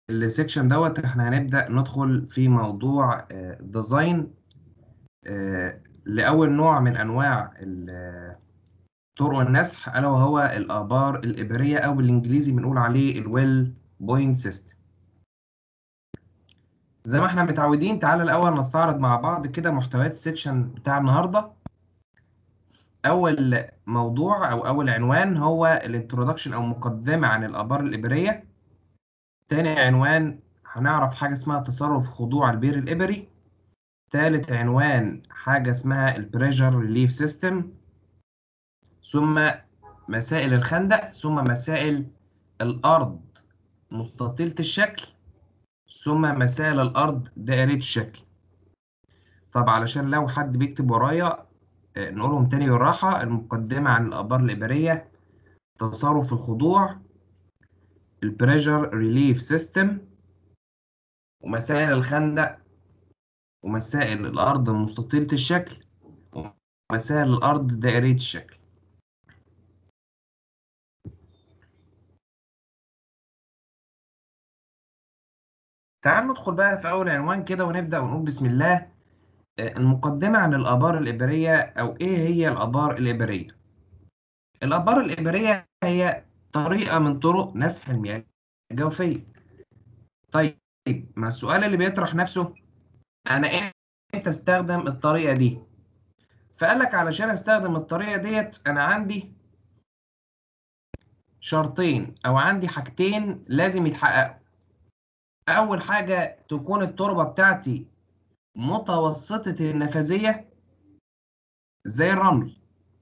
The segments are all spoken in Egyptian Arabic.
السكشن دوت احنا هنبدأ ندخل في موضوع ديزاين لأول نوع من أنواع ال- طرق النسح ألا وهو الآبار الإبرية أو بالإنجليزي بنقول عليه الويل بوينت سيستم زي ما احنا متعودين تعالى الأول نستعرض مع بعض كده محتويات السكشن بتاع النهاردة أول موضوع أو أول عنوان هو الانترودكشن أو مقدمة عن الآبار الإبرية تاني عنوان هنعرف حاجة اسمها تصرف خضوع البير الإبري تالت عنوان حاجة اسمها البريشر ريليف سيستم ثم مسائل الخندق ثم مسائل الأرض مستطيلة الشكل ثم مسائل الأرض دائرية الشكل طب علشان لو حد بيكتب ورايا آه، نقولهم تاني بالراحة المقدمة عن الآبار الإبرية تصرف الخضوع البريشر ريليف سيستم ومسائل الخندق ومسائل الأرض مستطيلة الشكل ومسائل الأرض دائرية الشكل تعال ندخل بقى في أول عنوان كده ونبدأ ونقول بسم الله آه، المقدمة عن الآبار الإبرية أو إيه هي الآبار الإبرية؟ الآبار الإبرية هي طريقة من طرق نسح المياه الجوفية. طيب ما السؤال اللي بيطرح نفسه أنا إمتى أستخدم الطريقة دي؟ فقال لك علشان أستخدم الطريقة ديت أنا عندي شرطين أو عندي حاجتين لازم يتحققوا. أول حاجة تكون التربة بتاعتي متوسطة النفاذية زي الرمل.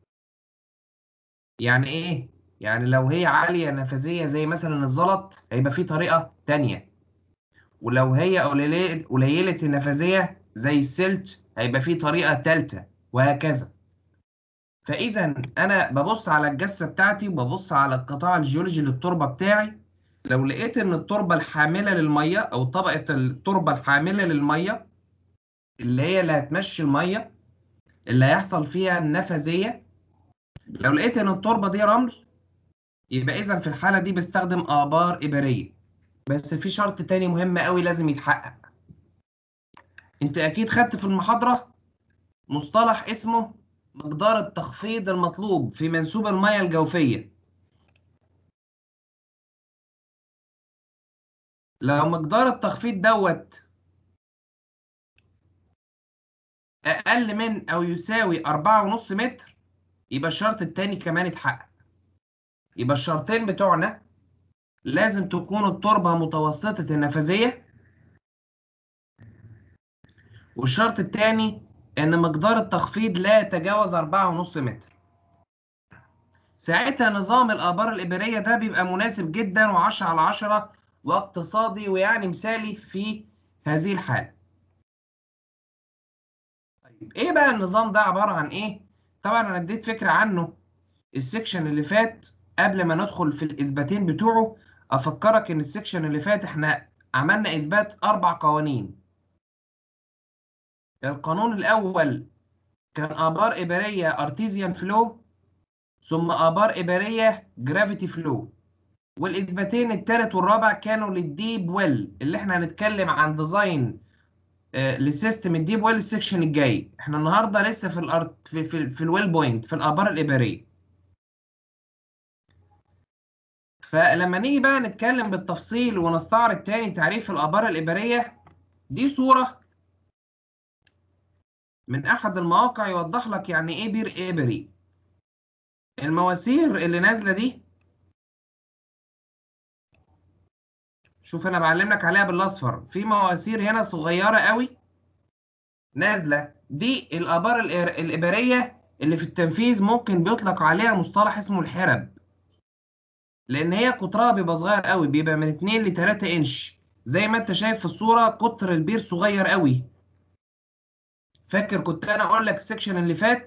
يعني إيه؟ يعني لو هي عالية نفاذية زي مثلا الزلط هيبقى في طريقة تانية. ولو هي قليلة قليلة النفاذية زي السلت هيبقى في طريقة تالتة وهكذا. فإذا أنا ببص على الجثة بتاعتي وببص على القطاع الجيولوجي للتربة بتاعي لو لقيت إن التربة الحاملة للمية أو طبقة التربة الحاملة للمية اللي هي اللي هتمشي المية اللي هيحصل فيها النفاذية لو لقيت إن التربة دي رمل يبقى إذا في الحالة دي بستخدم آبار إبرية بس في شرط تاني مهم قوي لازم يتحقق أنت أكيد خدت في المحاضرة مصطلح اسمه مقدار التخفيض المطلوب في منسوب المياه الجوفية لو مقدار التخفيض دوت أقل من أو يساوي أربعة ونص متر يبقى الشرط التاني كمان اتحقق يبقى الشرطين بتوعنا لازم تكون التربة متوسطة النفاذية والشرط التاني إن مقدار التخفيض لا يتجاوز أربعة ونص متر ساعتها نظام الآبار الإبرية ده بيبقى مناسب جدا وعشرة على عشرة واقتصادي ويعني مثالي في هذه الحالة طيب إيه بقى النظام ده عبارة عن إيه؟ طبعا أنا اديت فكرة عنه السكشن اللي فات قبل ما ندخل في الإثباتين بتوعه أفكرك إن السكشن اللي فات إحنا عملنا إثبات أربع قوانين القانون الأول كان آبار إبرية أرتيزيان فلو ثم آبار إبرية جرافيتي فلو والإثباتين التالت والرابع كانوا للديب ويل اللي إحنا هنتكلم عن ديزاين آه لسيستم الديب ويل السكشن الجاي إحنا النهاردة لسه في الأرت في في, في الويل بوينت في الآبار الإبرية فلما نيجي بقى نتكلم بالتفصيل ونستعرض تاني تعريف الآبار الإبرية دي صورة من أحد المواقع يوضح لك يعني إيه بير إبري المواسير اللي نازلة دي شوف أنا بعلمك عليها بالأصفر في مواسير هنا صغيرة قوي نازلة دي الآبار الإر- الإبرية اللي في التنفيذ ممكن بيطلق عليها مصطلح اسمه الحرب لأن هي قطرها بيبقى صغير قوي بيبقى من 2 ل 3 إنش زي ما أنت شايف في الصورة قطر البير صغير قوي فاكر كنت انا اقول لك السكشن اللي فات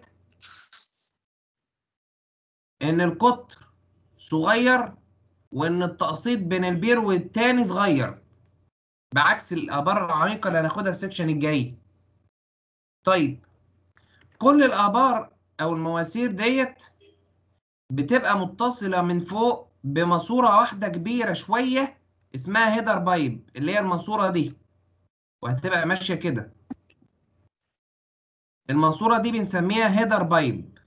ان القطر صغير وان التقسيط بين البير والتاني صغير بعكس الابار العميقه اللي هناخدها السكشن الجاي طيب كل الابار او المواسير ديت بتبقى متصله من فوق بماسوره واحده كبيره شويه اسمها هيدر بايب اللي هي الماسوره دي وهتبقى ماشيه كده الماسوره دي بنسميها هيدر بايب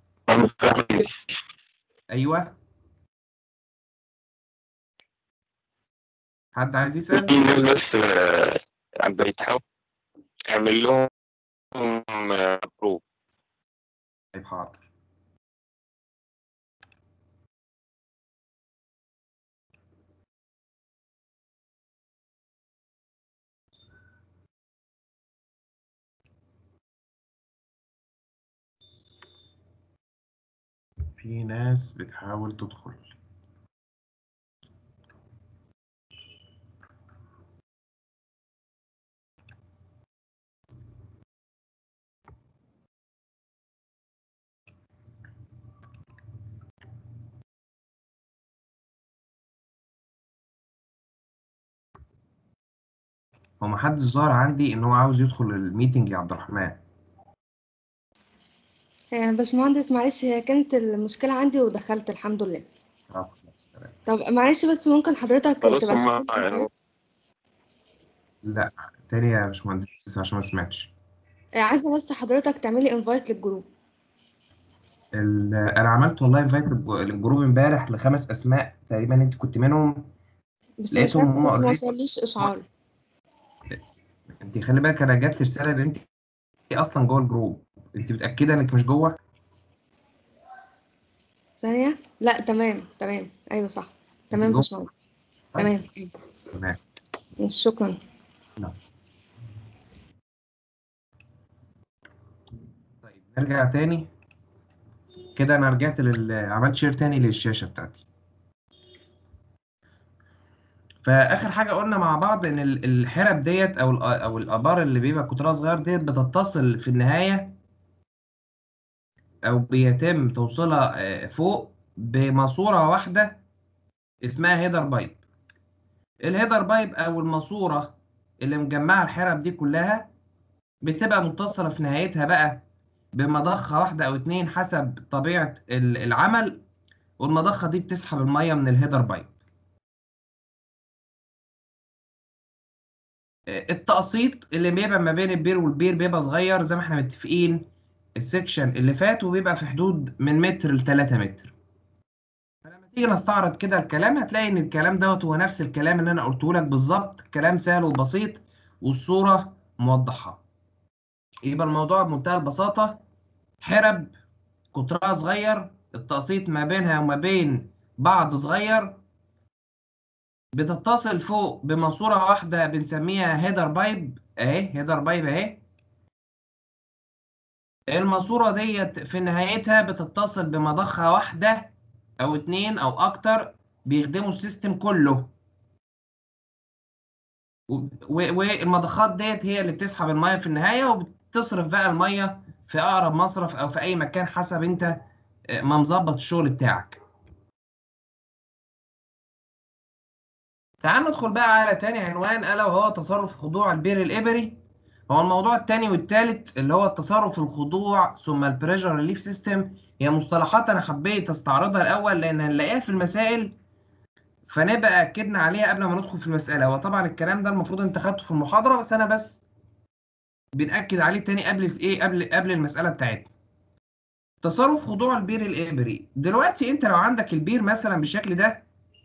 ايوه حد عايز يسال في ناس بس آه، عم بيتحاول اعمل لهم بروف طيب حاضر في ناس بتحاول تدخل هو محدش ظهر عندي ان هو عاوز يدخل الميتنج يا عبد الرحمن آه، باشمهندس معلش هي كانت المشكلة عندي ودخلت الحمد لله آه، خلاص تمام. طب معلش بس ممكن حضرتك خلاص تبعت هما- لي الإنفايت؟ لا تاني يا باشمهندس عشان ما سمعتش آه، عايزة بس حضرتك تعملي انفايت للجروب ال- انا عملت والله انفايت للجروب امبارح لخمس اسماء تقريبا انت كنت منهم بس مش لقيتهم عارفة هما بس ما already- وصليش إشعار انت خلي بالك انا جات لي رساله ان انت اصلا جوه الجروب انت متاكده انك مش جوه ثانية لا تمام تمام أيوه صح تمام جوه؟ باشمهندس طيب. تمام أيوه. تمام ماشي، شكرا طيب نرجع تاني كده انا رجعت لل عملت شير تاني للشاشه بتاعتي فاخر حاجه قلنا مع بعض ان ال- الحرب ديت او ال- او الابار اللي بيبقى قطرها صغير ديت بتتصل في النهايه او بيتم توصيلها آه، فوق بماسوره واحده اسمها هيدر بايب الهيدر بايب او الماسوره اللي مجمعه الحرب دي كلها بتبقى متصله في نهايتها بقى بمضخه واحده او اتنين حسب طبيعه ال- العمل والمضخه دي بتسحب الميه من الهيدر بايب التقسيط اللي بيبقى ما بين البير والبير بيبقى صغير زي ما احنا متفقين السكشن اللي فات وبيبقى في حدود من متر ل 3 متر فلما تيجي نستعرض كده الكلام هتلاقي ان الكلام دوت هو نفس الكلام اللي انا قلته لك بالظبط كلام سهل وبسيط والصورة موضحة يبقى الموضوع بمنتهى البساطة حرب قطرها صغير التقسيط ما بينها وما بين بعض صغير بتتصل فوق بماسورة واحدة بنسميها هيدر بايب اهي هيدر بايب اهي الماسورة ديت في نهايتها بتتصل بمضخة واحدة أو اتنين أو أكتر بيخدموا السيستم كله و- و- والمضخات ديت هي اللي بتسحب المية في النهاية وبتصرف بقى المية في أقرب مصرف أو في أي مكان حسب أنت آه، ما مظبط الشغل بتاعك تعال ندخل بقى على تاني عنوان ألا وهو تصرف خضوع البير الإبري هو الموضوع التاني والتالت اللي هو التصرف الخضوع ثم البريشر ريليف سيستم هي مصطلحات انا حبيت استعرضها الاول لان هنلاقيها في المسائل فنبقى اكدنا عليها قبل ما ندخل في المساله هو طبعا الكلام ده المفروض انت خدته في المحاضره بس انا بس بنأكد عليه تاني قبل ايه قبل قبل المساله بتاعتنا تصرف خضوع البير الابري دلوقتي انت لو عندك البير مثلا بالشكل ده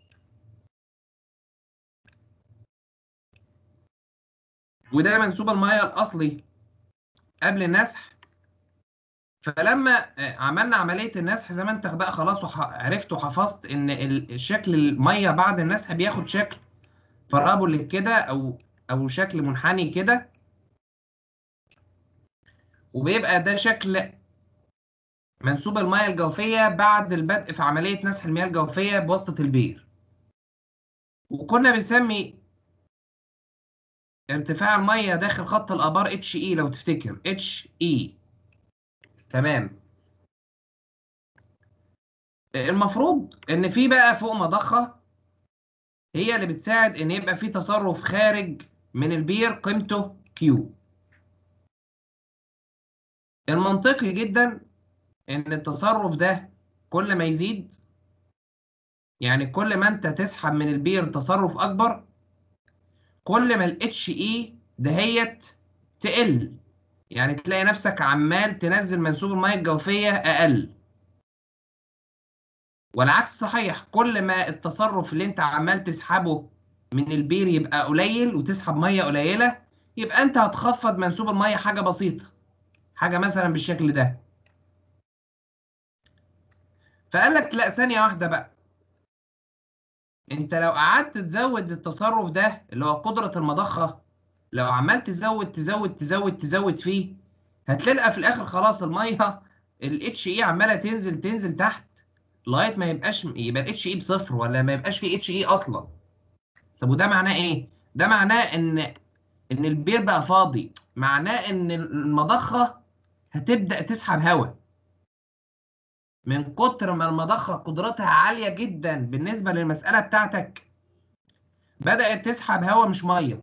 وده منسوب الميه الاصلي قبل النسح فلما آه، عملنا عمليه النسح زي ما انت بقى خلاص وح- عرفت وحفظت ان ال- شكل الميه بعد النسح بياخد شكل بارابوليك كده او او شكل منحني كده وبيبقى ده شكل منسوب الميه الجوفيه بعد البدء في عمليه نسح المياه الجوفيه بواسطه البير وكنا بنسمي ارتفاع الميه داخل خط الابار اتش اي لو تفتكر اتش اي تمام المفروض ان في بقى فوق مضخه هي اللي بتساعد ان يبقى في تصرف خارج من البير قيمته كيو المنطقي جدا ان التصرف ده كل ما يزيد يعني كل ما انت تسحب من البير تصرف اكبر كل ما الاتش اي دهيت تقل يعني تلاقي نفسك عمال تنزل منسوب الميه الجوفيه اقل والعكس صحيح كل ما التصرف اللي انت عمال تسحبه من البير يبقى قليل وتسحب ميه قليله يبقى انت هتخفض منسوب الميه حاجه بسيطه حاجه مثلا بالشكل ده فقال لك لا ثانيه واحده بقى انت لو قعدت تزود التصرف ده اللي هو قدره المضخه لو عمال تزود تزود تزود تزود فيه هتلاقي في الاخر خلاص الميه الاتش اي عماله تنزل تنزل تحت لغايه ما يبقاش يبقى الاتش اي بصفر ولا ما يبقاش فيه اتش اي اصلا طب وده معناه ايه ده معناه ان ان البير بقى فاضي معناه ان المضخه هتبدا تسحب هواء من كتر ما المضخه قدرتها عاليه جدا بالنسبه للمساله بتاعتك بدات تسحب هواء مش ميه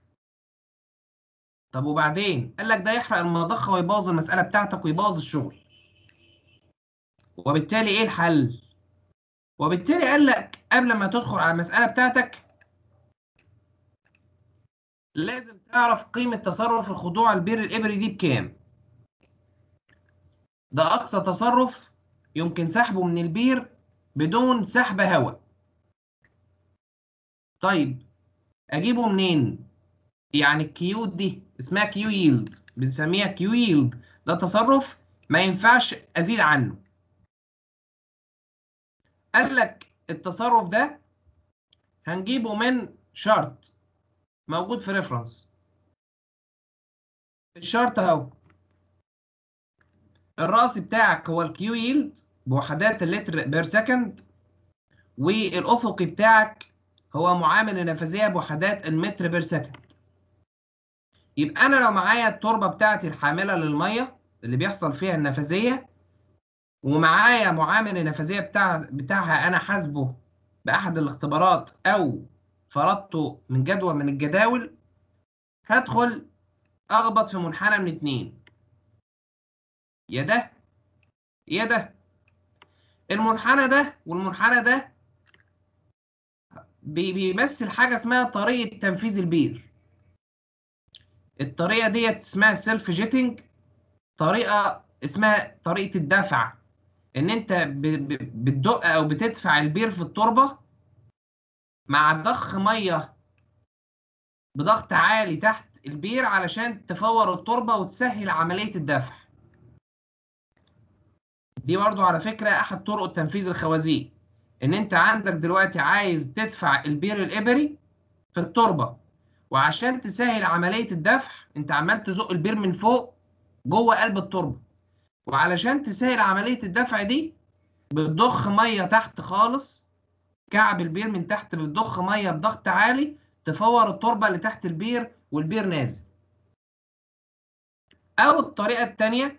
طب وبعدين قال لك ده يحرق المضخه ويبوظ المساله بتاعتك ويبوظ الشغل وبالتالي ايه الحل وبالتالي قال لك قبل ما تدخل على المساله بتاعتك لازم تعرف قيمه تصرف الخضوع البير الابري دي بكام ده اقصى تصرف يمكن سحبه من البير بدون سحب هواء طيب اجيبه منين يعني الكيو دي اسمها كيو ييلد بنسميها كيو ييلد ده تصرف ما ينفعش ازيد عنه قال لك التصرف ده هنجيبه من شرط موجود في ريفرنس الشرط اهو الرأس بتاعك هو الكيو ييلد بوحدات اللتر بير سكند والأفقي بتاعك هو معامل النفاذية بوحدات المتر بير سكند يبقى أنا لو معايا التربة بتاعتي الحاملة للمية اللي بيحصل فيها النفاذية ومعايا معامل النفاذية بتاع بتاعها أنا حاسبه بأحد الاختبارات أو فرضته من جدول من الجداول هدخل أخبط في منحنى من اتنين يا ده يا ده المنحنى ده والمنحنى ده بيمثل حاجة اسمها طريقة تنفيذ البير الطريقة ديت اسمها سيلف جيتنج طريقة اسمها طريقة الدفع ان انت بتدق او بتدفع البير في التربة مع ضخ مية بضغط عالي تحت البير علشان تفور التربة وتسهل عملية الدفع دي برضو على فكرة أحد طرق تنفيذ الخوازيق إن أنت عندك دلوقتي عايز تدفع البير الإبري في التربة وعشان تسهل عملية الدفع أنت عمال تزق البير من فوق جوه قلب التربة وعلشان تسهل عملية الدفع دي بتضخ مية تحت خالص كعب البير من تحت بتضخ مية بضغط عالي تفور التربة اللي تحت البير والبير نازل أو الطريقة التانية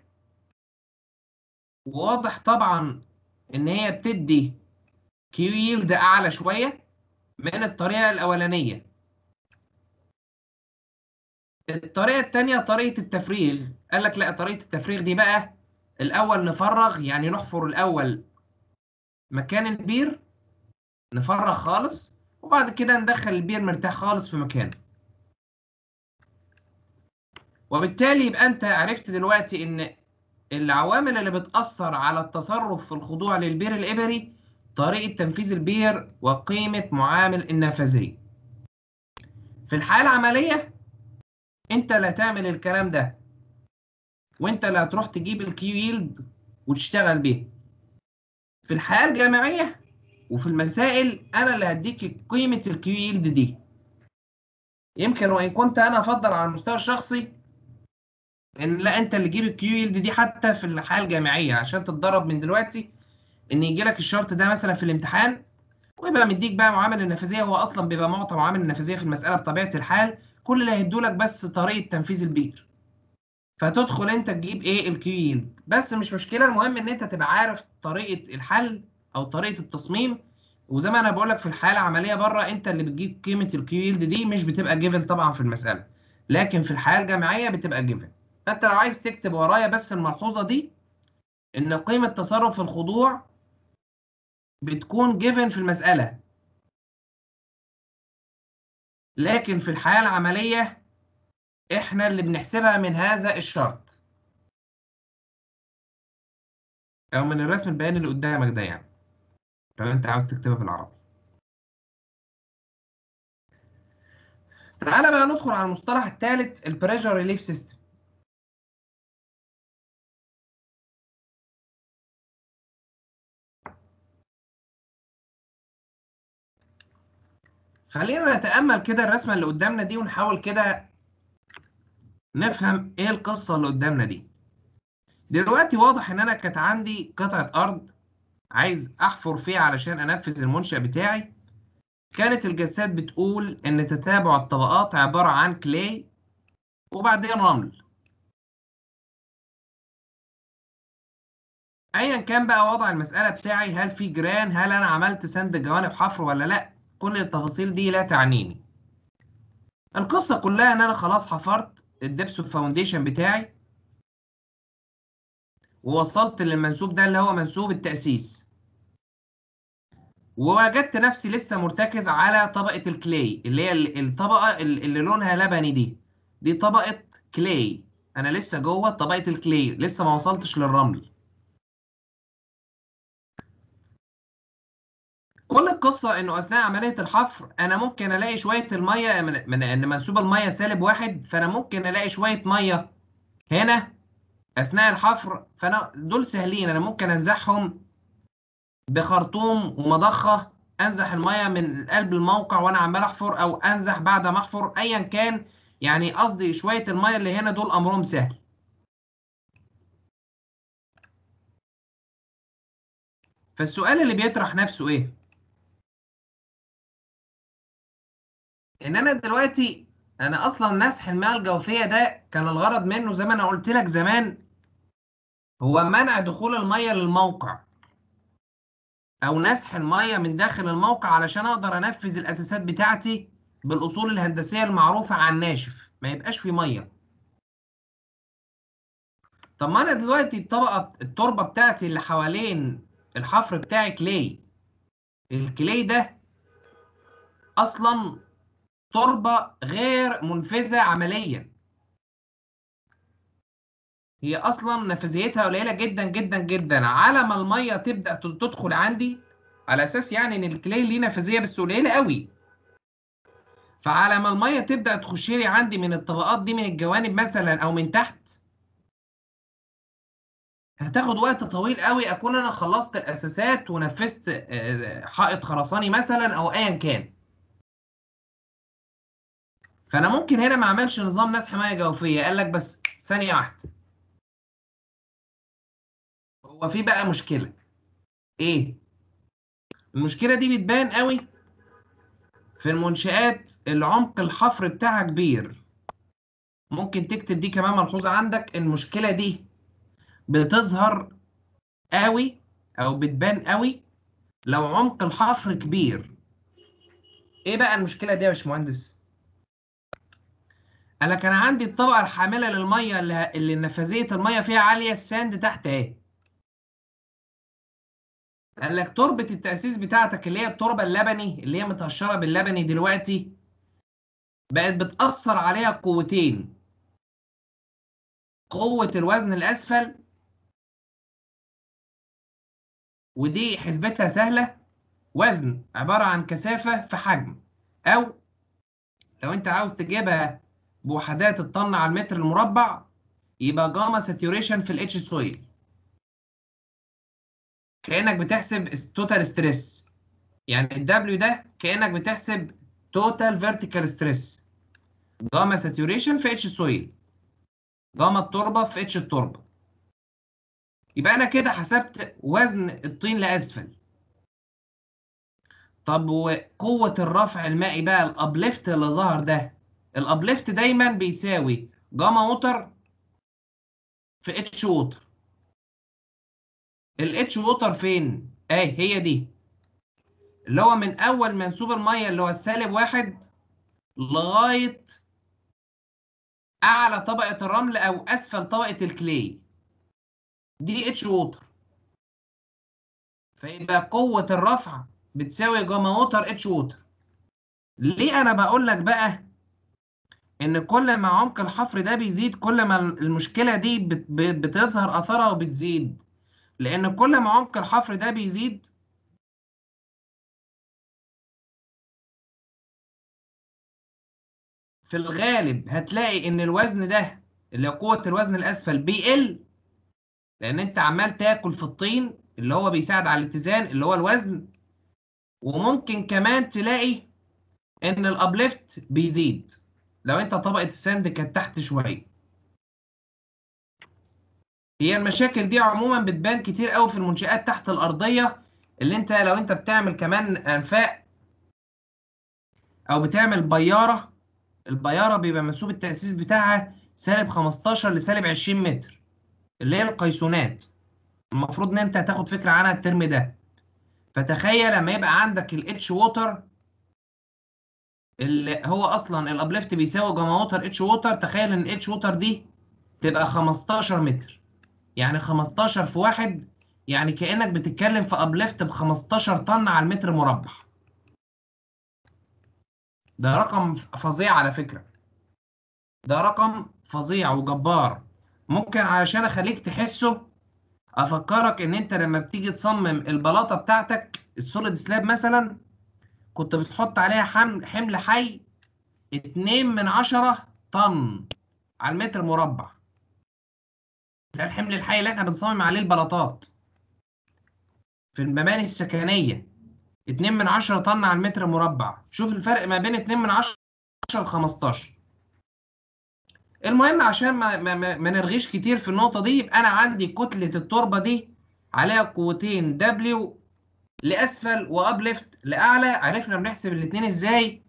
واضح طبعا ان هي بتدي كيو ييلد اعلى شويه من الطريقه الاولانيه الطريقه الثانيه طريقه التفريغ قال لك لا طريقه التفريغ دي بقى الاول نفرغ يعني نحفر الاول مكان البير نفرغ خالص وبعد كده ندخل البير مرتاح خالص في مكانه وبالتالي يبقى انت عرفت دلوقتي ان العوامل اللي بتأثر على التصرف في الخضوع للبير الإبري طريقة تنفيذ البير وقيمة معامل النفاذية في الحالة العملية انت اللي هتعمل الكلام ده وانت اللي هتروح تجيب الكيو ييلد وتشتغل بيه في الحياة الجامعية وفي المسائل انا اللي هديك قيمة الكيو ييلد دي يمكن وان كنت انا افضل على المستوى الشخصي ان لا انت اللي تجيب الكيو ييلد دي حتى في الحياه الجامعيه عشان تتدرب من دلوقتي ان يجي لك الشرط ده مثلا في الامتحان ويبقى مديك بقى معامل النفاذيه هو اصلا بيبقى معطى معامل النفاذيه في المساله بطبيعه الحال كل اللي هيدولك بس طريقه تنفيذ البير فتدخل انت تجيب ايه الكيو ييلد بس مش مشكله المهم ان انت تبقى عارف طريقه الحل او طريقه التصميم وزي ما انا بقول لك في الحاله العمليه بره انت اللي بتجيب قيمه الكيو ييلد دي مش بتبقى جيفن طبعا في المساله لكن في الحياه الجامعيه بتبقى جيفن فانت لو عايز تكتب ورايا بس الملحوظه دي ان قيمه تصرف الخضوع بتكون جيفن في المساله لكن في الحياة العملية احنا اللي بنحسبها من هذا الشرط او من الرسم البياني اللي قدامك ده يعني لو انت عاوز تكتبها بالعربي تعالى بقى ندخل على المصطلح الثالث البريشر ريليف سيستم خلينا نتأمل كده الرسمة اللي قدامنا دي ونحاول كده نفهم ايه القصة اللي قدامنا دي دلوقتي واضح ان انا كانت عندي قطعة ارض عايز احفر فيها علشان انفذ المنشأ بتاعي كانت الجسات بتقول ان تتابع الطبقات عبارة عن كلاي وبعدين رمل ايا كان بقى وضع المسألة بتاعي هل في جيران هل انا عملت سند جوانب حفر ولا لا كل التفاصيل دي لا تعنيني القصة كلها ان انا خلاص حفرت الدبس فاونديشن بتاعي ووصلت للمنسوب ده اللي هو منسوب التأسيس ووجدت نفسي لسه مرتكز على طبقة الكلاي اللي هي الطبقة اللي لونها لبني دي دي طبقة كلاي أنا لسه جوه طبقة الكلاي لسه ما وصلتش للرمل كل القصة إنه أثناء عملية الحفر أنا ممكن ألاقي شوية المية من إن منسوب المية سالب واحد فأنا ممكن ألاقي شوية مية هنا أثناء الحفر فأنا دول سهلين أنا ممكن أنزعهم بخرطوم ومضخة أنزح المية من قلب الموقع وأنا عمال أحفر أو أنزح بعد ما أحفر أيا كان يعني قصدي شوية المية اللي هنا دول أمرهم سهل فالسؤال اللي بيطرح نفسه إيه؟ ان انا دلوقتي انا اصلا نسح المياه الجوفيه ده كان الغرض منه زي ما انا قلت لك زمان هو منع دخول الميه للموقع او نسح الميه من داخل الموقع علشان اقدر انفذ الاساسات بتاعتي بالاصول الهندسيه المعروفه عن ناشف ما يبقاش في ميه طب ما انا دلوقتي الطبقه التربه بتاعتي اللي حوالين الحفر بتاعي كلي الكلي ده اصلا تربة غير منفذة عمليا هي أصلا نفاذيتها قليلة جدا جدا جدا على ما المية تبدأ تدخل عندي على أساس يعني إن الكلي ليه نفاذية بس قليلة قوي فعلى ما المية تبدأ تخش لي عندي من الطبقات دي من الجوانب مثلا أو من تحت هتاخد وقت طويل قوي أكون أنا خلصت الأساسات ونفذت حائط خرساني مثلا أو أيا كان فانا ممكن هنا ما اعملش نظام نسح ميه جوفيه قال لك بس ثانيه واحده هو في بقى مشكله ايه المشكله دي بتبان قوي في المنشآت اللي عمق الحفر بتاعها كبير ممكن تكتب دي كمان ملحوظه عندك المشكله دي بتظهر قوي او بتبان قوي لو عمق الحفر كبير ايه بقى المشكله دي يا باشمهندس انا كان عندي الطبقه الحامله للميه اللي, اللي نفاذيه الميه فيها عاليه الساند تحت اهي قال لك تربه التاسيس بتاعتك اللي هي التربه اللبني اللي هي متهشره باللبني دلوقتي بقت بتاثر عليها قوتين قوه الوزن الاسفل ودي حسبتها سهله وزن عباره عن كثافه في حجم او لو انت عاوز تجيبها بوحدات الطن على المتر المربع يبقى جاما ساتوريشن في الاتش سويل كانك بتحسب توتال ستريس يعني الدبليو ده كانك بتحسب توتال فيرتيكال ستريس جاما ساتوريشن في اتش سويل جاما التربه في اتش التربه يبقى انا كده حسبت وزن الطين لاسفل طب وقوه الرفع المائي بقى الابليفت اللي ظهر ده الابليفت دايما بيساوي جاما ووتر في اتش ووتر الاتش ووتر فين اهي هي دي اللي هو من اول منسوب الميه اللي هو السالب واحد لغايه اعلى طبقه الرمل او اسفل طبقه الكلي دي اتش ووتر فيبقى قوه الرفع بتساوي جاما ووتر اتش ووتر ليه انا بقول لك بقى ان كل ما عمق الحفر ده بيزيد كل ما المشكله دي بت- ب- بتظهر اثرها وبتزيد لان كل ما عمق الحفر ده بيزيد في الغالب هتلاقي ان الوزن ده اللي هو قوه الوزن الاسفل بيقل لان انت عمال تاكل في الطين اللي هو بيساعد على الاتزان اللي هو الوزن وممكن كمان تلاقي ان الابليفت بيزيد لو انت طبقه الساند كانت تحت شويه هي المشاكل دي عموما بتبان كتير قوي في المنشآت تحت الارضيه اللي انت لو انت بتعمل كمان انفاق او بتعمل بياره البياره بيبقى منسوب التاسيس بتاعها سالب 15 لسالب 20 متر اللي هي القيسونات المفروض ان انت هتاخد فكره عنها الترم ده فتخيل لما يبقى عندك الاتش ووتر اللي هو اصلا الابليفت بيساوي جاما ووتر اتش ووتر تخيل ان اتش ووتر دي تبقى 15 متر يعني 15 في واحد يعني كانك بتتكلم في ابليفت ب 15 طن على المتر مربع ده رقم فظيع على فكره ده رقم فظيع وجبار ممكن علشان اخليك تحسه افكرك ان انت لما بتيجي تصمم البلاطه بتاعتك السوليد سلاب مثلا كنت بتحط عليها حمل حمل حي 2 من 10 طن على المتر مربع ده الحمل الحي اللي احنا بنصمم عليه البلاطات في المباني السكنيه 2 من 10 طن على المتر مربع شوف الفرق ما بين 2 من 10 ل 15 المهم عشان ما, ما, ما, ما نرغيش كتير في النقطة دي يبقى أنا عندي كتلة التربة دي عليها قوتين W لأسفل وأبليفت لأعلى عرفنا بنحسب الاتنين إزاي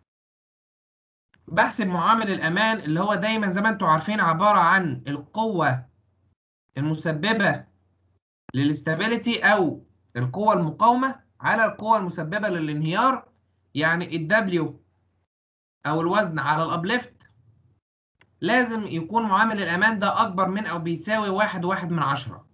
بحسب معامل الأمان اللي هو دايما زي ما انتوا عارفين عبارة عن القوة المسببة للاستابيليتي أو القوة المقاومة على القوة المسببة للانهيار يعني الدبليو أو الوزن على الأبليفت لازم يكون معامل الأمان ده أكبر من أو بيساوي واحد واحد من عشرة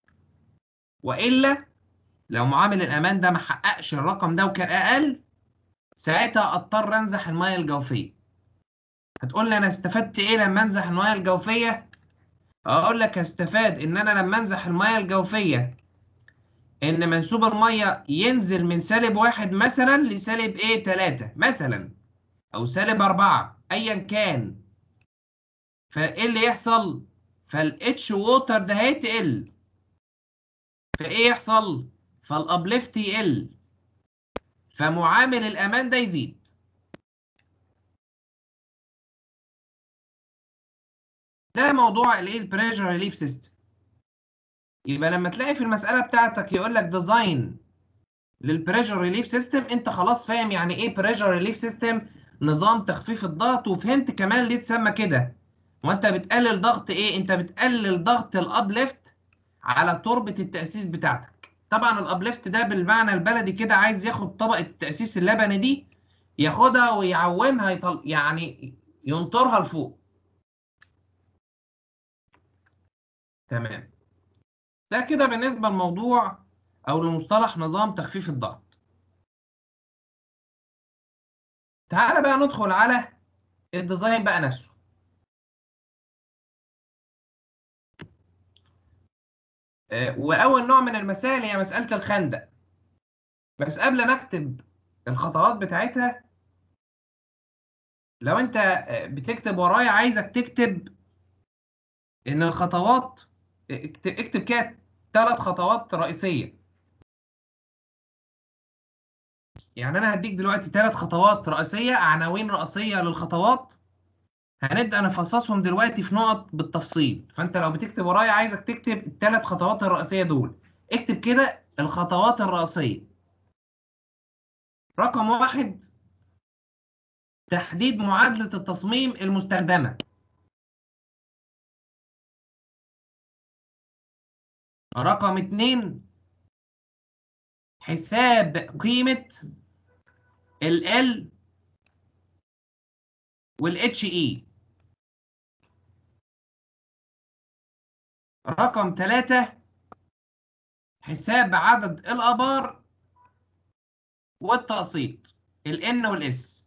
وإلا لو معامل الأمان ده محققش الرقم ده وكان أقل ساعتها أضطر أنزح المياه الجوفية هتقول لي أنا استفدت إيه لما أنزح المياه الجوفية؟ أقول لك هستفاد إن أنا لما أنزح المياه الجوفية إن منسوب المية ينزل من سالب واحد مثلا لسالب إيه تلاتة مثلا أو سالب أربعة أيا كان فايه اللي يحصل فالاتش ووتر ده هيتقل فايه يحصل فالابليفت يقل فمعامل الامان ده يزيد ده موضوع الايه البريشر ريليف سيستم يبقى لما تلاقي في المساله بتاعتك يقول لك ديزاين للبريشر ريليف سيستم انت خلاص فاهم يعني ايه بريشر ريليف سيستم نظام تخفيف الضغط وفهمت كمان ليه اتسمى كده وانت بتقلل ضغط ايه انت بتقلل ضغط الابليفت على تربة التأسيس بتاعتك طبعا الابليفت ده بالمعنى البلدي كده عايز ياخد طبقة التأسيس اللبني دي ياخدها ويعومها يطل... يعني ينطرها لفوق تمام ده كده بالنسبة لموضوع او لمصطلح نظام تخفيف الضغط تعالى بقى ندخل على الديزاين بقى نفسه واول نوع من المسائل هي مساله الخندق بس قبل ما اكتب الخطوات بتاعتها لو انت بتكتب ورايا عايزك تكتب ان الخطوات اكتب كده ثلاث خطوات رئيسيه يعني انا هديك دلوقتي ثلاث خطوات رئيسيه عناوين رئيسيه للخطوات هنبدأ نفصصهم دلوقتي في نقط بالتفصيل فانت لو بتكتب ورايا عايزك تكتب الثلاث خطوات الرئيسية دول اكتب كده الخطوات الرئيسية رقم واحد تحديد معادلة التصميم المستخدمة رقم اتنين حساب قيمة ال L وال HE رقم ثلاثة حساب عدد الآبار والتقسيط الان والاس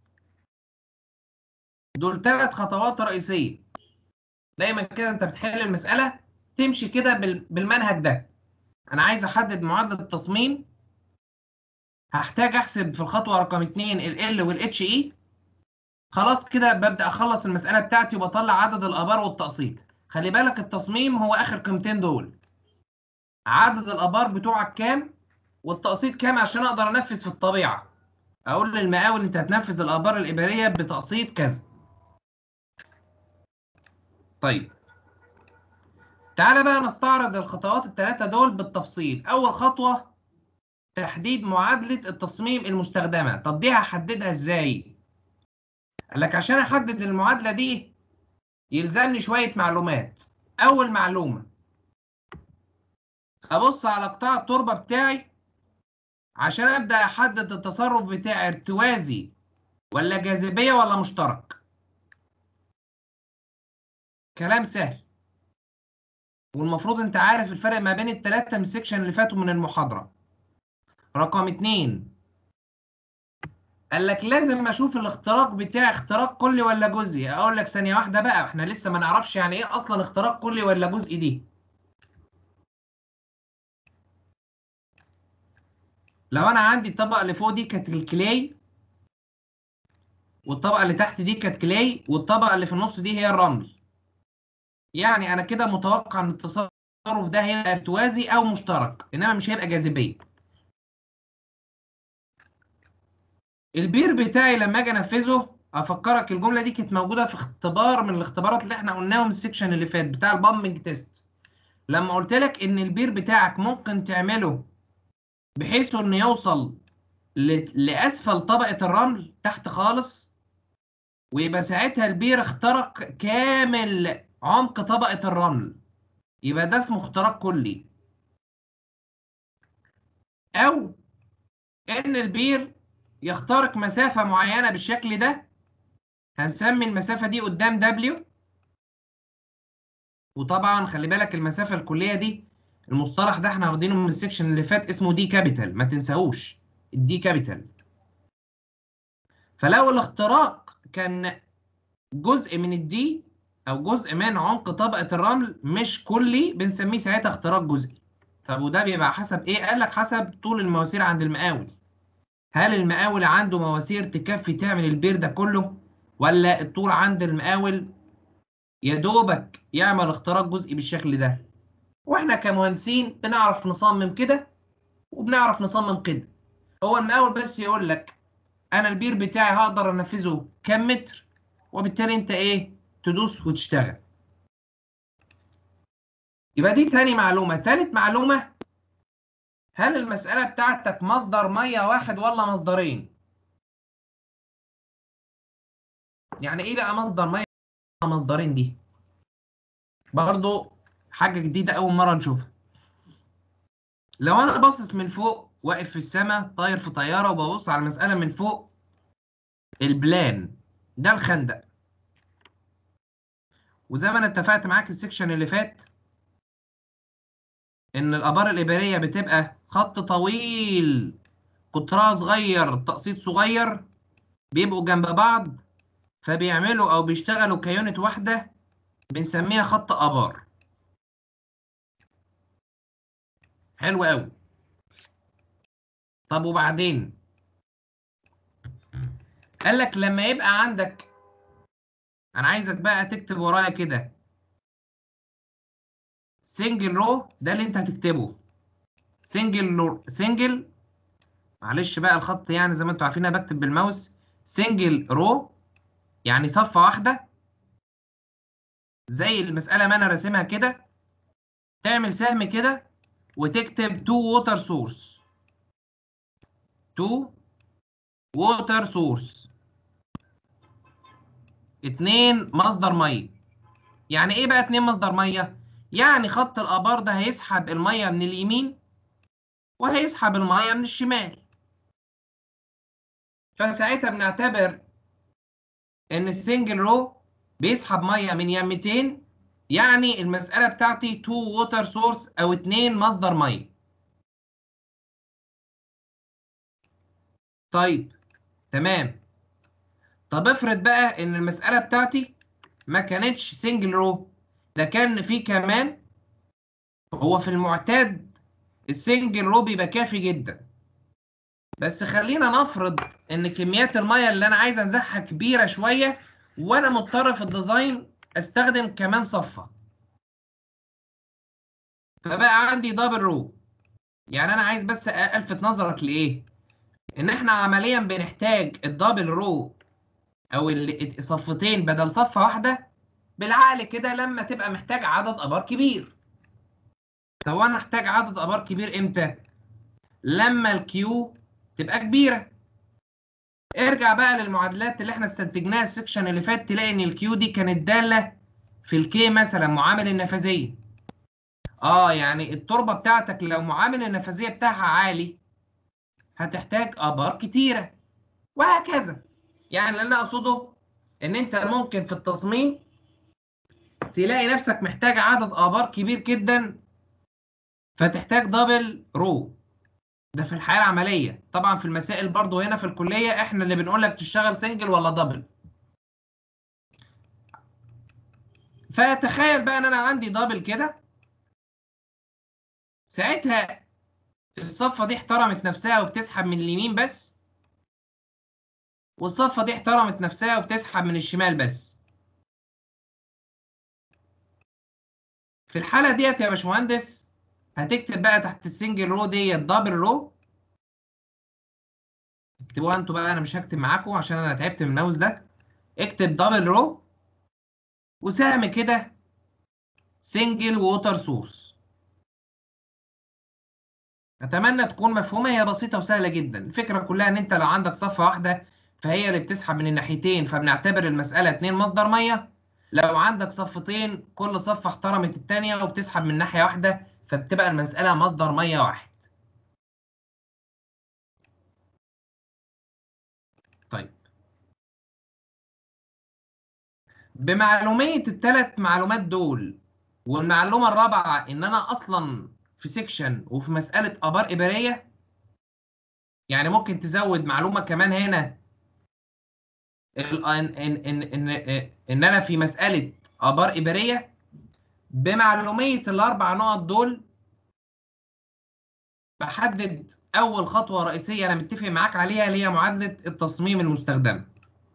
دول ثلاث خطوات رئيسيه دايما كده انت بتحل المساله تمشي كده بال- بالمنهج ده انا عايز احدد معادله التصميم هحتاج احسب في الخطوه رقم 2 ال والاتش اي خلاص كده ببدا اخلص المساله بتاعتي وبطلع عدد الابار والتقسيط خلي بالك التصميم هو اخر قيمتين دول عدد الابار بتوعك كام والتقسيط كام عشان اقدر انفذ في الطبيعه اقول للمقاول انت هتنفذ الابار الاباريه بتقسيط كذا طيب تعالى بقى نستعرض الخطوات الثلاثه دول بالتفصيل اول خطوه تحديد معادله التصميم المستخدمه طب دي هحددها ازاي قال لك عشان احدد المعادله دي يلزمني شويه معلومات اول معلومه ابص على قطاع التربه بتاعي عشان ابدا احدد التصرف بتاعي ارتوازي ولا جاذبيه ولا مشترك كلام سهل والمفروض انت عارف الفرق ما بين الثلاثه من السكشن اللي فاتوا من المحاضره رقم اتنين قال لك لازم اشوف الاختراق بتاعي اختراق كلي ولا جزئي اقول لك ثانيه واحده بقى احنا لسه ما نعرفش يعني ايه اصلا اختراق كلي ولا جزئي دي لو انا عندي الطبقه اللي فوق دي كانت الكلاي والطبقه اللي تحت دي كانت كلاي والطبقه اللي في النص دي هي الرمل يعني انا كده متوقع ان التصرف ده هيبقى ارتوازي او مشترك انما مش هيبقى جاذبيه البير بتاعي لما اجي انفذه افكرك الجمله دي كانت موجوده في اختبار من الاختبارات اللي احنا قلناهم السكشن اللي فات بتاع البامبنج تيست لما قلت لك ان البير بتاعك ممكن تعمله بحيث انه يوصل ل- لاسفل طبقه الرمل تحت خالص ويبقى ساعتها البير اخترق كامل عمق طبقه الرمل يبقى ده اسمه اختراق كلي او ان البير يخترق مسافه معينه بالشكل ده هنسمي المسافه دي قدام دبليو وطبعا خلي بالك المسافه الكليه دي المصطلح ده احنا واخدينه من السكشن اللي فات اسمه دي كابيتال ما تنساهوش الدي كابيتال فلو الاختراق كان جزء من الدي او جزء من عمق طبقه الرمل مش كلي بنسميه ساعتها اختراق جزئي طب وده بيبقى حسب ايه قال لك حسب طول المواسير عند المقاول هل المقاول عنده مواسير تكفي تعمل البير ده كله ولا الطول عند المقاول يا دوبك يعمل اختراق جزئي بالشكل ده واحنا كمهندسين بنعرف نصمم كده وبنعرف نصمم كده هو المقاول بس يقول لك انا البير بتاعي هقدر انفذه كام متر وبالتالي انت ايه تدوس وتشتغل يبقى دي تاني معلومة تالت معلومة هل المسألة بتاعتك مصدر مية واحد ولا مصدرين يعني ايه بقى مصدر مية ولا مصدرين دي برضو حاجة جديدة أول مرة نشوفها لو أنا باصص من فوق واقف في السماء طاير في طيارة وببص على المسألة من فوق البلان ده الخندق وزي ما أنا اتفقت معاك السكشن اللي فات إن الآبار الإبرية بتبقى خط طويل قطرها صغير تقسيط صغير بيبقوا جنب بعض فبيعملوا أو بيشتغلوا كيونت واحدة بنسميها خط آبار حلو قوي طب وبعدين قال لك لما يبقى عندك انا عايزك بقى تكتب ورايا كده سنجل رو ده اللي انت هتكتبه سنجل رو سنجل معلش بقى الخط يعني زي ما انتوا عارفين انا بكتب بالماوس سنجل رو يعني صفة واحدة زي المسألة ما انا راسمها كده تعمل سهم كده وتكتب تو ووتر سورس تو ووتر سورس اتنين مصدر ميه يعني ايه بقى اتنين مصدر ميه يعني خط الابار ده هيسحب الميه من اليمين وهيسحب الميه من الشمال فساعتها بنعتبر ان السنجل رو بيسحب ميه من يمتين يعني المسألة بتاعتي تو ووتر سورس أو اتنين مصدر مية. طيب تمام طب افرض بقى ان المسألة بتاعتي ما كانتش سنجل رو ده كان في كمان هو في المعتاد السنجل رو بيبقى كافي جدا بس خلينا نفرض ان كميات المية اللي انا عايز انزعها كبيرة شوية وانا مضطر في الديزاين استخدم كمان صفة فبقى عندي دبل رو يعني انا عايز بس الفت نظرك لايه ان احنا عمليا بنحتاج الدبل رو او ال- صفتين بدل صفة واحدة بالعقل كده لما تبقى محتاج عدد ابار كبير طب انا محتاج عدد ابار كبير امتى لما الكيو تبقى كبيره ارجع بقى للمعادلات اللي احنا استنتجناها السكشن اللي فات تلاقي ان الكيو دي كانت داله في الكي مثلا معامل النفاذيه اه يعني التربه بتاعتك لو معامل النفاذيه بتاعها عالي هتحتاج ابار كتيره وهكذا يعني اللي انا اقصده ان انت ممكن في التصميم تلاقي نفسك محتاج عدد ابار كبير جدا فتحتاج دبل رو ده في الحياه العمليه طبعا في المسائل برضو هنا في الكليه احنا اللي بنقول لك تشتغل سنجل ولا دبل فتخيل بقى ان انا عندي دبل كده ساعتها الصفه دي احترمت نفسها وبتسحب من اليمين بس والصفه دي احترمت نفسها وبتسحب من الشمال بس في الحاله ديت يا باشمهندس هتكتب بقى تحت السنجل رو ديت دبل رو اكتبوها انتوا بقى انا مش هكتب معاكم عشان انا تعبت من الماوس ده اكتب دبل رو وسهم كده سنجل ووتر سورس اتمنى تكون مفهومه هي بسيطه وسهله جدا الفكره كلها ان انت لو عندك صفه واحده فهي اللي بتسحب من الناحيتين فبنعتبر المساله اتنين مصدر ميه لو عندك صفتين كل صفه احترمت التانيه وبتسحب من ناحيه واحده فبتبقى المساله مصدر ميه واحد طيب بمعلومية الثلاث معلومات دول والمعلومة الرابعة إن أنا أصلا في سيكشن وفي مسألة آبار إبرية يعني ممكن تزود معلومة كمان هنا ال- إن إن إن إن, إن أنا في مسألة آبار إبرية بمعلومية الأربع نقط دول بحدد أول خطوة رئيسية أنا متفق معاك عليها اللي هي معادلة التصميم المستخدمة.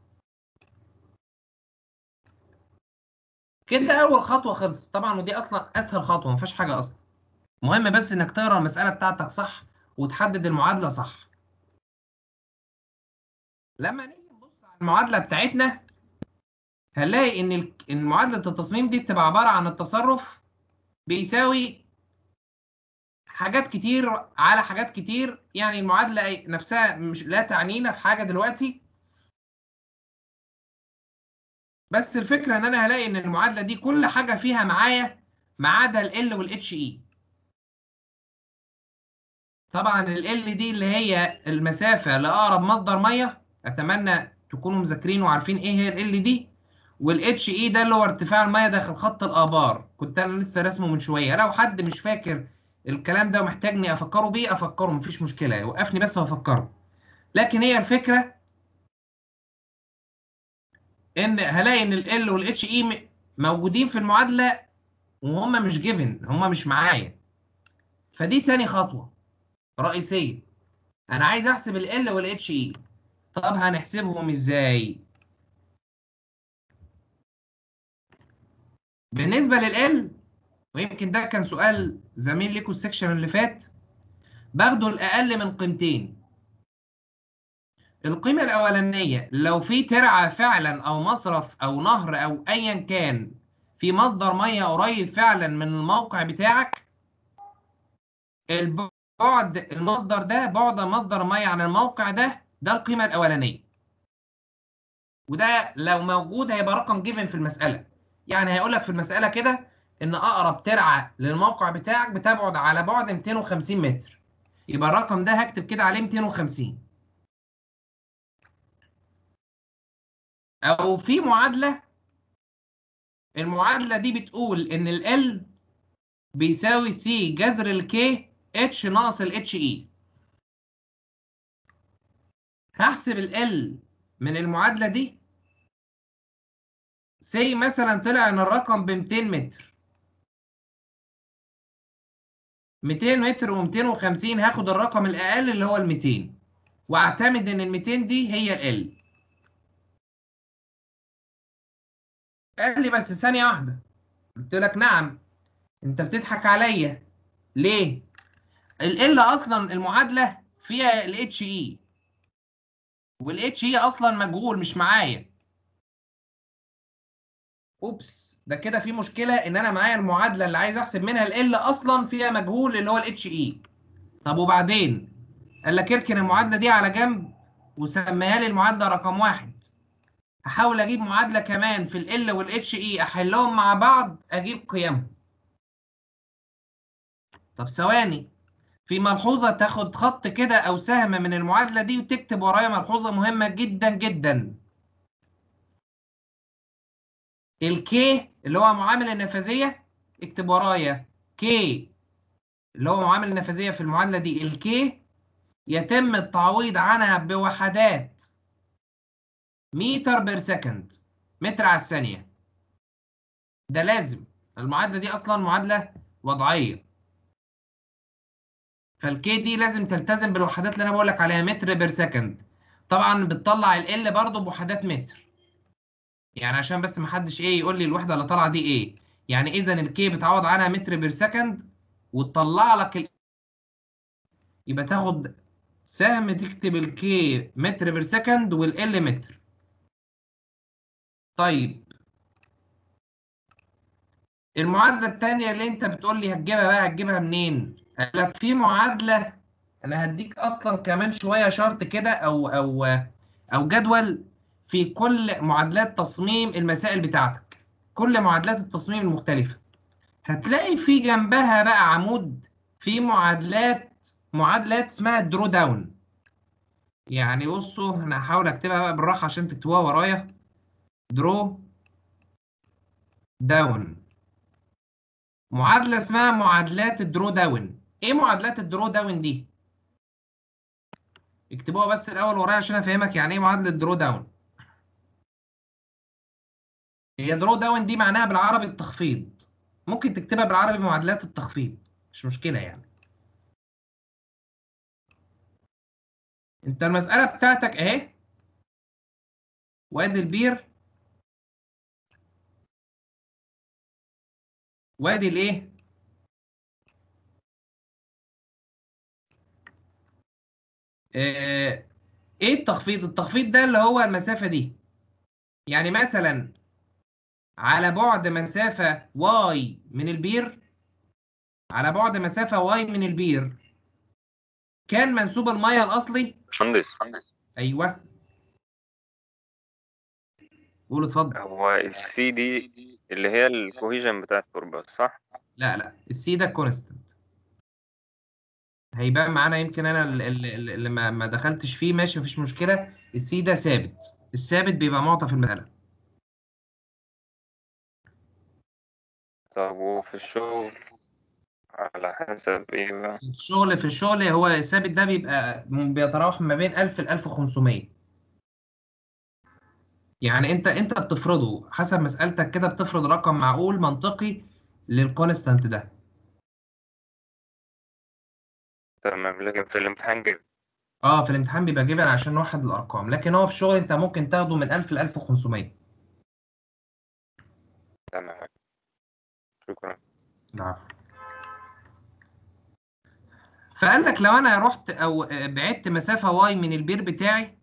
كده اول خطوه خلصت طبعا ودي اصلا اسهل خطوه ما فيهاش حاجه اصلا مهم بس انك تقرا المساله بتاعتك صح وتحدد المعادله صح لما نيجي نبص على المعادله بتاعتنا هنلاقي ان ال- إن معادله التصميم دي بتبقى عباره عن التصرف بيساوي حاجات كتير على حاجات كتير يعني المعادله نفسها مش لا تعنينا في حاجه دلوقتي بس الفكره ان انا هلاقي ان المعادله دي كل حاجه فيها معايا ما عدا ال والاتش اي طبعا ال دي اللي هي المسافه لاقرب مصدر ميه اتمنى تكونوا مذاكرين وعارفين ايه هي ال دي والاتش اي ده اللي هو ارتفاع الميه داخل خط الابار كنت انا لسه راسمه من شويه لو حد مش فاكر الكلام ده ومحتاجني افكره بيه افكره مفيش مشكله يوقفني بس وافكره لكن هي الفكره ان هلاقي ان ال والاتش اي موجودين في المعادله وهم مش جيفن هم مش معايا فدي تاني خطوه رئيسيه انا عايز احسب ال والاتش اي طب هنحسبهم ازاي بالنسبه لل ويمكن ده كان سؤال زميل ليكوا السكشن اللي فات باخده الاقل من قيمتين القيمة الأولانية لو في ترعة فعلا أو مصرف أو نهر أو أيا كان في مصدر مية قريب فعلا من الموقع بتاعك البعد المصدر ده بعد مصدر مية عن الموقع ده ده القيمة الأولانية وده لو موجود هيبقى رقم جيفن في المسألة يعني هيقول لك في المسألة كده إن أقرب ترعة للموقع بتاعك بتبعد على بعد 250 متر يبقى الرقم ده هكتب كده عليه 250 او في معادله المعادله دي بتقول ان ال L بيساوي سي جذر ال K اتش ناقص ال اتش اي هحسب ال L من المعادلة دي سي مثلا طلع ان الرقم ب 200 متر 200 متر و250 هاخد الرقم الاقل اللي هو ال 200 واعتمد ان ال 200 دي هي ال L قال لي بس ثانية واحدة قلت لك نعم انت بتضحك عليا ليه؟ ال L اصلا المعادلة فيها ال HE وال HE اصلا مجهول مش معايا اوبس ده كده في مشكلة ان انا معايا المعادلة اللي عايز احسب منها ال L اصلا فيها مجهول اللي هو ال HE طب وبعدين؟ قال لك اركن المعادلة دي على جنب وسميها لي المعادلة رقم واحد هحاول اجيب معادله كمان في ال وال اتش اي احلهم مع بعض اجيب قيمهم طب ثواني في ملحوظه تاخد خط كده او سهم من المعادله دي وتكتب ورايا ملحوظه مهمه جدا جدا الكي اللي هو معامل النفاذيه اكتب ورايا كي اللي هو معامل النفاذيه في المعادله دي الكي يتم التعويض عنها بوحدات متر بير سكند متر على الثانية ده لازم المعادلة دي أصلا معادلة وضعية فالكي دي لازم تلتزم بالوحدات اللي أنا بقول لك عليها متر بير سكند طبعا بتطلع ال برضه بوحدات متر يعني عشان بس محدش إيه يقول لي الوحدة اللي طالعة دي إيه يعني إذا الكي بتعوض عنها متر بير سكند وتطلع لك ال... يبقى تاخد سهم تكتب الكي متر بير سكند والال متر طيب المعادلة التانية اللي انت بتقول لي هتجيبها بقى هتجيبها منين؟ قال لك في معادلة انا هديك اصلا كمان شوية شرط كده او او او جدول في كل معادلات تصميم المسائل بتاعتك كل معادلات التصميم المختلفة هتلاقي في جنبها بقى عمود في معادلات معادلات اسمها درو داون يعني بصوا انا هحاول اكتبها بقى بالراحة عشان تكتبوها ورايا درو داون معادلة اسمها معادلات الدرو داون ايه معادلات الدرو داون دي اكتبوها بس الاول ورايا عشان افهمك يعني ايه معادلة درو داون هي درو داون دي معناها بالعربي التخفيض ممكن تكتبها بالعربي معادلات التخفيض مش مشكلة يعني انت المسألة بتاعتك اهي وادي البير وادي الايه آه، ايه التخفيض التخفيض ده اللي هو المسافة دي يعني مثلا على بعد مسافة واي من البير على بعد مسافة واي من البير كان منسوب المية الأصلي مهندس أيوه قول اتفضل هو السي دي اللي هي الكوهيجن بتاع التربة صح؟ لا لا السي ده كونستنت هيبان معانا يمكن انا ال- ال- ال- اللي ما ما دخلتش فيه ماشي مفيش مشكله السي ده ثابت الثابت بيبقى معطى في المساله طب وفي الشغل على حسب ايه بقى؟ في الشغل في الشغل هو الثابت ده بيبقى م- بيتراوح ما بين 1000 ل 1500 يعني انت انت بتفرضه حسب مسألتك كده بتفرض رقم معقول منطقي للكونستانت ده تمام لكن في الامتحان جبت اه في الامتحان بيبقى جيفن عشان نوحد الارقام لكن هو في الشغل انت ممكن تاخده من 1000 ل 1500 تمام شكرا العفو فقال لك لو انا رحت او بعدت مسافه واي من البير بتاعي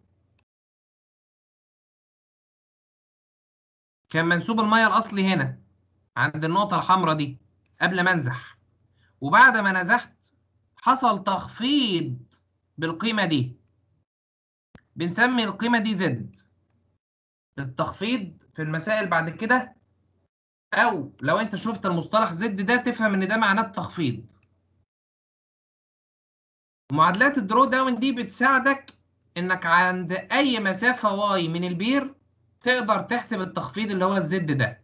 كان منسوب الميه الاصلي هنا عند النقطه الحمراء دي قبل ما انزح وبعد ما نزحت حصل تخفيض بالقيمه دي بنسمي القيمه دي زد التخفيض في المسائل بعد كده او لو انت شفت المصطلح زد ده تفهم ان ده معناه التخفيض معادلات الدرو داون دي بتساعدك انك عند اي مسافة واي من البير تقدر تحسب التخفيض اللي هو الزد ده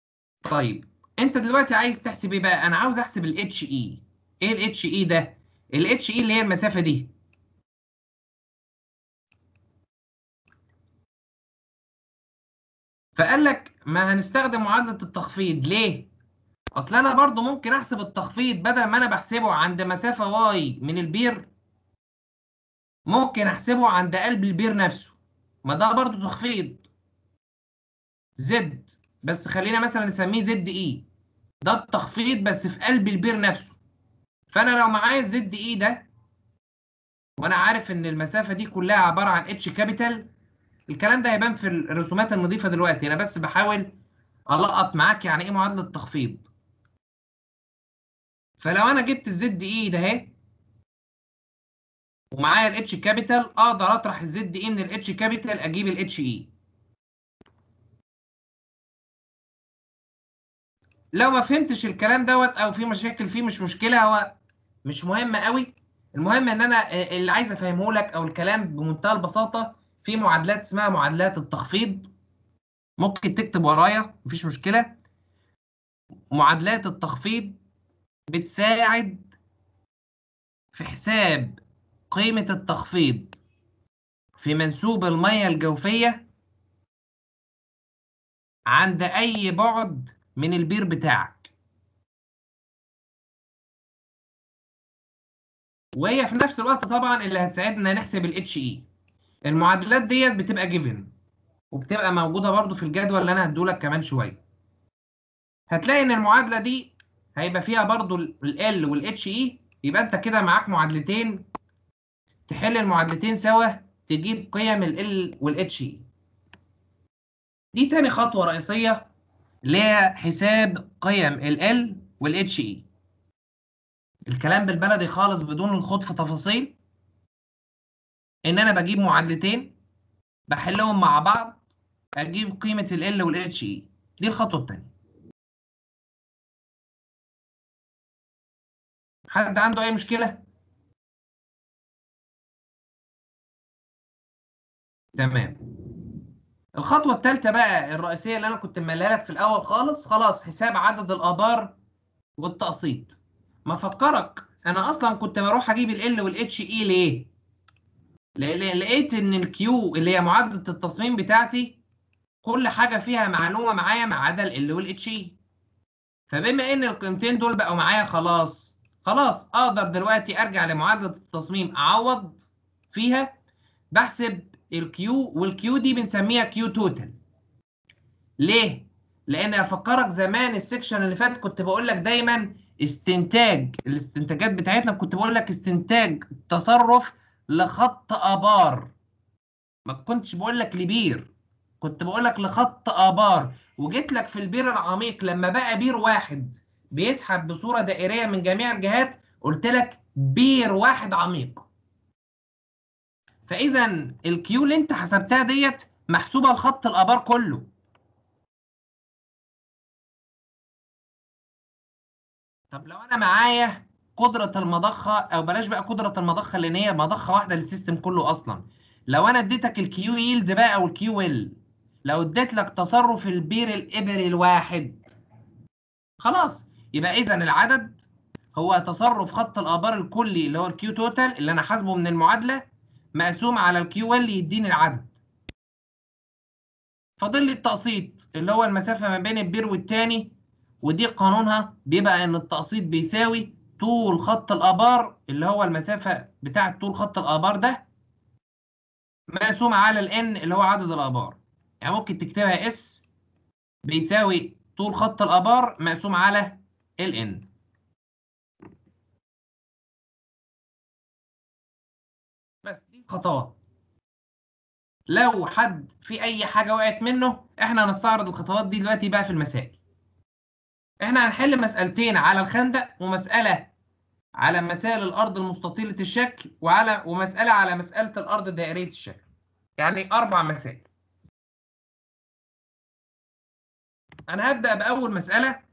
طيب انت دلوقتي عايز تحسب ايه بقى انا عاوز احسب الاتش اي ايه الاتش اي ده الاتش اي اللي هي المسافه دي فقال لك ما هنستخدم معادله التخفيض ليه اصل انا برضو ممكن احسب التخفيض بدل ما انا بحسبه عند مسافه واي من البير ممكن احسبه عند قلب البير نفسه ما ده برضو تخفيض زد بس خلينا مثلا نسميه زد اي ده التخفيض بس في قلب البير نفسه فانا لو معايا الزد اي ده وانا عارف ان المسافه دي كلها عباره عن اتش كابيتال الكلام ده هيبان في الرسومات النظيفه دلوقتي انا بس بحاول القط معاك يعني ايه معادله تخفيض فلو انا جبت الزد اي ده اهي ومعايا الاتش كابيتال اقدر اطرح الزد اي من الاتش كابيتال اجيب الاتش اي لو ما فهمتش الكلام دوت او في مشاكل فيه مش مشكله هو مش مهم قوي المهم ان انا اللي عايز افهمه لك او الكلام بمنتهى البساطه في معادلات اسمها معادلات التخفيض ممكن تكتب ورايا مفيش مشكله معادلات التخفيض بتساعد في حساب قيمة التخفيض في منسوب المياه الجوفية عند أي بعد من البير بتاعك وهي في نفس الوقت طبعا اللي هتساعدنا نحسب ال HE المعادلات ديت بتبقى جيفن وبتبقى موجودة برضو في الجدول اللي أنا هديهولك كمان شوية هتلاقي إن المعادلة دي هيبقى فيها برضو ال L وال HE يبقى أنت كده معاك معادلتين تحل المعادلتين سوا تجيب قيم ال L وال HE دي تاني خطوة رئيسية اللي هي حساب قيم ال L وال HE الكلام بالبلدي خالص بدون الخوض في تفاصيل ان انا بجيب معادلتين بحلهم مع بعض اجيب قيمة ال L وال HE دي الخطوة التانية حد عنده اي مشكلة؟ تمام الخطوة الثالثة بقى الرئيسية اللي أنا كنت مالها لك في الأول خالص خلاص حساب عدد الآبار والتقسيط ما فكرك أنا أصلا كنت بروح أجيب ال L وال HE ليه؟ لأن لقيت إن الكيو اللي هي معادلة التصميم بتاعتي كل حاجة فيها معلومة معايا ما عدا ال L وال HE فبما إن القيمتين دول بقوا معايا خلاص خلاص أقدر دلوقتي أرجع لمعادلة التصميم أعوض فيها بحسب الكيو والكيو دي بنسميها كيو توتال ليه لان افكرك زمان السكشن اللي فات كنت بقول لك دايما استنتاج الاستنتاجات بتاعتنا كنت بقول لك استنتاج تصرف لخط ابار ما كنتش بقول لك لبير كنت بقول لك لخط ابار وجيت لك في البير العميق لما بقى بير واحد بيسحب بصوره دائريه من جميع الجهات قلت لك بير واحد عميق فاذا الكيو اللي انت حسبتها ديت محسوبه لخط الابار كله طب لو انا معايا قدره المضخه او بلاش بقى قدره المضخه لان هي مضخه واحده للسيستم كله اصلا لو انا اديتك الكيو ييلد بقى او الكيو ويل لو اديت لك تصرف البير الابري الواحد خلاص يبقى اذا العدد هو تصرف خط الابار الكلي اللي هو الكيو توتال اللي انا حاسبه من المعادله مقسوم على الكيو اللي يديني العدد فاضل لي التقسيط اللي هو المسافه ما بين البير والتاني ودي قانونها بيبقى ان التقسيط بيساوي طول خط الابار اللي هو المسافه بتاعه طول خط الابار ده مقسوم على الان اللي هو عدد الابار يعني ممكن تكتبها اس بيساوي طول خط الابار مقسوم على الان بس دي خطوات لو حد في اي حاجه وقعت منه احنا هنستعرض الخطوات دي دلوقتي بقى في المسائل احنا هنحل مسألتين على الخندق ومسألة على مسائل الأرض المستطيلة الشكل وعلى ومسألة على مسألة الأرض دائرية الشكل يعني أربع مسائل أنا هبدأ بأول مسألة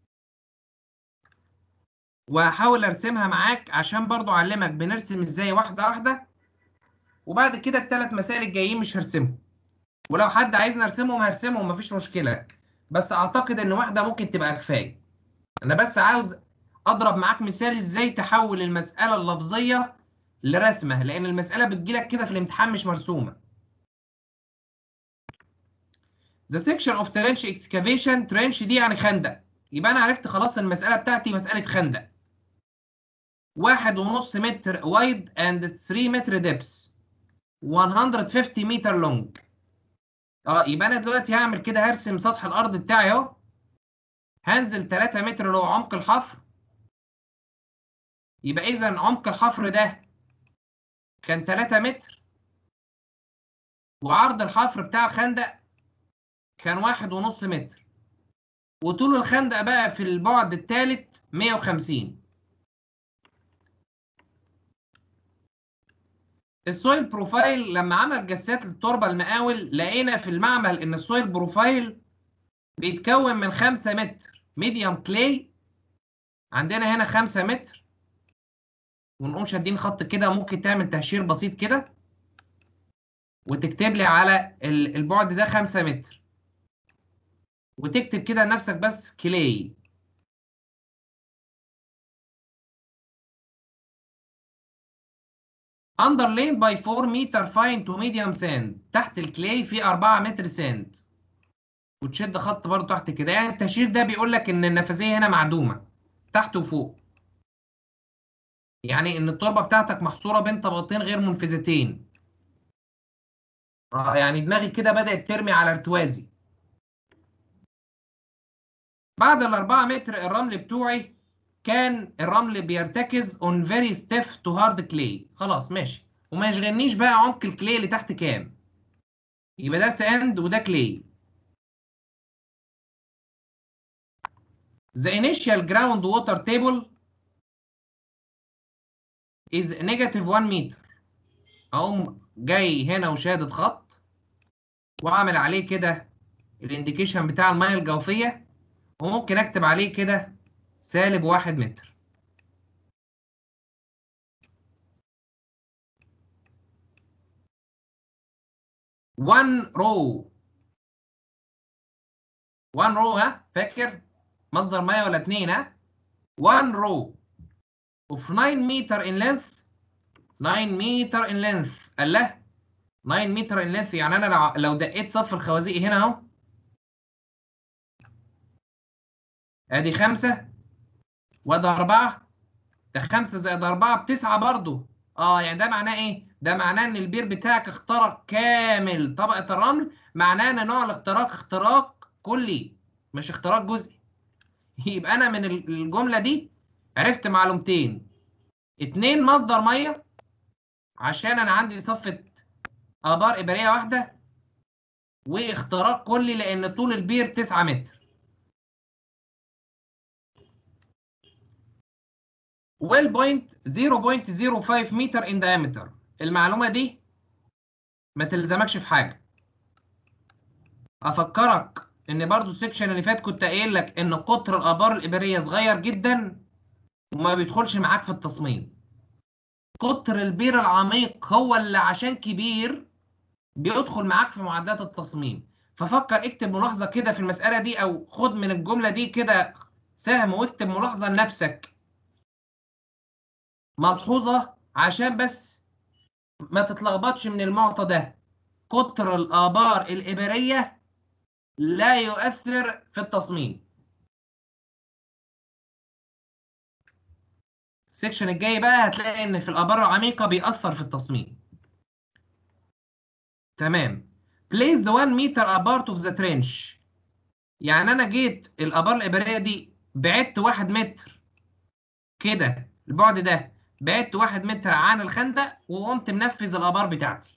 وهحاول أرسمها معاك عشان برضو أعلمك بنرسم إزاي واحدة واحدة وبعد كده الثلاث مسائل الجايين مش هرسمهم ولو حد عايزني أرسمهم هرسمهم مفيش مشكلة بس اعتقد ان واحده ممكن تبقى كفايه انا بس عاوز اضرب معاك مثال ازاي تحول المساله اللفظيه لرسمه لان المساله بتجيلك كده في الامتحان مش مرسومه The section of trench excavation trench دي يعني خندق يبقى انا عرفت خلاص المساله بتاعتي مساله خندق واحد ونص متر وايد and 3 متر ديبس 150 متر لونج اه يبقى انا دلوقتي هعمل كده هرسم سطح الارض بتاعي اهو هنزل 3 متر اللي هو عمق الحفر يبقى اذا عمق الحفر ده كان 3 متر وعرض الحفر بتاع الخندق كان واحد ونص متر وطول الخندق بقى في البعد الثالث 150 السويل بروفايل لما عمل جسات للتربه المقاول لقينا في المعمل ان السويل بروفايل بيتكون من 5 متر ميديوم كلاي عندنا هنا 5 متر ونقوم شادين خط كده ممكن تعمل تهشير بسيط كده وتكتب لي على البعد ده 5 متر وتكتب كده لنفسك بس كلاي underlain by 4 meter fine to medium sand تحت الكلاي في 4 متر ساند وتشد خط برضه تحت كده يعني التهشير ده بيقول لك ان النفاذيه هنا معدومه تحت وفوق يعني ان التربه بتاعتك محصوره بين طبقتين غير منفذتين اه يعني دماغي كده بدات ترمي على ارتوازي بعد الأربعة متر الرمل بتوعي كان الرمل بيرتكز on very stiff to hard clay خلاص ماشي وما يشغلنيش بقى عمق الكلي اللي تحت كام يبقى ده ساند وده كلي The initial ground water table is negative 1 meter اقوم جاي هنا وشادد خط واعمل عليه كده الانديكيشن بتاع الميه الجوفيه وممكن اكتب عليه كده سالب واحد متر one row one row ها فاكر مصدر ميه ولا اتنين ها one row of 9 meter in length 9 meter in length قال له 9 meter in length يعني انا لو لو دقيت صف الخوازيق هنا اهو ادي خمسة وادي أربعة ده خمسة زائد أربعة بتسعة برضو اه يعني ده معناه ايه؟ ده معناه ان البير بتاعك اخترق كامل طبقة الرمل معناه ان نوع الاختراق اختراق كلي مش اختراق جزئي يبقى انا من الجملة دي عرفت معلومتين اتنين مصدر مية عشان انا عندي صفة ابار ابرية واحدة واختراق كلي لان طول البير 9 متر ويل بوينت 0.05 متر ان diameter المعلومه دي ما تلزمكش في حاجه افكرك ان برضو السكشن اللي فات كنت قايل لك ان قطر الابار الابريه صغير جدا وما بيدخلش معاك في التصميم قطر البير العميق هو اللي عشان كبير بيدخل معاك في معادلات التصميم ففكر اكتب ملاحظه كده في المساله دي او خد من الجمله دي كده سهم واكتب ملاحظه لنفسك ملحوظة عشان بس ما تتلخبطش من المعطى ده قطر الآبار الإبرية لا يؤثر في التصميم السكشن الجاي بقى هتلاقي ان في الآبار العميقة بيأثر في التصميم تمام place the one meter apart of the trench يعني انا جيت الآبار الإبرية دي بعدت واحد متر كده البعد ده بعدت واحد متر عن الخندق وقمت منفذ الابار بتاعتي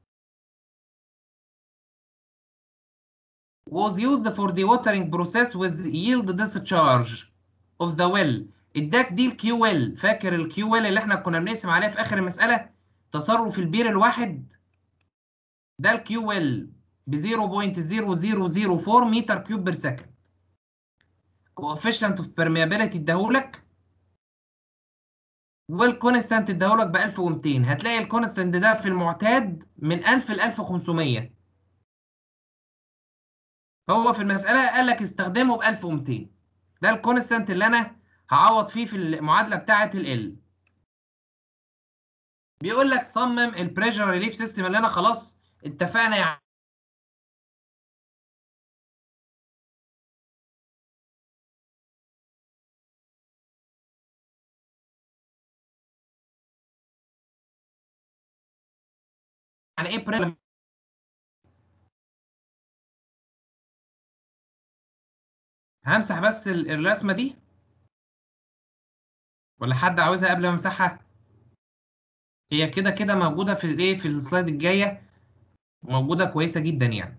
was used for the watering process with yield discharge of the well اداك دي الكيو ويل فاكر الكيو ويل اللي احنا كنا بنقسم عليها في اخر المساله تصرف البير الواحد ده الكيو ويل ب 0.0004 متر كيوب بير سكند coefficient of permeability اداهولك والكونستانت اداهولك ب 1200 هتلاقي الكونستانت ده في المعتاد من 1000 ل 1500 هو في المسألة قال لك استخدمه ب 1200 ده الكونستانت اللي أنا هعوض فيه في المعادله بتاعه ال بيقول لك صمم البريشر ريليف سيستم اللي انا خلاص اتفقنا يعني يعني ايه بريشر همسح بس ال- الرسمه دي ولا حد عاوزها قبل ما امسحها هي كده كده موجوده في الايه في السلايد الجايه موجوده كويسه جدا يعني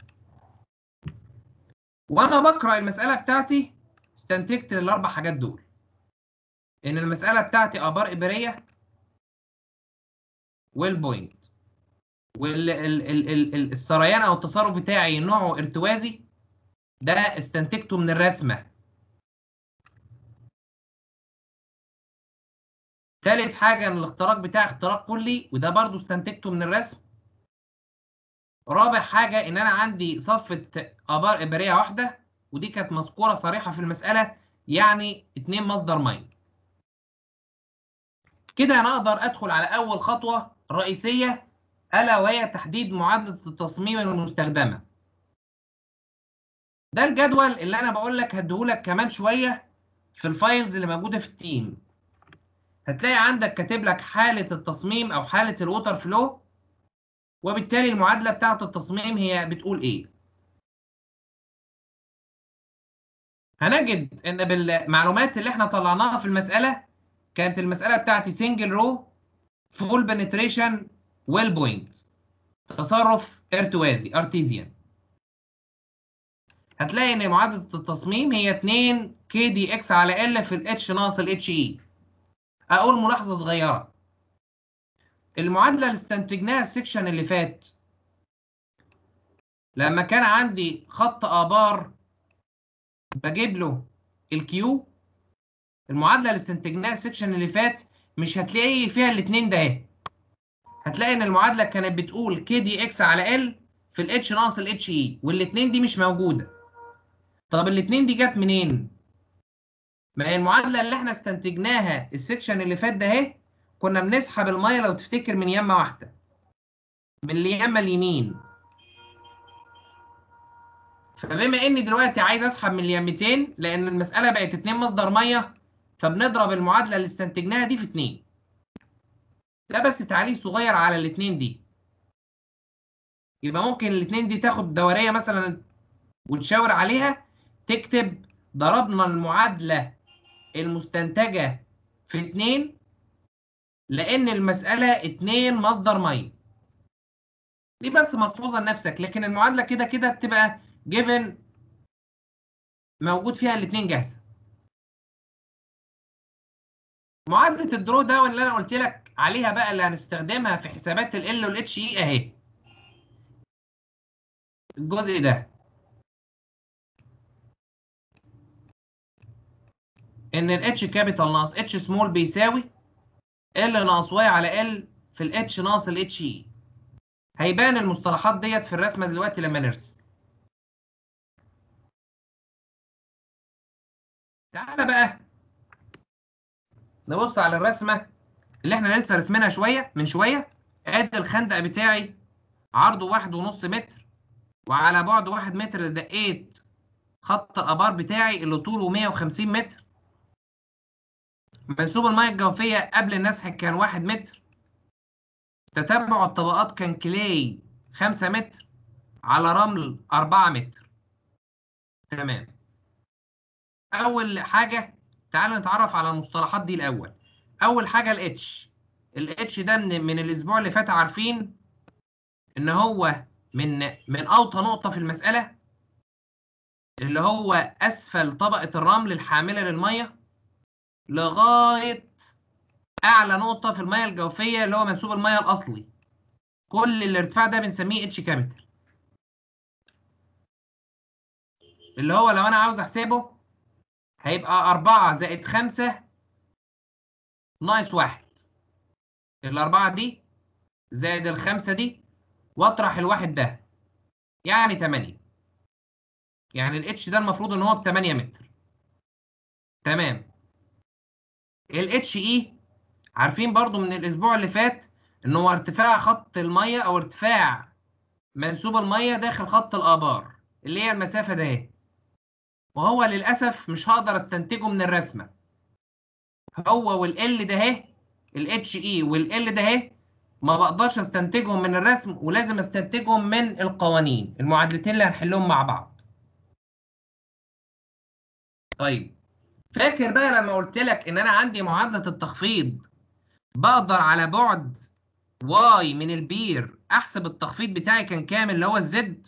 وانا بقرا المساله بتاعتي استنتجت الاربع حاجات دول ان المساله بتاعتي ابار ابريه والبوينت والسريان او التصرف بتاعي نوعه ارتوازي ده استنتجته من الرسمه تالت حاجه ان الاختراق بتاعي اختراق كلي وده برضو استنتجته من الرسم رابع حاجه ان انا عندي صفه ابار ابريه واحده ودي كانت مذكوره صريحه في المساله يعني اتنين مصدر ميه كده انا اقدر ادخل على اول خطوه رئيسيه الا وهي تحديد معادله التصميم المستخدمه ده الجدول اللي انا بقول لك هديهولك كمان شويه في الفايلز اللي موجوده في التيم هتلاقي عندك كاتب لك حاله التصميم او حاله الووتر فلو وبالتالي المعادله بتاعه التصميم هي بتقول ايه هنجد ان بالمعلومات اللي احنا طلعناها في المساله كانت المساله بتاعتي سنجل رو فول بنتريشن ويل بوينت تصرف ارتوازي ارتيزيان هتلاقي ان معادله التصميم هي 2 كي دي اكس على ال في الاتش ناقص الاتش اي اقول ملاحظه صغيره المعادله اللي استنتجناها السكشن اللي فات لما كان عندي خط ابار بجيب له الكيو المعادله اللي استنتجناها السكشن اللي فات مش هتلاقي فيها الاثنين ده اهي هتلاقي ان المعادله كانت بتقول كي دي اكس على ال في الاتش ناقص الاتش اي والاثنين دي مش موجوده طب الاثنين دي جت منين ما هي المعادله اللي احنا استنتجناها السكشن اللي فات ده اهي كنا بنسحب الميه لو تفتكر من يمه واحده من اليمه اليمين فبما اني دلوقتي عايز اسحب من اليمتين لان المساله بقت اتنين مصدر ميه فبنضرب المعادله اللي استنتجناها دي في اتنين ده بس تعليق صغير على الاتنين دي يبقى ممكن الاتنين دي تاخد دوريه مثلا وتشاور عليها تكتب ضربنا المعادله المستنتجه في اتنين لان المساله اتنين مصدر ميه دي بس ملحوظه لنفسك لكن المعادله كده كده بتبقى جيفن موجود فيها الاتنين جاهزه معادله الدرو ده واللي انا قلت لك عليها بقى اللي هنستخدمها في حسابات ال والاتش اي اهي الجزء ده ان الاتش كابيتال ناقص اتش سمول بيساوي ال ناقص واي على ال في الاتش ناقص الاتش اي هيبان المصطلحات ديت في الرسمه دلوقتي لما نرسم تعالى بقى نبص على الرسمه اللي احنا لسه رسمينها شويه من شويه ادي الخندق بتاعي عرضه واحد ونص متر وعلى بعد واحد متر دقيت خط الابار بتاعي اللي طوله 150 متر منسوب الميه الجوفيه قبل النسح كان واحد متر تتبع الطبقات كان كلاي 5 متر على رمل 4 متر تمام اول حاجه تعال نتعرف على المصطلحات دي الاول اول حاجه الاتش الاتش ده من, من الاسبوع اللي فات عارفين ان هو من من اوطى نقطه في المساله اللي هو اسفل طبقه الرمل الحامله للميه لغايه اعلى نقطه في الميه الجوفيه اللي هو منسوب الميه الاصلي كل الارتفاع ده بنسميه اتش كابيتال اللي هو لو انا عاوز احسبه هيبقى 4 زائد 5 ناقص 1 الأربعة دي زائد الخمسة دي واطرح الواحد ده يعني 8 يعني الاتش ده المفروض ان هو ب 8 متر تمام الاتش اي عارفين برضو من الاسبوع اللي فات ان هو ارتفاع خط الميه او ارتفاع منسوب الميه داخل خط الابار اللي هي المسافه ده اهي وهو للاسف مش هقدر استنتجه من الرسمه هو والال ده اهي الاتش اي والال ده اهي ما بقدرش استنتجهم من الرسم ولازم استنتجهم من القوانين المعادلتين اللي هنحلهم مع بعض طيب فاكر بقى لما قلت لك ان انا عندي معادله التخفيض بقدر على بعد واي من البير احسب التخفيض بتاعي كان كام اللي هو الزد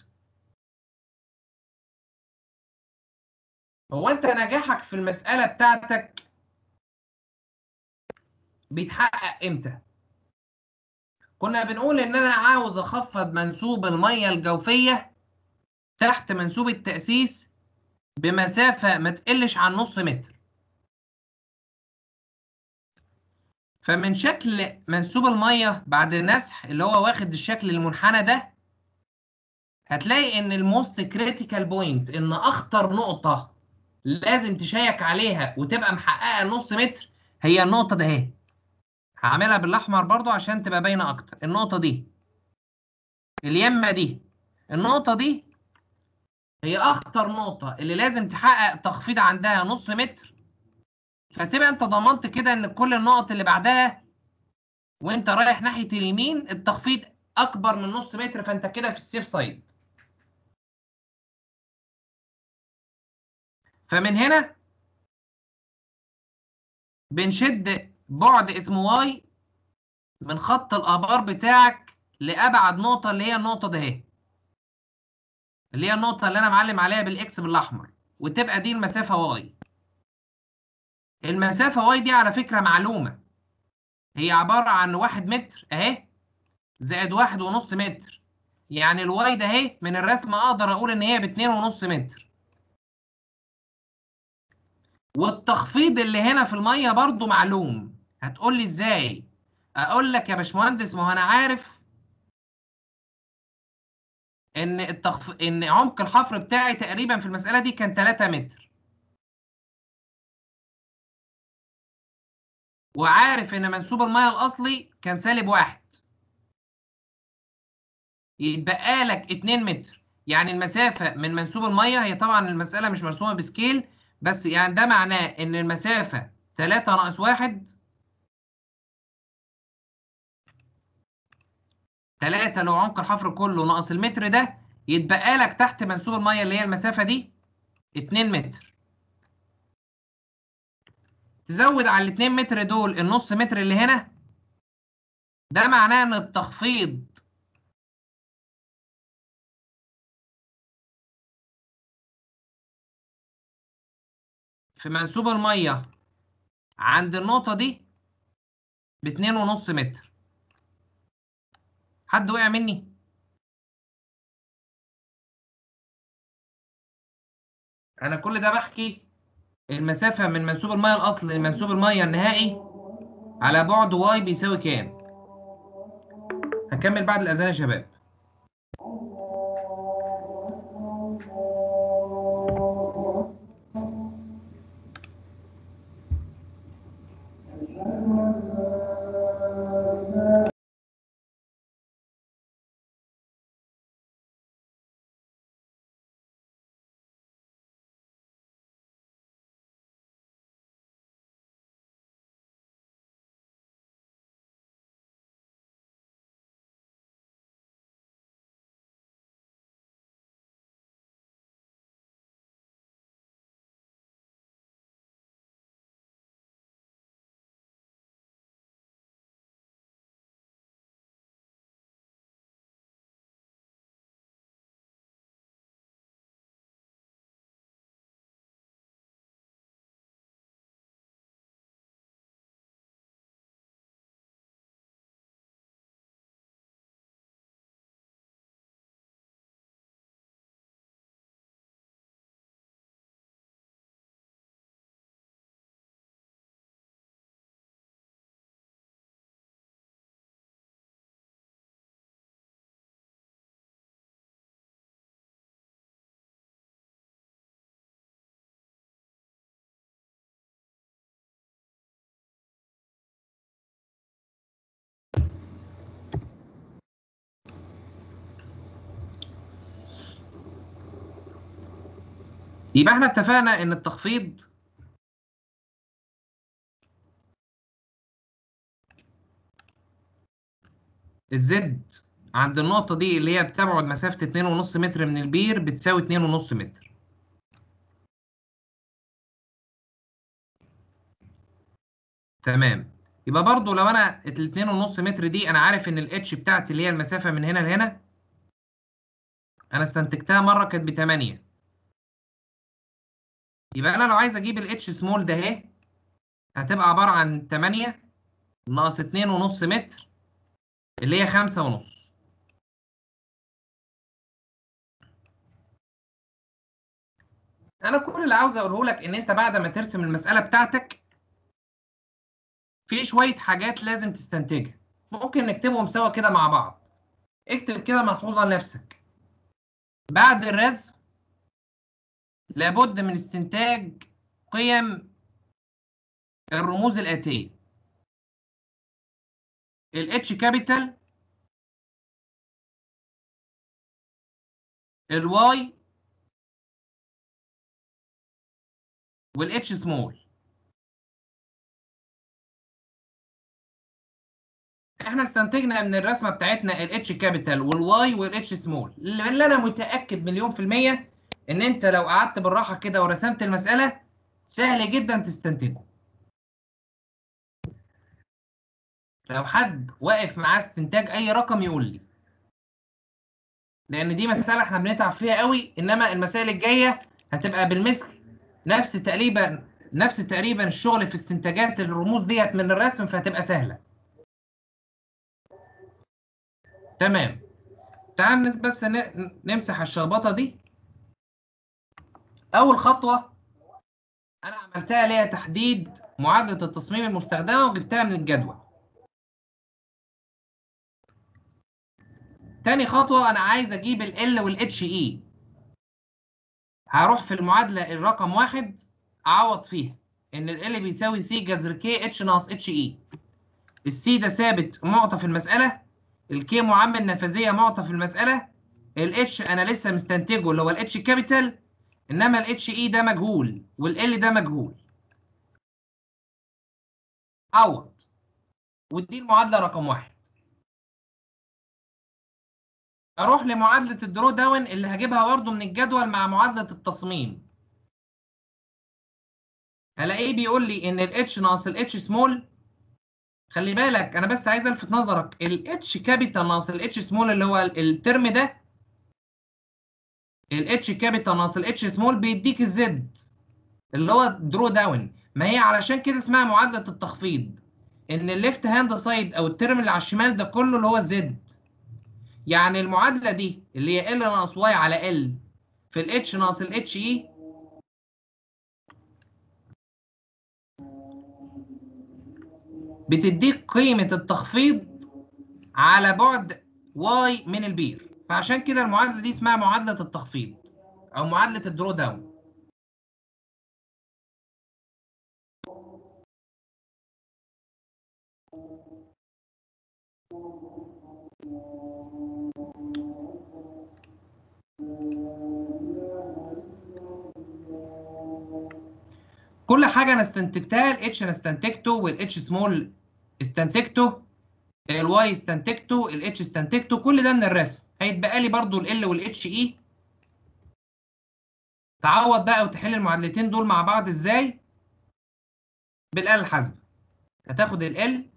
هو انت نجاحك في المساله بتاعتك بيتحقق امتى كنا بنقول ان انا عاوز اخفض منسوب الميه الجوفيه تحت منسوب التاسيس بمسافه ما تقلش عن نص متر فمن شكل منسوب الميه بعد النسح اللي هو واخد الشكل المنحنى ده هتلاقي ان الموست كريتيكال بوينت ان اخطر نقطه لازم تشيك عليها وتبقى محققه نص متر هي النقطه ده اهي هعملها بالاحمر برضو عشان تبقى باينه اكتر النقطه دي اليمه دي النقطه دي هي اخطر نقطه اللي لازم تحقق تخفيض عندها نص متر فتبقى انت ضمنت كده ان كل النقط اللي بعدها وانت رايح ناحيه اليمين التخفيض اكبر من نص متر فانت كده في السيف سايد فمن هنا بنشد بعد اسمه واي من خط الابار بتاعك لابعد نقطه اللي هي النقطه ده اهي اللي هي النقطه اللي انا معلم عليها بالاكس بالاحمر وتبقى دي المسافه واي المسافه واي دي على فكره معلومه هي عباره عن واحد متر اهي زائد واحد ونص متر يعني الواي ده اهي من الرسم اقدر اقول ان هي باتنين ونص متر والتخفيض اللي هنا في الميه برضو معلوم هتقول لي ازاي اقول لك يا باشمهندس ما هو انا عارف ان التخف... ان عمق الحفر بتاعي تقريبا في المساله دي كان 3 متر وعارف ان منسوب الميه الاصلي كان سالب واحد يتبقى لك 2 متر يعني المسافه من منسوب الميه هي طبعا المساله مش مرسومه بسكيل بس يعني ده معناه ان المسافه 3 ناقص 1 3 لو عمق الحفر كله ناقص المتر ده يتبقى لك تحت منسوب الميه اللي هي المسافه دي 2 متر تزود على ال 2 متر دول النص متر اللي هنا ده معناه ان التخفيض في منسوب الميه عند النقطه دي باتنين ونص متر حد وقع مني انا كل ده بحكي المسافة من منسوب المية الأصلي لمنسوب المية النهائي على بعد واي بيساوي كام؟ هنكمل بعد الأذان يا شباب يبقى احنا اتفقنا ان التخفيض الزد عند النقطة دي اللي هي بتبعد مسافة 2.5 متر من البير بتساوي 2.5 متر تمام يبقى برضو لو انا ال 2.5 متر دي انا عارف ان الاتش بتاعتي اللي هي المسافة من هنا لهنا انا استنتجتها مرة كانت ب 8 يبقى انا لو عايز اجيب الاتش سمول ده اهي هتبقى عبارة عن 8 ناقص 2.5 متر اللي هي 5 ونص انا كل اللي عاوز اقوله لك ان انت بعد ما ترسم المسألة بتاعتك في شوية حاجات لازم تستنتجها ممكن نكتبهم سوا كده مع بعض اكتب كده ملحوظة لنفسك بعد الرسم لابد من استنتاج قيم الرموز الآتية ال H كابيتال ال Y وال H سمول احنا استنتجنا من الرسمه بتاعتنا ال H كابيتال وال Y وال H سمول اللي انا متاكد مليون في الميه ان انت لو قعدت بالراحه كده ورسمت المساله سهل جدا تستنتجه لو حد واقف معاه استنتاج اي رقم يقول لي لان دي مساله احنا بنتعب فيها قوي انما المسائل الجايه هتبقى بالمثل نفس تقريبا نفس تقريبا الشغل في استنتاجات الرموز ديت من الرسم فهتبقى سهله تمام تعال نس بس ن- نمسح الشخبطه دي اول خطوه انا عملتها ليها تحديد معادله التصميم المستخدمه وجبتها من الجدول تاني خطوة أنا عايز أجيب ال L وال HE هروح في المعادلة الرقم واحد أعوض فيها إن ال L بيساوي C جذر K H ناقص HE ال C ده ثابت معطى في المسألة ال K معامل نفاذية معطى في المسألة ال H أنا لسه مستنتجه اللي هو ال H كابيتال إنما ال HE ده مجهول وال L ده مجهول عوض ودي المعادلة رقم واحد اروح لمعادله الدرو داون اللي هجيبها برضه من الجدول مع معادله التصميم هلاقيه بيقول لي ان الاتش ناقص الاتش سمول خلي بالك انا بس عايز الفت نظرك الاتش كابيتال ناقص الاتش سمول اللي هو الترم ده الاتش كابيتال ناقص الاتش سمول بيديك الزد اللي هو درو داون ما هي علشان كده اسمها معادله التخفيض ان الليفت هاند سايد او الترم اللي على الشمال ده كله اللي هو الزد يعني المعادلة دي اللي هي ال ناقص واي على ال في ال اتش ناقص ال اتش اي بتديك قيمة التخفيض على بعد واي من البير فعشان كده المعادلة دي اسمها معادلة التخفيض أو معادلة الدرو داون كل حاجه انا استنتجتها الاتش انا استنتجته والاتش سمول استنتجته الواي استنتجته الاتش استنتجته كل ده من الرسم هيتبقى لي برضو ال والاتش اي تعوض بقى وتحل المعادلتين دول مع بعض ازاي بالاله الحاسبه هتاخد ال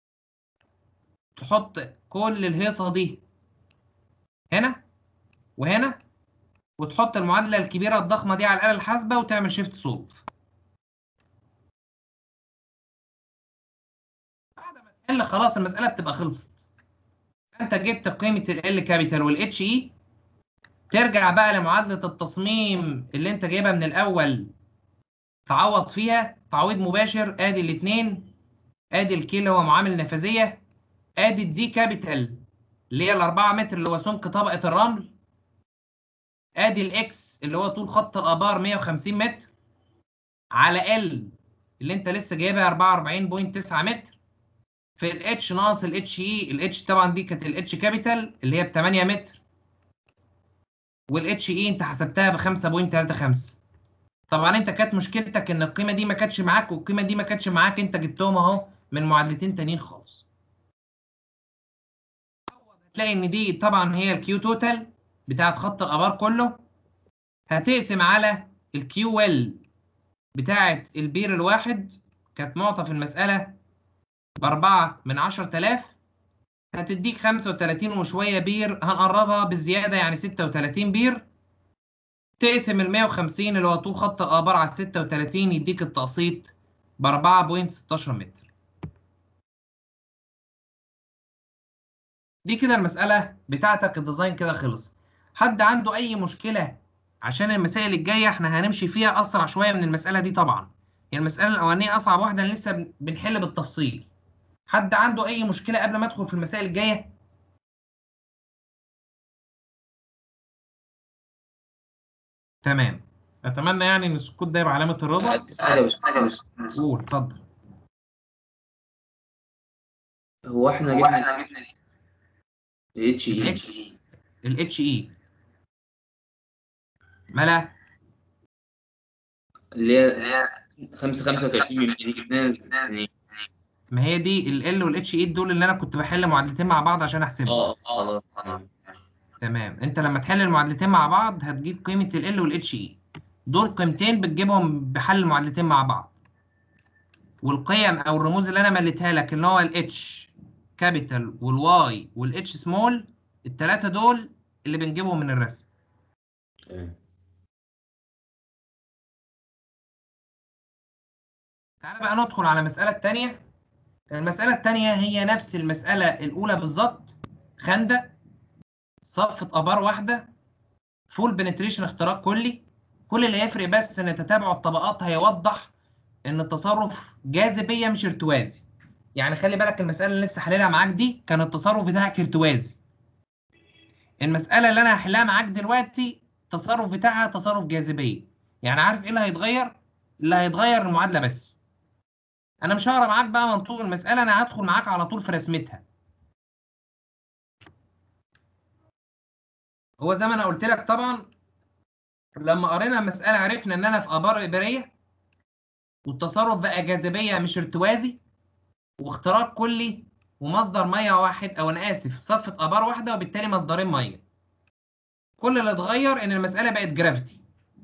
تحط كل الهيصه دي هنا وهنا وتحط المعادله الكبيره الضخمه دي على الاله الحاسبه وتعمل شيفت سولف ال خلاص المساله بتبقى خلصت انت جبت قيمه ال كابيتال والاتش اي ترجع بقى لمعادله التصميم اللي انت جايبها من الاول تعوض فيها تعويض مباشر ادي الاثنين ادي الكي اللي هو معامل نفاذيه ادي الدي كابيتال اللي هي الأربعة متر اللي هو سمك طبقه الرمل ادي الاكس اللي هو طول خط الابار 150 متر على ال اللي انت لسه جايبها 44.9 متر في الاتش ناقص الاتش اي الاتش طبعا دي كانت الاتش كابيتال اللي هي ب 8 متر والاتش اي انت حسبتها ب 5.35 طبعا انت كانت مشكلتك ان القيمه دي ما كانتش معاك والقيمه دي ما كانتش معاك انت جبتهم اهو من معادلتين تانيين خالص هتلاقي ان دي طبعا هي الكيو توتال بتاعت خط الابار كله هتقسم على الكيو ال بتاعت البير الواحد كانت معطى في المساله بأربعة من عشر تلاف هتديك خمسة وتلاتين وشوية بير هنقربها بالزيادة يعني ستة وتلاتين بير تقسم المية وخمسين اللي هو طول خط الآبار على الستة وتلاتين يديك التقسيط بأربعة بوينت ستاشر متر دي كده المسألة بتاعتك الديزاين كده خلص حد عنده أي مشكلة عشان المسائل الجاية احنا هنمشي فيها أسرع شوية من المسألة دي طبعا هي المسألة الأولانية أصعب واحدة لسه بن- بنحل بالتفصيل حد عنده أي مشكلة قبل ما أدخل في المسائل الجاية؟ تمام أتمنى يعني إن السكوت ده يبقى علامة الرضا حاجة بس حاجة بس قول اتفضل هو احنا جبنا الاتش اي الاتش اي ملا اللي هي 5 35 من جبناها ما هي دي ال L وال H E دول اللي انا كنت بحل معادلتين مع بعض عشان احسبهم اه خلاص تمام تمام انت لما تحل المعادلتين مع بعض هتجيب قيمة ال L وال H E دول قيمتين بتجيبهم بحل المعادلتين مع بعض والقيم او الرموز اللي انا مليتها لك اللي هو ال H كابيتال وال Y وال H سمول التلاتة دول اللي بنجيبهم من الرسم تمام تعالى بقى ندخل على المسألة التانية المسألة التانية هي نفس المسألة الأولى بالظبط خندق صفة آبار واحدة فول بنتريشن اختراق كلي كل اللي هيفرق بس إن تتابع الطبقات هيوضح إن التصرف جاذبية مش ارتوازي يعني خلي بالك المسألة اللي لسه حللها معاك دي كان التصرف بتاعك ارتوازي المسألة اللي أنا هحلها معاك دلوقتي التصرف بتاعها تصرف جاذبية يعني عارف إيه اللي هيتغير؟ اللي هيتغير المعادلة بس انا مش هقرا معاك بقى منطوق المساله انا هدخل معاك على طول في رسمتها هو زي ما انا قلت لك طبعا لما قرينا المساله عرفنا ان انا في ابار ابريه والتصرف بقى جاذبيه مش ارتوازي واختراق كلي ومصدر ميه واحد او انا اسف صفه ابار واحده وبالتالي مصدرين ميه كل اللي اتغير ان المساله بقت جرافيتي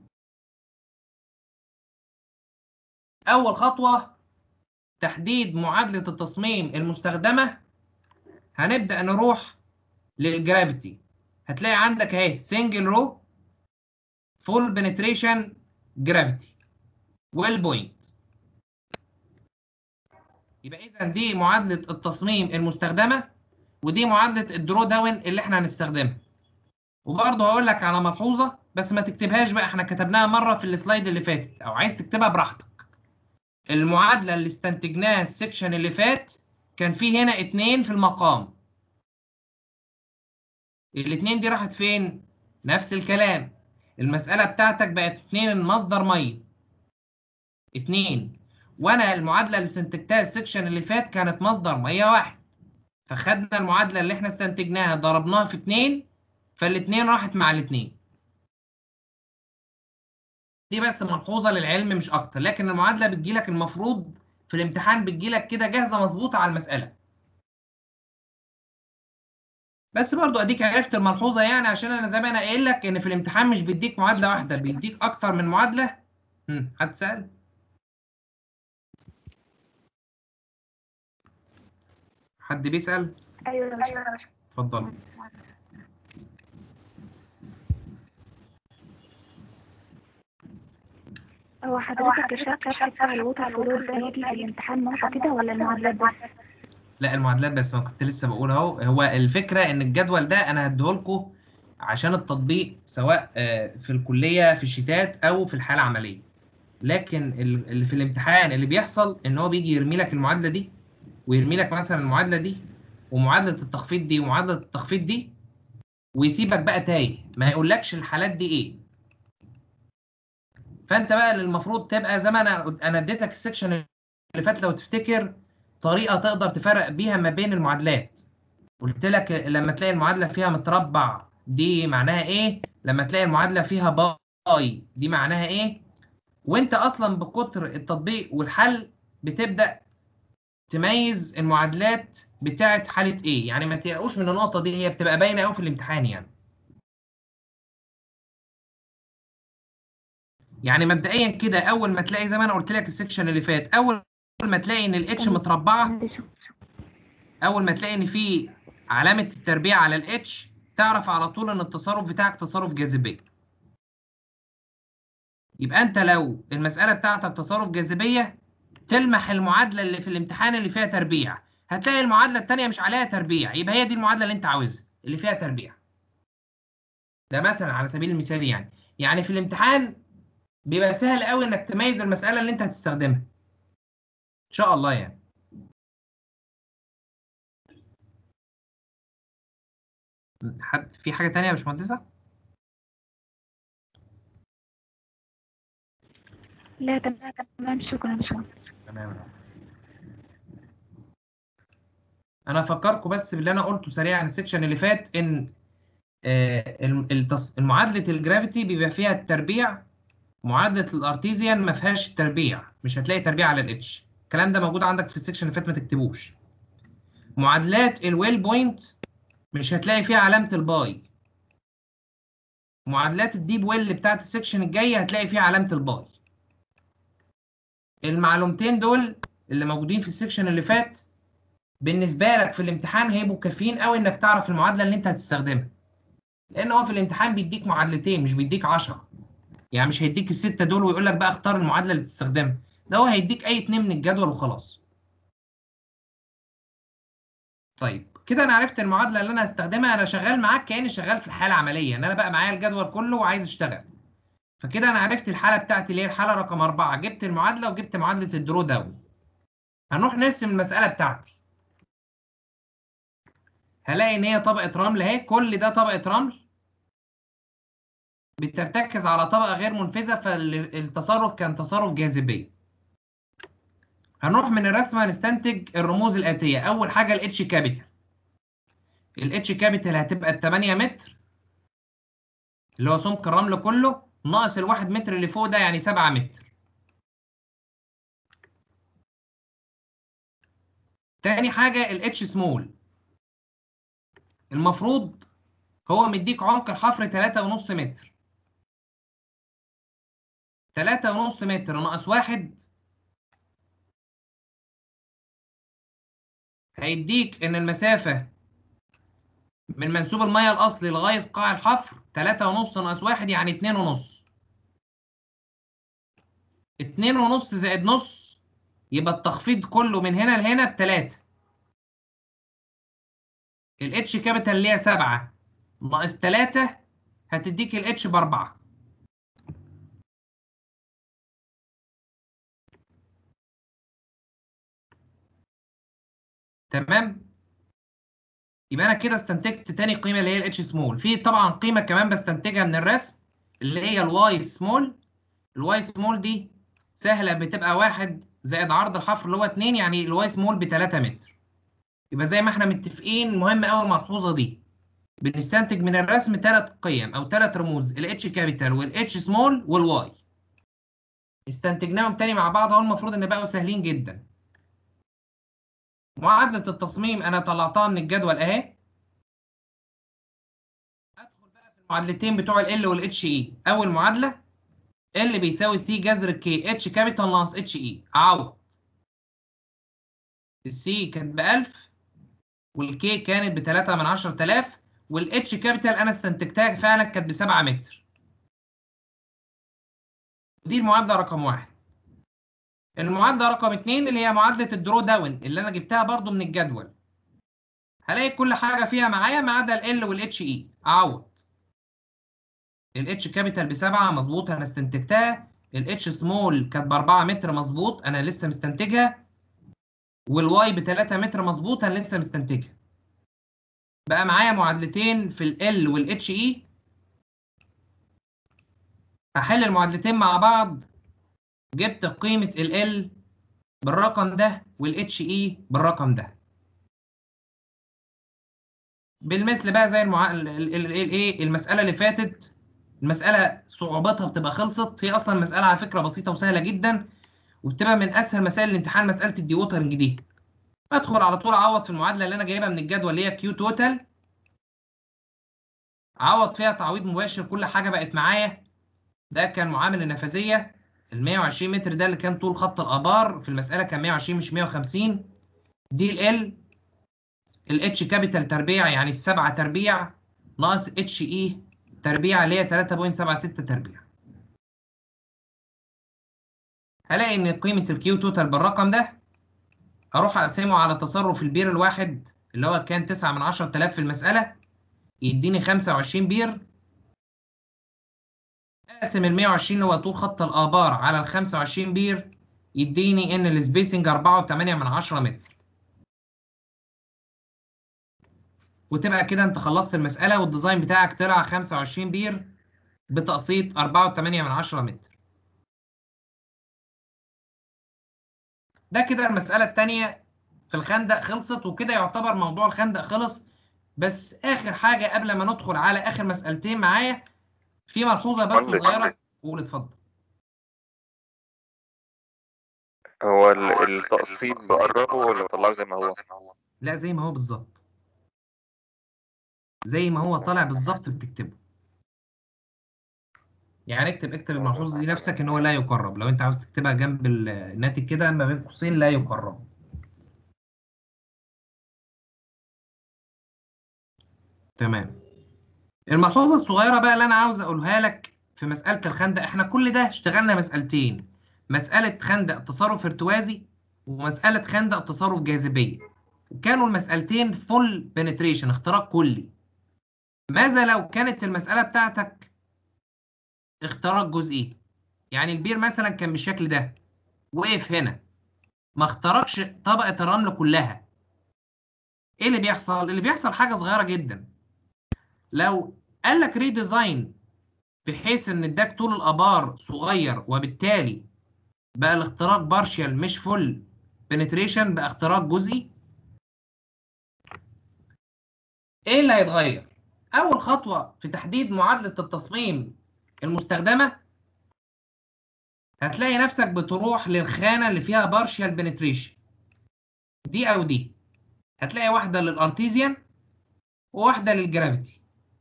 اول خطوه تحديد معادلة التصميم المستخدمة هنبدأ نروح للجرافيتي هتلاقي عندك اهي سنجل رو فول بنتريشن جرافيتي والبوينت يبقى اذا دي معادلة التصميم المستخدمة ودي معادلة الدرو داون اللي احنا هنستخدمها وبرضه هقول لك على ملحوظة بس ما تكتبهاش بقى احنا كتبناها مرة في السلايد اللي فاتت او عايز تكتبها براحتك المعادلة اللي استنتجناها السكشن اللي فات كان في هنا اتنين في المقام الاتنين دي راحت فين؟ نفس الكلام المسألة بتاعتك بقت اتنين مصدر مية اتنين وانا المعادلة اللي استنتجتها السكشن اللي فات كانت مصدر مية واحد فخدنا المعادلة اللي احنا استنتجناها ضربناها في اتنين فالاتنين راحت مع الاتنين دي بس ملحوظه للعلم مش اكتر لكن المعادله بتجيلك المفروض في الامتحان بتجيلك كده جاهزه مظبوطه على المساله بس برضو اديك عرفت الملحوظه يعني عشان انا زي ما انا قايل لك ان في الامتحان مش بيديك معادله واحده بيديك اكتر من معادله هم، حد سأل حد بيسأل ايوه ايوه اتفضل هو حضرتك الشركة بتاع الووتر فلود ده يجي في الامتحان نقطة كده ولا المعادلات بس؟ لا المعادلات بس ما كنت لسه بقول اهو هو الفكره ان الجدول ده انا هديهولكوا عشان التطبيق سواء آه، في الكليه في الشتات او في الحاله العمليه لكن ال- اللي في الامتحان اللي بيحصل ان هو بيجي يرمي لك المعادله دي ويرمي لك مثلا المعادله دي ومعادله التخفيض دي ومعادله التخفيض دي ويسيبك بقى تايه ما يقولكش الحالات دي ايه فانت بقى اللي المفروض تبقى زي ما انا انا اديتك السكشن اللي فات لو تفتكر طريقه تقدر تفرق بيها ما بين المعادلات قلت لك لما تلاقي المعادله فيها متربع دي معناها ايه لما تلاقي المعادله فيها باي دي معناها ايه وانت اصلا بكتر التطبيق والحل بتبدا تميز المعادلات بتاعت حاله ايه يعني ما تقلقوش من النقطه دي هي بتبقى باينه قوي في الامتحان يعني يعني مبدئيا كده اول ما تلاقي زي ما انا قلت لك السكشن اللي فات اول ما تلاقي ان الاتش متربعه اول ما تلاقي ان في علامه التربيع على الاتش تعرف على طول ان التصرف بتاعك تصرف جاذبيه يبقى انت لو المساله بتاعتك تصرف جاذبيه تلمح المعادله اللي في الامتحان اللي فيها تربيع هتلاقي المعادله الثانيه مش عليها تربيع يبقى هي دي المعادله اللي انت عاوزها اللي فيها تربيع ده مثلا على سبيل المثال يعني يعني في الامتحان بيبقى سهل قوي انك تميز المساله اللي انت هتستخدمها ان شاء الله يعني حد في حاجه تانية يا باشمهندسه لا تمام تمام شكرا شكرا تمام انا افكركم بس باللي انا قلته سريعا السكشن اللي فات ان آه، الم- التص- المعادله الجرافيتي بيبقى فيها التربيع معادله الارتيزيان ما فيهاش التربيع مش هتلاقي تربيع على الاتش الكلام ده موجود عندك في السكشن اللي فات ما تكتبوش معادلات الويل بوينت مش هتلاقي فيها علامه الباي معادلات الديب ويل بتاعت السكشن الجاي هتلاقي فيها علامه الباي المعلومتين دول اللي موجودين في السكشن اللي فات بالنسبه لك في الامتحان هيبقوا كافيين قوي انك تعرف المعادله اللي انت هتستخدمها لان هو في الامتحان بيديك معادلتين مش بيديك 10 يعني مش هيديك السته دول ويقول لك بقى اختار المعادله اللي تستخدمها ده هو هيديك اي اتنين من الجدول وخلاص طيب كده انا عرفت المعادله اللي انا هستخدمها انا شغال معاك كاني شغال في الحاله عمليه ان انا بقى معايا الجدول كله وعايز اشتغل فكده انا عرفت الحاله بتاعتي اللي هي الحاله رقم أربعة جبت المعادله وجبت معادله الدرو داون هنروح نرسم المساله بتاعتي هلاقي ان هي طبقه رمل اهي كل ده طبقه رمل بترتكز على طبقه غير منفذه فالتصرف كان تصرف جاذبيه هنروح من الرسمه نستنتج الرموز الاتيه اول حاجه الاتش كابيتال الاتش كابيتال هتبقى ال 8 متر اللي هو سمك الرمل كله ناقص الواحد متر اللي فوق ده يعني 7 متر تاني حاجة الاتش سمول المفروض هو مديك عمق الحفر 3.5 متر 3.5 متر ناقص واحد هيديك ان المسافة من منسوب المية الأصلي لغاية قاع الحفر 3.5 ناقص واحد يعني 2.5 2.5 زائد نص يبقى التخفيض كله من هنا لهنا بتلاتة الاتش كابيتال اللي هي سبعة ناقص تلاتة هتديك الاتش بأربعة تمام يبقى انا كده استنتجت تاني قيمه اللي هي الاتش سمول في طبعا قيمه كمان بستنتجها من الرسم اللي هي الواي سمول الواي سمول دي سهله بتبقى واحد زائد عرض الحفر اللي هو 2 يعني الواي سمول ب 3 متر يبقى زي ما احنا متفقين مهم قوي الملحوظه دي بنستنتج من الرسم ثلاث قيم او ثلاث رموز الاتش كابيتال والاتش سمول والواي استنتجناهم تاني مع بعض اهو المفروض ان بقوا سهلين جدا معادلة التصميم أنا طلعتها من الجدول أهي. أدخل بقى في المعادلتين بتوع ال L وال HE. أول معادلة L بيساوي C جذر K H كابيتال ناقص HE. أعوض. ال C كانت ب 1000 وال K كانت ب 3 من 10000 وال H كابيتال أنا استنتجتها فعلا كانت ب 7 متر. دي المعادلة رقم واحد. المعادله رقم اتنين اللي هي معادله الدرو داون اللي انا جبتها برضو من الجدول هلاقي كل حاجه فيها معايا ما عدا ال والاتش اي اعوض الاتش كابيتال بسبعه مظبوط انا استنتجتها الاتش سمول كانت ب 4 متر مظبوط انا لسه مستنتجها والواي ب 3 متر مظبوط انا لسه مستنتجها بقى معايا معادلتين في ال والاتش اي هحل المعادلتين مع بعض جبت قيمة ال L بالرقم ده وال HE بالرقم ده. بالمثل بقى زي المع... ال... ال... ال... ايه المسألة اللي فاتت المساله صعوبتها بتبقى خلصت هي اصلا المساله على فكره بسيطه وسهله جدا وبتبقى من اسهل مسائل الامتحان مساله الديوترنج دي ادخل على طول اعوض في المعادله اللي انا جايبها من الجدول اللي هي كيو توتال عوض فيها تعويض مباشر كل حاجه بقت معايا ده كان معامل النفاذيه ال 120 متر ده اللي كان طول خط الابار في المساله كان 120 مش 150 دي ال ال الاتش كابيتال تربيع يعني السبعه تربيع ناقص اتش اي تربيع اللي هي 3.76 تربيع هلاقي ان قيمه الكيو توتال بالرقم ده هروح اقسمه على تصرف البير الواحد اللي هو كان 9 من 10000 في المساله يديني 25 بير اقسم ال 120 اللي هو طول خط الابار على ال 25 بير يديني ان السبيسنج 4.8 من 10 متر وتبقى كده انت خلصت المساله والديزاين بتاعك طلع 25 بير بتقسيط 4.8 من 10 متر ده كده المساله الثانيه في الخندق خلصت وكده يعتبر موضوع الخندق خلص بس اخر حاجه قبل ما ندخل على اخر مسالتين معايا في ملحوظه بس مهندس. صغيره قول اتفضل هو ال- التقسيط بقربه ولا بطلعه زي ما هو؟ لا زي ما هو بالظبط زي ما هو طالع بالظبط بتكتبه يعني اكتب اكتب الملحوظه دي نفسك ان هو لا يقرب لو انت عاوز تكتبها جنب ال- الناتج كده ما بين قوسين لا يقرب تمام الملحوظه الصغيره بقى اللي انا عاوز اقولها لك في مساله الخندق احنا كل ده اشتغلنا مسالتين مساله خندق تصرف ارتوازي ومساله خندق تصرف جاذبيه وكانوا المسألتين فول بنتريشن اختراق كلي ماذا لو كانت المسألة بتاعتك اختراق جزئي يعني البير مثلا كان بالشكل ده وقف هنا ما اخترقش طبقة الرمل كلها ايه اللي بيحصل اللي بيحصل حاجة صغيرة جدا لو قال لك ريديزاين بحيث ان اداك طول الابار صغير وبالتالي بقى الاختراق بارشال مش فول بنتريشن بقى اختراق جزئي ايه اللي هيتغير اول خطوه في تحديد معادله التصميم المستخدمه هتلاقي نفسك بتروح للخانه اللي فيها بارشال بنتريشن دي او دي هتلاقي واحده للارتيزيان وواحده للجرافيتي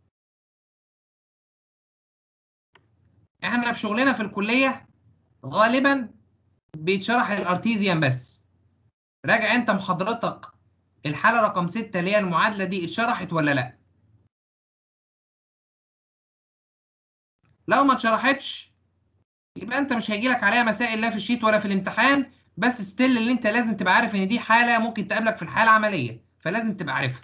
احنا في شغلنا في الكليه غالبا بيتشرح الارتيزيان بس راجع انت محاضرتك الحالة رقم 6 اللي هي المعادلة دي اتشرحت ولا لا؟ لو ما اتشرحتش يبقى انت مش هيجيلك عليها مسائل لا في الشيت ولا في الامتحان بس ستيل اللي انت لازم تبقى عارف ان دي حالة ممكن تقابلك في الحالة العملية فلازم تبقى عارفها.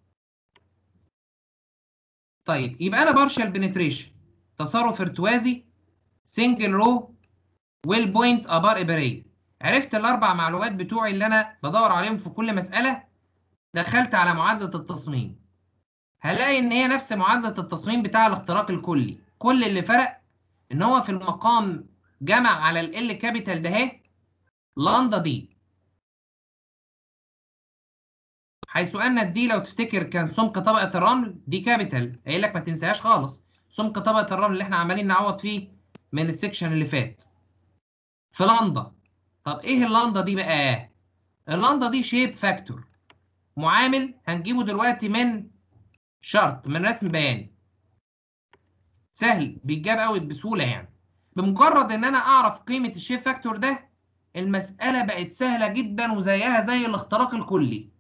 طيب يبقى انا بارشال بنتريشن تصرف ارتوازي سنجل رو والبوينت ابار ابريه عرفت الاربع معلومات بتوعي اللي انا بدور عليهم في كل مساله دخلت على معادله التصميم هلاقي ان هي نفس معادله التصميم بتاع الاختراق الكلي كل اللي فرق ان هو في المقام جمع على ال كابيتال ده اهي لاندا دي حيث ان الدي لو تفتكر كان سمك طبقه الرمل دي كابيتال قايل لك ما تنساهاش خالص سمك طبقه الرمل اللي احنا عمالين نعوض فيه من السكشن اللي فات في لاندا طب ايه اللاندا دي بقى اللاندا دي شيب فاكتور معامل هنجيبه دلوقتي من شرط من رسم بياني سهل بيتجاب قوي بسهوله يعني بمجرد ان انا اعرف قيمه الشيب فاكتور ده المساله بقت سهله جدا وزيها زي الاختراق الكلي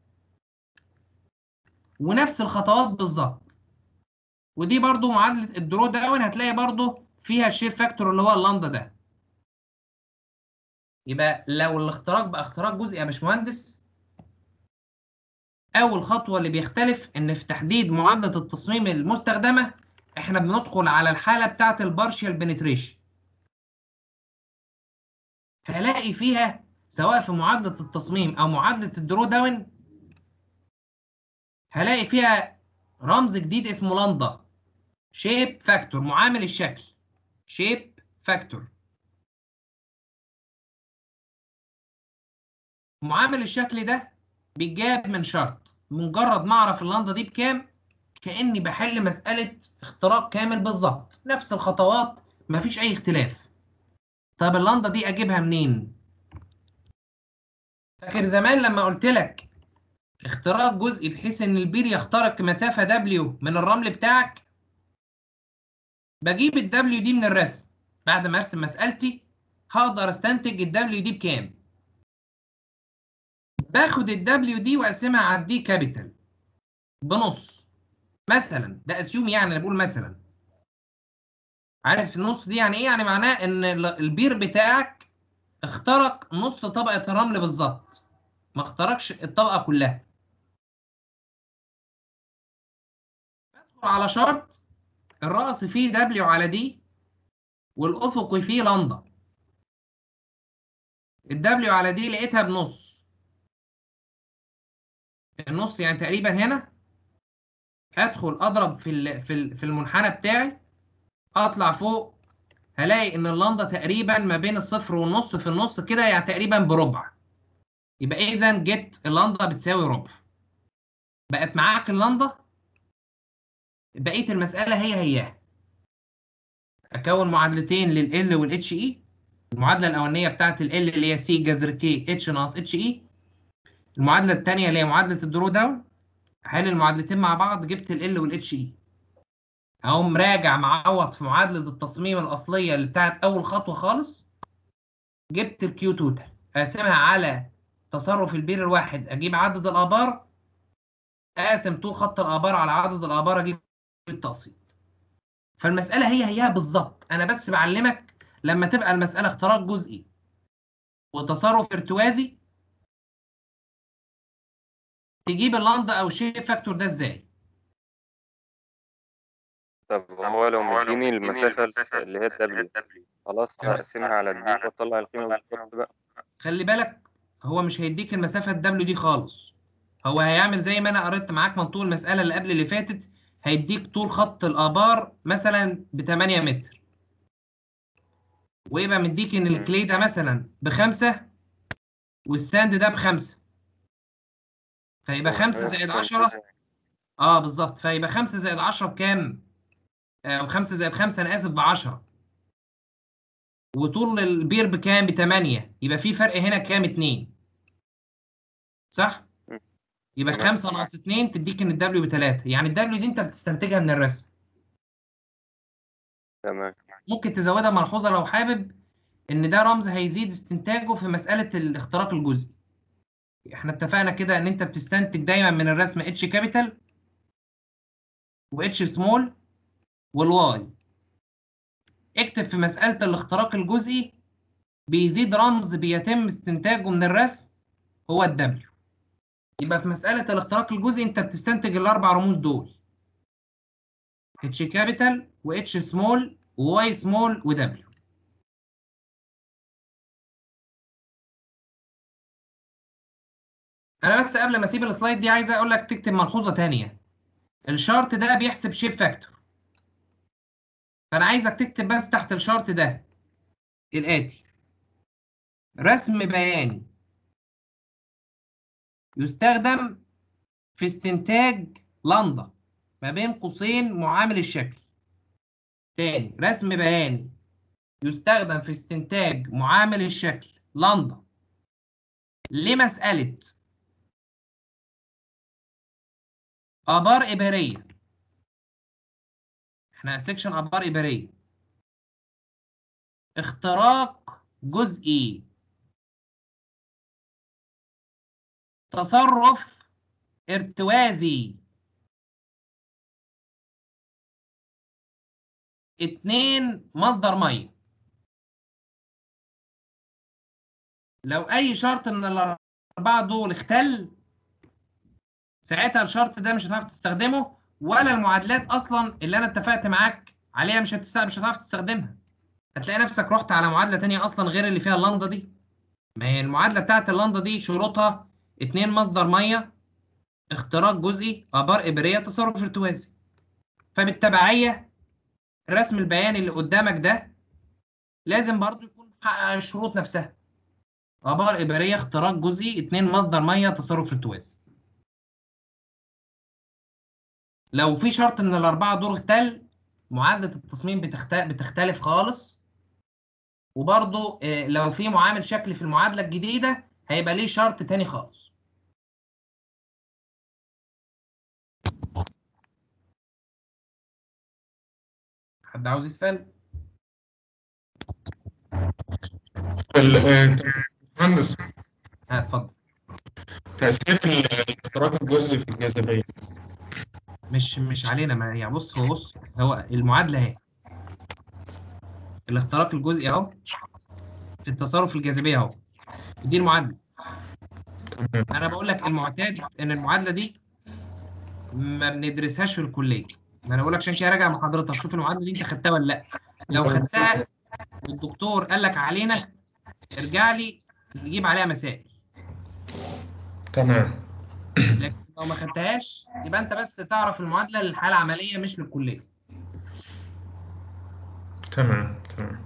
ونفس الخطوات بالظبط ودي برضو معادله الدرو داون هتلاقي برضو فيها الشيب فاكتور اللي هو اللاندا ده يبقى لو الاختراق بقى اختراق جزئي يا باشمهندس اول خطوه اللي بيختلف ان في تحديد معادله التصميم المستخدمه احنا بندخل على الحاله بتاعه البارشال بنتريشن هلاقي فيها سواء في معادله التصميم او معادله الدرو داون هلاقي فيها رمز جديد اسمه لاندا شيب فاكتور معامل الشكل شيب فاكتور معامل الشكل ده بيتجاب من شرط مجرد ما اعرف اللاندا دي بكام كاني بحل مساله اختراق كامل بالظبط نفس الخطوات مفيش اي اختلاف طب اللندا دي اجيبها منين فاكر زمان لما قلت لك اختراق جزئي بحيث ان البير يخترق مسافه دبليو من الرمل بتاعك بجيب الدبليو دي من الرسم بعد ما ارسم مسألتي هقدر استنتج الدبليو دي بكام باخد الدبليو دي واقسمها على الدي كابيتال بنص مثلا ده اسيوم يعني انا بقول مثلا عارف النص دي يعني ايه يعني معناه ان ال- البير بتاعك اخترق نص طبقة الرمل بالظبط ما اخترقش الطبقة كلها بدخل على شرط الرأس فيه دبليو على دي والأفقي فيه لندا الدبليو على دي لقيتها بنص النص يعني تقريبا هنا ادخل اضرب في ال- في ال- في المنحنى بتاعي اطلع فوق هلاقي ان اللندا تقريبا ما بين الصفر والنص في النص كده يعني تقريبا بربع يبقى اذا جيت اللندا بتساوي ربع بقت معاك اللندا بقيه المساله هي هياها اكون معادلتين لل L وال HE المعادله الاولانيه بتاعت ال L اللي هي C جذر K H ناقص HE المعادله الثانيه اللي هي معادله الدرو داون احل المعادلتين مع بعض جبت ال L وال HE اقوم راجع معوض في معادله التصميم الاصليه اللي بتاعت اول خطوه خالص جبت الكيو توتال اقسمها على تصرف البير الواحد اجيب عدد الابار اقسم طول خط الابار على عدد الابار اجيب التقسيط فالمساله هي هيها بالظبط انا بس بعلمك لما تبقى المساله اختراق جزئي وتصرف ارتوازي تجيب اللندا او الشيب فاكتور ده ازاي طب هو لو مديني المسافة اللي هي الدبليو خلاص هقسمها على الدي واطلع القيمة بالظبط بقى خلي بالك هو مش هيديك المسافة الدبليو دي خالص هو هيعمل زي ما انا قريت معاك من طول المسألة اللي قبل اللي فاتت هيديك طول خط الآبار مثلا ب 8 متر ويبقى مديك ان الكلي ده مثلا بخمسة والساند ده بخمسة فيبقى خمسة زائد 10 اه بالظبط فيبقى 5 زائد 10 بكام؟ آه 5 زائد 5 انا اسف ب 10 وطول البير بكام؟ ب 8 يبقى في فرق هنا كام؟ 2 صح؟ مم. يبقى تمام. 5 ناقص 2 تديك ان الدبليو ب 3 يعني الدبليو دي انت بتستنتجها من الرسم تمام ممكن تزودها ملحوظه لو حابب ان ده رمز هيزيد استنتاجه في مساله الاختراق الجزئي احنا اتفقنا كده ان انت بتستنتج دايما من الرسم اتش كابيتال واتش سمول والواي اكتب في مساله الاختراق الجزئي بيزيد رمز بيتم استنتاجه من الرسم هو الدبليو يبقى في مساله الاختراق الجزئي انت بتستنتج الاربع رموز دول اتش كابيتال واتش سمول وواي سمول ودبليو انا بس قبل ما اسيب السلايد دي عايز اقول لك تكتب ملحوظه تانية الشارت ده بيحسب شيب فاكتور فانا عايزك تكتب بس تحت الشارت ده الاتي رسم بياني يستخدم في استنتاج لندا ما بين قوسين معامل الشكل تاني رسم بياني يستخدم في استنتاج معامل الشكل لندا لمسألة آبار إبرية احنا سيكشن آبار إبرية اختراق جزئي تصرف ارتوازي اتنين مصدر ميه لو اي شرط من الاربعه دول اختل ساعتها الشرط ده مش هتعرف تستخدمه ولا المعادلات اصلا اللي انا اتفقت معاك عليها مش هتست... مش هتعرف تستخدمها هتلاقي نفسك رحت على معادله تانية اصلا غير اللي فيها اللندا دي ما هي المعادله بتاعت اللندا دي شروطها اتنين مصدر ميه اختراق جزئي ابار ابريه تصرف ارتوازي فبالتبعيه الرسم البياني اللي قدامك ده لازم برضو يكون محقق الشروط نفسها ابار ابريه اختراق جزئي اتنين مصدر ميه تصرف ارتوازي لو في شرط ان الاربعه دول اختل معادله التصميم بتخت... بتختلف خالص وبرضو آه، لو في معامل شكل في المعادله الجديده هيبقى ليه شرط تاني خالص حد عاوز يسأل؟ في ال- آه، مهندس ها اتفضل تأثير ال- الاختراق الجزئي في الجاذبية مش مش علينا ما يعني بص هو بص هو المعادله اهي الاختراق الجزئي اهو في التصرف الجاذبيه اهو دي المعادله تمام انا بقول لك المعتاد ان المعادله دي ما بندرسهاش في الكليه ما انا بقول لك عشان كده راجع مع حضرتك شوف المعادله دي انت خدتها ولا لا لو خدتها والدكتور قال لك علينا ارجع لي نجيب عليها مسائل تمام لكن لو ما خدتهاش يبقى انت بس تعرف المعادله للحاله العمليه مش للكليه تمام تمام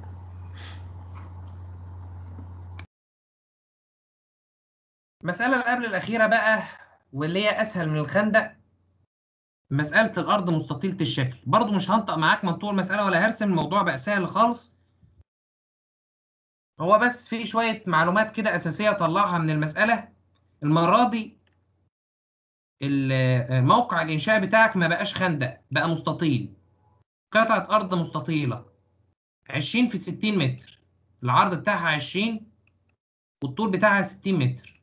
المسألة اللي قبل الأخيرة بقى واللي هي أسهل من الخندق مسألة الأرض مستطيلة الشكل برضو مش هنطق معاك من طول المسألة ولا هرسم الموضوع بقى سهل خالص هو بس في شوية معلومات كده أساسية طلعها من المسألة المرة دي ال- موقع الإنشاء بتاعك ما بقاش خندق بقى مستطيل قطعة أرض مستطيلة 20 في 60 متر العرض بتاعها 20 والطول بتاعها 60 متر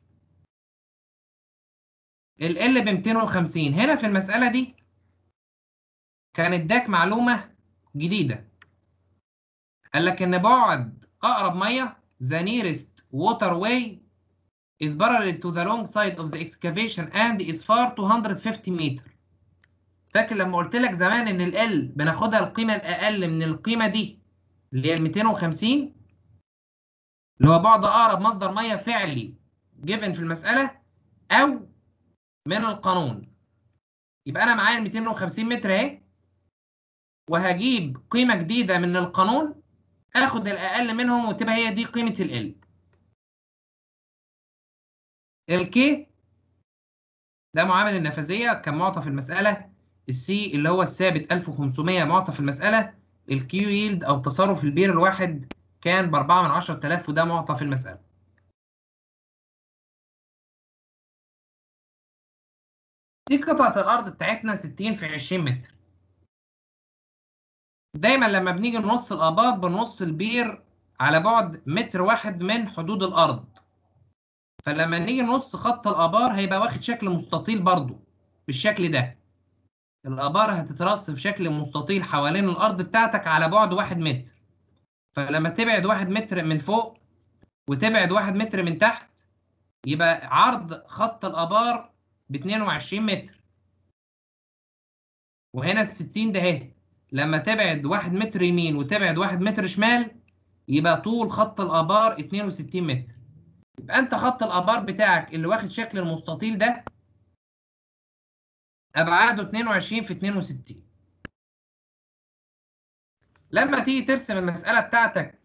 ال L ب 250 هنا في المسألة دي كان اداك معلومة جديدة قال لك إن بعد أقرب مية the nearest waterway is parallel to the long side of the excavation and is far 250 متر فاكر لما قلت لك زمان إن ال L بناخدها القيمة الأقل من القيمة دي اللي هي ال 250 اللي هو بعد أقرب مصدر مية فعلي given في المسألة أو من القانون يبقى انا معايا ال 250 متر اهي وهجيب قيمه جديده من القانون اخد الاقل منهم وتبقى هي دي قيمه ال الكي ده معامل النفاذيه كان معطى في المساله السي اللي هو الثابت 1500 معطى في المساله الكيو ييلد او تصرف البير الواحد كان ب 4 من 10000 وده معطى في المساله دي قطعة الأرض بتاعتنا 60 في 20 متر. دايما لما بنيجي نص الآبار بنص البير على بعد متر واحد من حدود الأرض. فلما نيجي نص خط الآبار هيبقى واخد شكل مستطيل برضو بالشكل ده. الآبار هتترص في شكل مستطيل حوالين الأرض بتاعتك على بعد واحد متر. فلما تبعد واحد متر من فوق وتبعد واحد متر من تحت يبقى عرض خط الآبار ب 22 متر وهنا ال 60 ده اهي لما تبعد 1 متر يمين وتبعد 1 متر شمال يبقى طول خط الآبار 62 متر يبقى انت خط الآبار بتاعك اللي واخد شكل المستطيل ده ابعاده 22 في 62 لما تيجي ترسم المسألة بتاعتك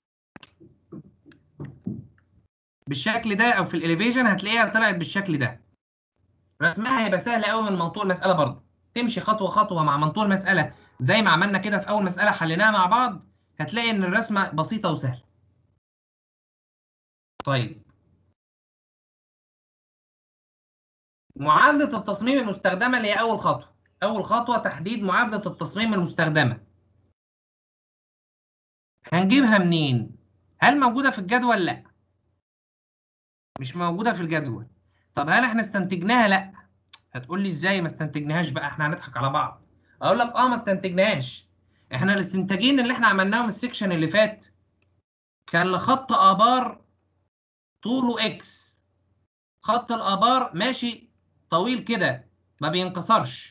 بالشكل ده او في الاليفيشن هتلاقيها طلعت بالشكل ده رسمها هيبقى سهل قوي من منطوق المساله برضه تمشي خطوه خطوه مع منطوق المساله زي ما عملنا كده في اول مساله حليناها مع بعض هتلاقي ان الرسمه بسيطه وسهله طيب معادله التصميم المستخدمه اللي هي اول خطوه اول خطوه تحديد معادله التصميم المستخدمه هنجيبها منين هل موجوده في الجدول لا مش موجوده في الجدول طب هل احنا استنتجناها لا هتقول لي ازاي ما استنتجناهاش بقى احنا هنضحك على بعض اقول لك اه ما استنتجناهاش احنا الاستنتاجين اللي احنا عملناهم السكشن اللي فات كان لخط ابار طوله اكس خط الابار ماشي طويل كده ما بينكسرش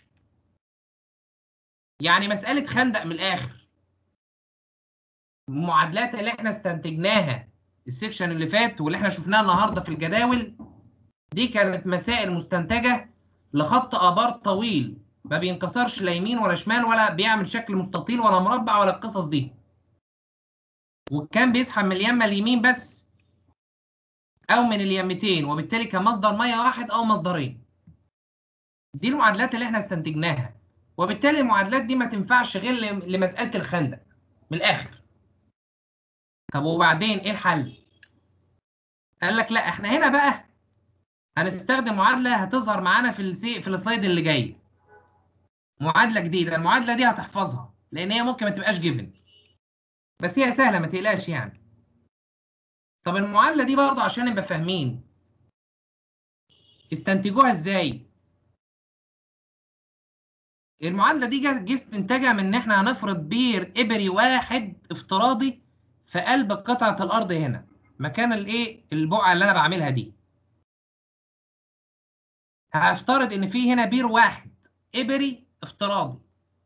يعني مسألة خندق من الآخر المعادلات اللي احنا استنتجناها السكشن اللي فات واللي احنا شفناها النهارده في الجداول دي كانت مسائل مستنتجة لخط آبار طويل ما بينكسرش لا يمين ولا شمال ولا بيعمل شكل مستطيل ولا مربع ولا القصص دي وكان بيسحب من اليمة اليمين بس أو من اليمتين وبالتالي كان مصدر مية واحد أو مصدرين دي المعادلات اللي احنا استنتجناها وبالتالي المعادلات دي ما تنفعش غير لم- لمساله الخندق من الاخر طب وبعدين ايه الحل قال لك لا احنا هنا بقى هنستخدم معادله هتظهر معانا في السي في السلايد اللي جاي معادله جديده المعادله دي هتحفظها لان هي ممكن ما تبقاش جيفن بس هي سهله ما تقلقش يعني طب المعادله دي برضه عشان نبقى فاهمين استنتجوها ازاي المعادله دي جا- جه استنتاجها من ان احنا هنفرض بير ابري واحد افتراضي في قلب قطعه الارض هنا مكان الايه البقعه اللي انا بعملها دي هفترض ان في هنا بير واحد ابري افتراضي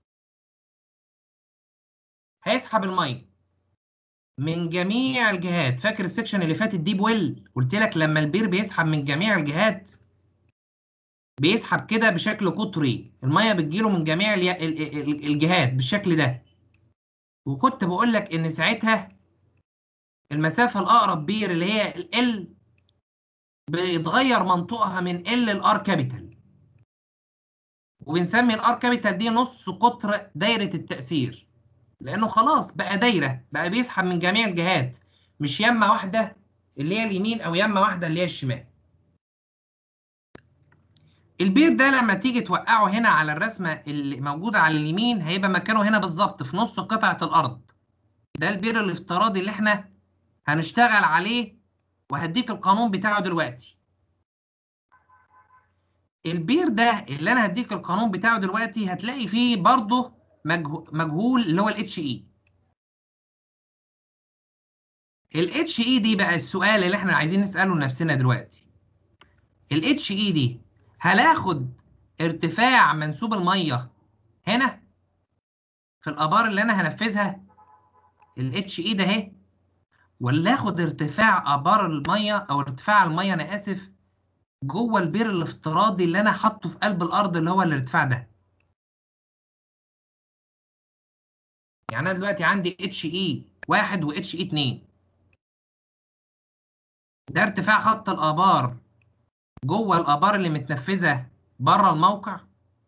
هيسحب الميه من جميع الجهات فاكر السكشن اللي فات الديب ويل قلت لك لما البير بيسحب من جميع الجهات بيسحب كده بشكل قطري الميه بتجيله من جميع الي- ال- ال- الجهات بالشكل ده وكنت بقول لك ان ساعتها المسافه الاقرب بير اللي هي ال بيتغير منطقها من ال لار كابيتال وبنسمي الار كابيتال دي نص قطر دايره التاثير لانه خلاص بقى دايره بقى بيسحب من جميع الجهات مش يمه واحده اللي هي اليمين او يمه واحده اللي هي الشمال البير ده لما تيجي توقعه هنا على الرسمه اللي موجوده على اليمين هيبقى مكانه هنا بالظبط في نص قطعه الارض ده البير الافتراضي اللي احنا هنشتغل عليه وهديك القانون بتاعه دلوقتي البير ده اللي انا هديك القانون بتاعه دلوقتي هتلاقي فيه برضه مجهو- مجهول اللي هو الاتش اي الاتش اي دي بقى السؤال اللي احنا عايزين نساله لنفسنا دلوقتي الاتش اي دي هل اخد ارتفاع منسوب الميه هنا في الابار اللي انا هنفذها الاتش اي ده اهي ولا اخد ارتفاع ابار الميه او ارتفاع الميه انا اسف جوه البير الافتراضي اللي انا حاطه في قلب الارض اللي هو الارتفاع ده يعني انا دلوقتي عندي اتش اي واحد واتش اي اتنين ده ارتفاع خط الابار جوه الابار اللي متنفذه بره الموقع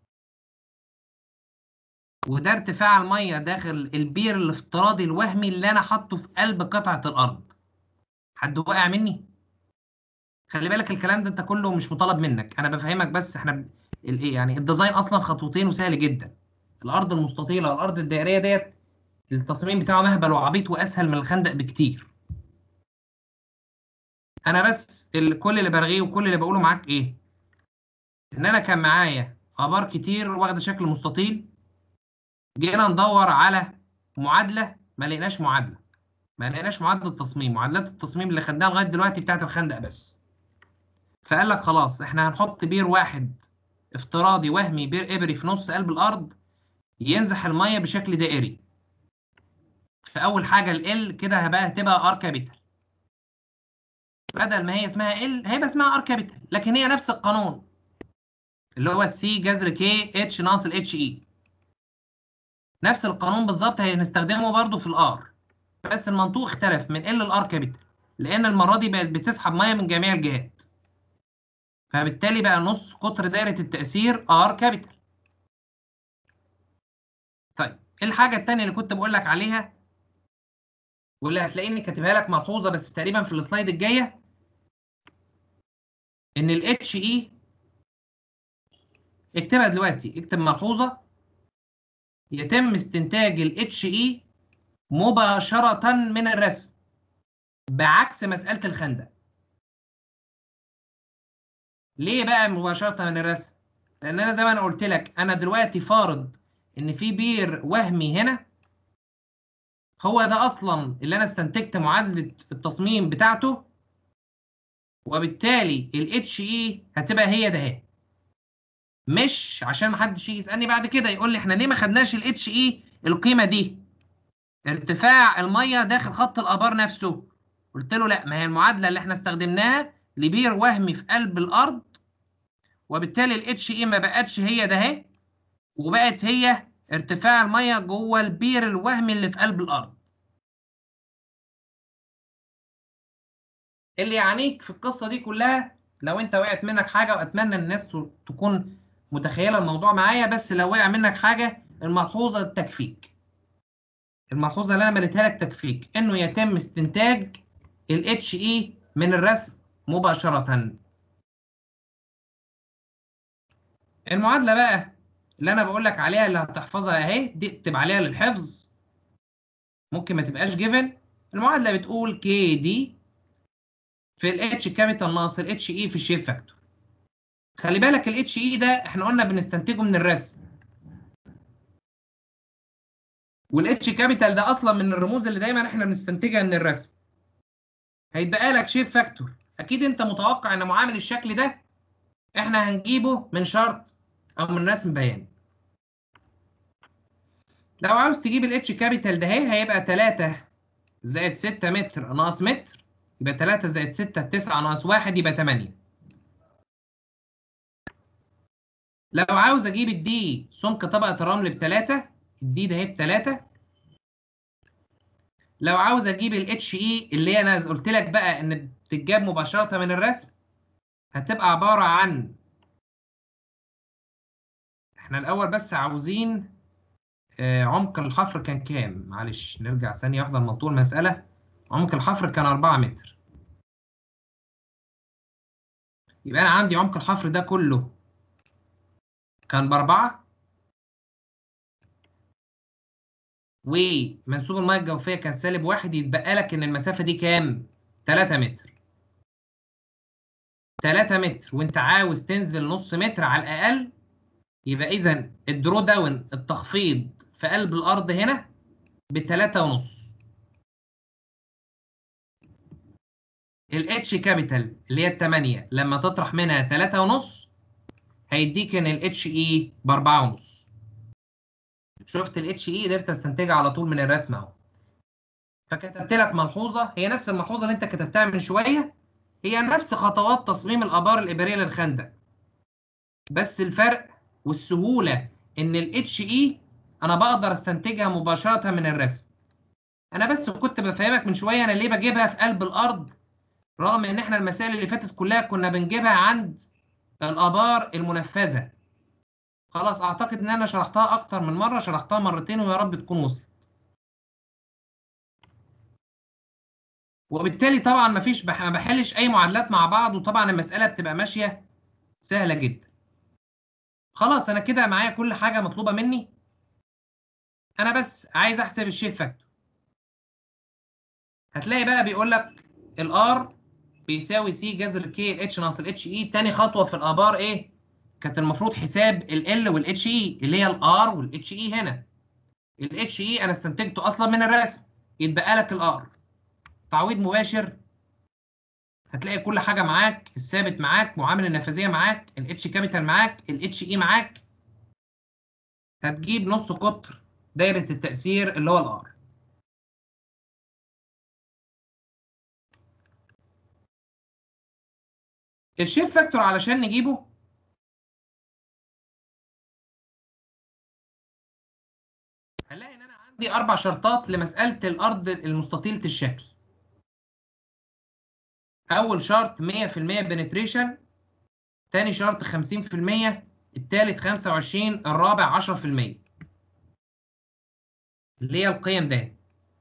وده ارتفاع الميه داخل البير الافتراضي الوهمي اللي انا حاطه في قلب قطعه الارض حد واقع مني خلي بالك الكلام ده انت كله مش مطالب منك انا بفهمك بس احنا ب- الايه يعني الديزاين اصلا خطوتين وسهل جدا الارض المستطيله الارض الدائريه ديت التصميم بتاعه مهبل وعبيط واسهل من الخندق بكتير انا بس ال- كل اللي برغيه وكل اللي بقوله معاك ايه ان انا كان معايا ابار كتير واخده شكل مستطيل جينا ندور على معادله ما لقيناش معادله ما لقيناش معادله تصميم معادلات التصميم اللي خدناها لغايه دلوقتي بتاعت الخندق بس فقال لك خلاص احنا هنحط بير واحد افتراضي وهمي بير ابري في نص قلب الارض ينزح الميه بشكل دائري فاول حاجه ال كده هبقى هتبقى ار كابيتال بدل ما هي اسمها ال هيبقى اسمها ار كابيتال لكن هي نفس القانون اللي هو السي جذر كي اتش ناقص الاتش اي نفس القانون بالظبط هنستخدمه برضو في الار بس المنطوق اختلف من ال لار كابيتال لان المره دي بقت بتسحب ميه من جميع الجهات فبالتالي بقى نص قطر دايره التاثير ار كابيتال طيب ايه الحاجه التانيه اللي كنت بقول لك عليها واللي هتلاقيني كاتبها لك ملحوظه بس تقريبا في السلايد الجايه ان الاتش اي اكتبها دلوقتي اكتب ملحوظه يتم استنتاج الاتش اي مباشره من الرسم بعكس مساله الخندق ليه بقى مباشره من الرسم لان انا زي ما انا قلت لك انا دلوقتي فارض ان في بير وهمي هنا هو ده اصلا اللي انا استنتجت معادله التصميم بتاعته وبالتالي الاتش اي هتبقى هي ده اهي مش عشان ما حدش يجي يسالني بعد كده يقول لي احنا ليه ما خدناش الاتش اي القيمه دي ارتفاع الميه داخل خط الابار نفسه قلت له لا ما هي المعادله اللي احنا استخدمناها لبير وهمي في قلب الارض وبالتالي الاتش اي ما بقتش هي ده اهي وبقت هي ارتفاع الميه جوه البير الوهمي اللي في قلب الارض اللي يعنيك في القصه دي كلها لو انت وقعت منك حاجه واتمنى الناس ت- تكون متخيله الموضوع معايا بس لو وقع منك حاجه الملحوظه تكفيك الملحوظه اللي انا مليتها لك تكفيك انه يتم استنتاج ال HE من الرسم مباشره المعادله بقى اللي انا بقول لك عليها اللي هتحفظها اهي دي اكتب عليها للحفظ ممكن ما تبقاش جيفن المعادله بتقول كي دي في الاتش كابيتال ناقص الاتش اي في الشيب فاكتور خلي بالك الاتش اي ده احنا قلنا بنستنتجه من الرسم والاتش كابيتال ده اصلا من الرموز اللي دايما احنا بنستنتجها من الرسم هيتبقى لك شيب فاكتور اكيد انت متوقع ان معامل الشكل ده احنا هنجيبه من شرط او من رسم بياني لو عاوز تجيب الاتش كابيتال ده اهي هيبقى 3 زائد 6 متر ناقص متر يبقى 3 زائد 6 9 ناقص 1 يبقى 8 لو عاوز اجيب الدي سمك طبقة الرمل بتلاتة الدي ده اهي بتلاتة لو عاوز اجيب الاتش اي اللي انا قلت لك بقى ان بتتجاب مباشرة من الرسم هتبقى عبارة عن احنا الاول بس عاوزين آه، عمق الحفر كان كام معلش نرجع ثانية واحدة لموضوع المسألة عمق الحفر كان 4 متر يبقى انا عندي عمق الحفر ده كله كان بأربعة ومنسوب المياه الجوفية كان سالب واحد يتبقى لك إن المسافة دي كام؟ 3 متر 3 متر وأنت عاوز تنزل نص متر على الأقل يبقى إذا الدرو داون التخفيض في قلب الأرض هنا بتلاتة ونص الاتش كابيتال اللي هي التمانية لما تطرح منها تلاتة ونص هيديك ان الاتش اي باربعة ونص شفت الاتش اي قدرت استنتجها على طول من الرسم اهو فكتبت لك ملحوظه هي نفس الملحوظه اللي انت كتبتها من شويه هي نفس خطوات تصميم الابار الابريه للخندق بس الفرق والسهوله ان الاتش اي انا بقدر استنتجها مباشره من الرسم انا بس كنت بفهمك من شويه انا ليه بجيبها في قلب الارض رغم ان احنا المسائل اللي فاتت كلها كنا بنجيبها عند الابار المنفذه خلاص اعتقد ان انا شرحتها اكتر من مره شرحتها مرتين ويا رب تكون وصلت وبالتالي طبعا مفيش بح... ما بحلش اي معادلات مع بعض وطبعا المساله بتبقى ماشيه سهله جدا خلاص انا كده معايا كل حاجه مطلوبه مني انا بس عايز احسب الشيب فاكتور هتلاقي بقى بيقول لك الار بيساوي سي جذر كي الاتش ناقص الاتش اي تاني خطوه في الابار ايه كانت المفروض حساب ال والاتش اي اللي هي الار والاتش اي هنا الاتش اي انا استنتجته اصلا من الرسم يتبقى لك الار تعويض مباشر هتلاقي كل حاجه معاك الثابت معاك معامل النفاذيه معاك الاتش كابيتال معاك الاتش اي معاك هتجيب نص قطر دايره التاثير اللي هو الار الشيب فاكتور علشان نجيبه هنلاقي ان انا عندي اربع شرطات لمساله الارض المستطيله الشكل اول شرط 100% بنتريشن تاني شرط 50% التالت 25 الرابع 10% اللي هي القيم ده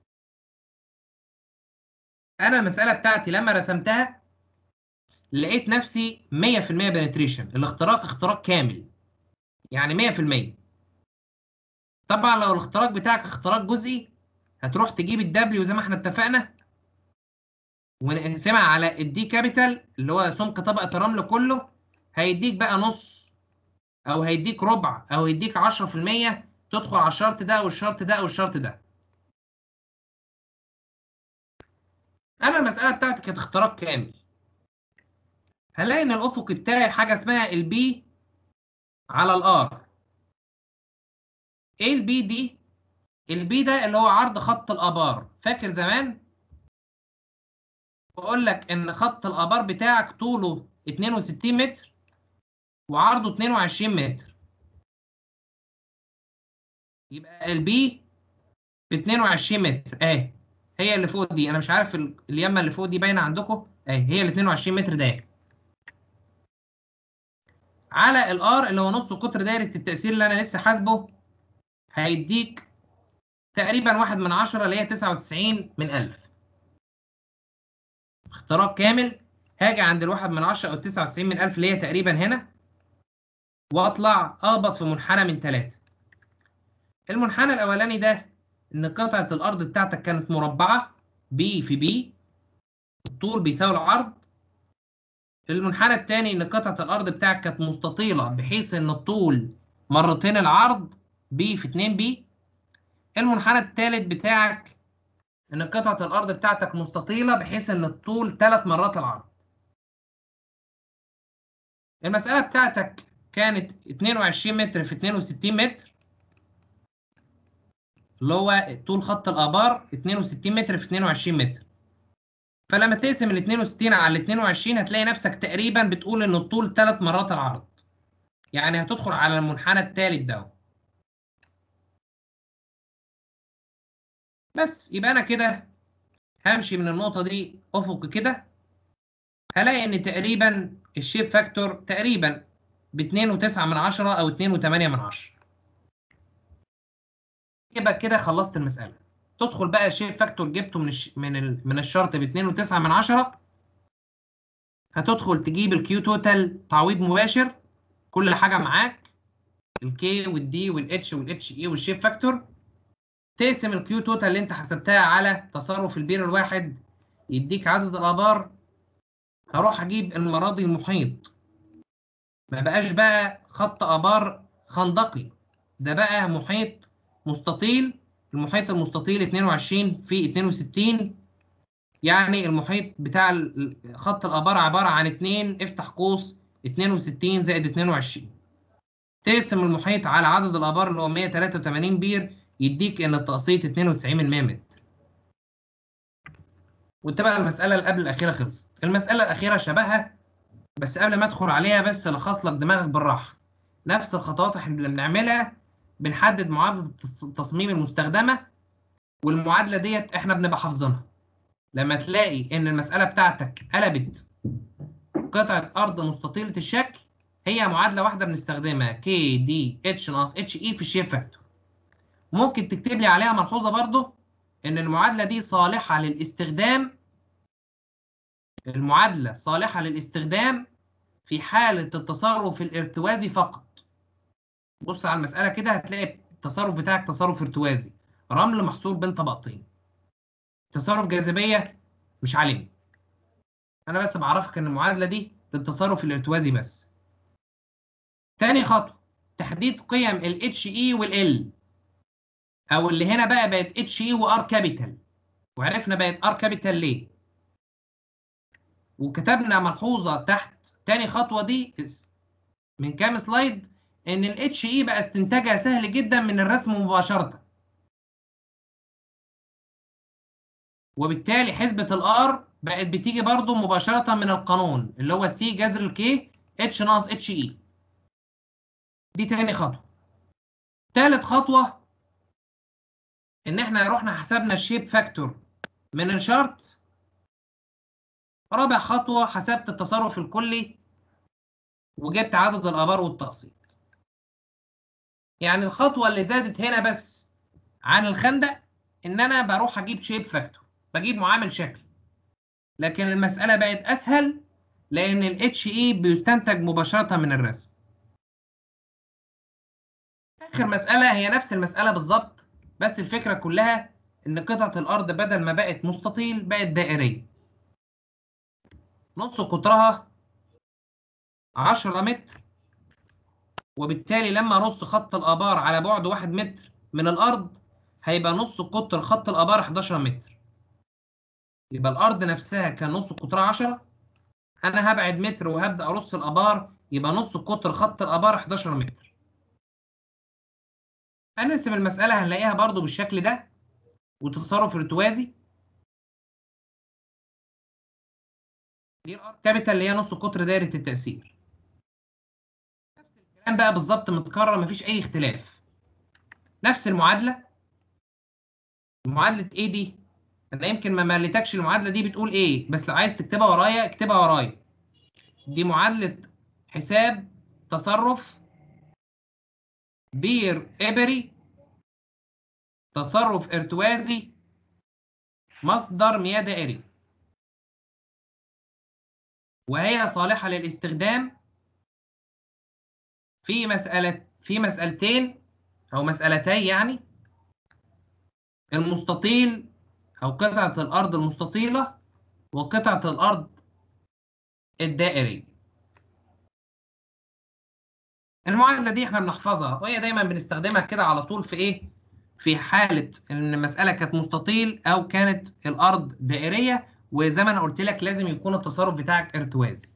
انا المساله بتاعتي لما رسمتها لقيت نفسي 100% بنتريشن الاختراق اختراق كامل يعني 100% طبعا لو الاختراق بتاعك اختراق جزئي هتروح تجيب الدبليو زي ما احنا اتفقنا ونقسمها على الدي كابيتال اللي هو سمك طبقة الرمل كله هيديك بقى نص او هيديك ربع او هيديك 10% تدخل على الشرط ده والشرط ده والشرط ده انا المسألة بتاعتي كانت اختراق كامل هلاقي ان الافق بتاعي حاجة اسمها البي على الار ايه البي دي البي ده اللي هو عرض خط الابار فاكر زمان بقول لك ان خط الابار بتاعك طوله 62 متر وعرضه 22 متر يبقى البي ب 22 متر اهي هي اللي فوق دي انا مش عارف ال- اليمه اللي فوق دي باينه عندكم اهي هي ال 22 متر ده على الار اللي هو نص قطر دايره التاثير اللي انا لسه حاسبه هيديك تقريبا واحد من عشرة اللي هي 99 من 1000 اختراق كامل هاجي عند الواحد من عشرة او 99 من 1000 اللي هي تقريبا هنا واطلع اهبط في منحنى من ثلاثة المنحنى الاولاني ده ان قطعة الارض بتاعتك كانت مربعة بي في بي الطول بيساوي العرض المنحنى الثاني ان قطعة الارض بتاعك كانت مستطيلة بحيث ان الطول مرتين العرض بي في 2 بي المنحنى الثالث بتاعك ان قطعة الارض بتاعتك مستطيلة بحيث ان الطول ثلاث مرات العرض المسألة بتاعتك كانت 22 متر في 62 متر اللي هو طول خط الآبار 62 متر في 22 متر فلما تقسم ال 62 على ال 22 هتلاقي نفسك تقريبا بتقول ان الطول ثلاث مرات العرض يعني هتدخل على المنحنى الثالث ده بس يبقى انا كده همشي من النقطة دي افق كده هلاقي ان تقريبا الشيب فاكتور تقريبا ب 2.9 من عشرة او 2.8 من عشرة يبقى كده خلصت المسألة تدخل بقى الشيب فاكتور جبته من الش... من ال... من الشرط ب 2.9 من عشرة هتدخل تجيب الكيو توتال تعويض مباشر كل حاجة معاك الكي والدي والاتش والاتش اي والشيب فاكتور تقسم الكيو توتال اللي انت حسبتها على تصرف البير الواحد يديك عدد الابار هروح اجيب المراضي المحيط ما بقاش بقى خط ابار خندقي ده بقى محيط مستطيل المحيط المستطيل 22 في 62 يعني المحيط بتاع ال- خط الابار عباره عن 2 افتح قوس 62 زائد 22 تقسم المحيط على عدد الابار اللي هو 183 بير يديك ان التقسيط 92 من 100 متر وانت بقى المساله اللي قبل الاخيره خلصت المساله الاخيره شبهها بس قبل ما ادخل عليها بس الخص لك دماغك بالراحه نفس الخطوات احنا اللي بنعملها بنحدد معادله التص- التصميم المستخدمه والمعادله ديت احنا بنبقى حافظينها لما تلاقي ان المساله بتاعتك قلبت قطعه ارض مستطيله الشكل هي معادله واحده بنستخدمها كي دي اتش ناقص اتش اي في الشيب فاكتور ممكن تكتب لي عليها ملحوظه برضو ان المعادله دي صالحه للاستخدام المعادله صالحه للاستخدام في حاله التصرف الارتوازي فقط بص على المساله كده هتلاقي التصرف بتاعك تصرف ارتوازي رمل محصور بين طبقتين تصرف جاذبيه مش علينا انا بس بعرفك ان المعادله دي للتصرف الارتوازي بس تاني خطوه تحديد قيم ال اتش اي وال او اللي هنا بقى بقت اتش اي وار كابيتال وعرفنا بقت ار كابيتال ليه وكتبنا ملحوظه تحت تاني خطوه دي من كام سلايد ان الاتش اي بقى استنتاجها سهل جدا من الرسم مباشره وبالتالي حسبة الار بقت بتيجي برضو مباشرة من القانون اللي هو سي جذر الكي اتش ناقص اتش اي دي تاني خطوة تالت خطوة ان احنا رحنا حسبنا الشيب فاكتور من الشرط رابع خطوة حسبت التصرف الكلي وجبت عدد الآبار والتقسيط يعني الخطوة اللي زادت هنا بس عن الخندق ان انا بروح اجيب شيب فاكتور بجيب معامل شكل لكن المسألة بقت اسهل لان ال HE بيستنتج مباشرة من الرسم اخر مسألة هي نفس المسألة بالظبط بس الفكرة كلها ان قطعة الارض بدل ما بقت مستطيل بقت دائرية نص قطرها 10 متر وبالتالي لما نص خط الآبار على بعد 1 متر من الأرض هيبقى نص قطر خط الآبار 11 متر يبقى الأرض نفسها كان نص قطرها 10 أنا هبعد متر وهبدأ أرص الآبار يبقى نص قطر خط الآبار 11 متر هنرسم المسألة هنلاقيها برضو بالشكل ده وتصرف ارتوازي دي الار كابيتال اللي هي نص قطر دايرة التأثير نفس الكلام بقى بالظبط متكرر مفيش أي اختلاف نفس المعادلة معادلة ايه دي؟ أنا يمكن ما مليتكش المعادلة دي بتقول ايه بس لو عايز تكتبها ورايا اكتبها ورايا دي معادلة حساب تصرف بير إبري تصرف ارتوازي مصدر مياه دائري وهي صالحة للاستخدام في مسألة في مسألتين أو مسألتين يعني المستطيل أو قطعة الأرض المستطيلة وقطعة الأرض الدائرية المعادلة دي احنا بنحفظها وهي دايما بنستخدمها كده على طول في ايه؟ في حالة ان المسألة كانت مستطيل او كانت الارض دائرية وزي ما انا قلت لك لازم يكون التصرف بتاعك ارتوازي.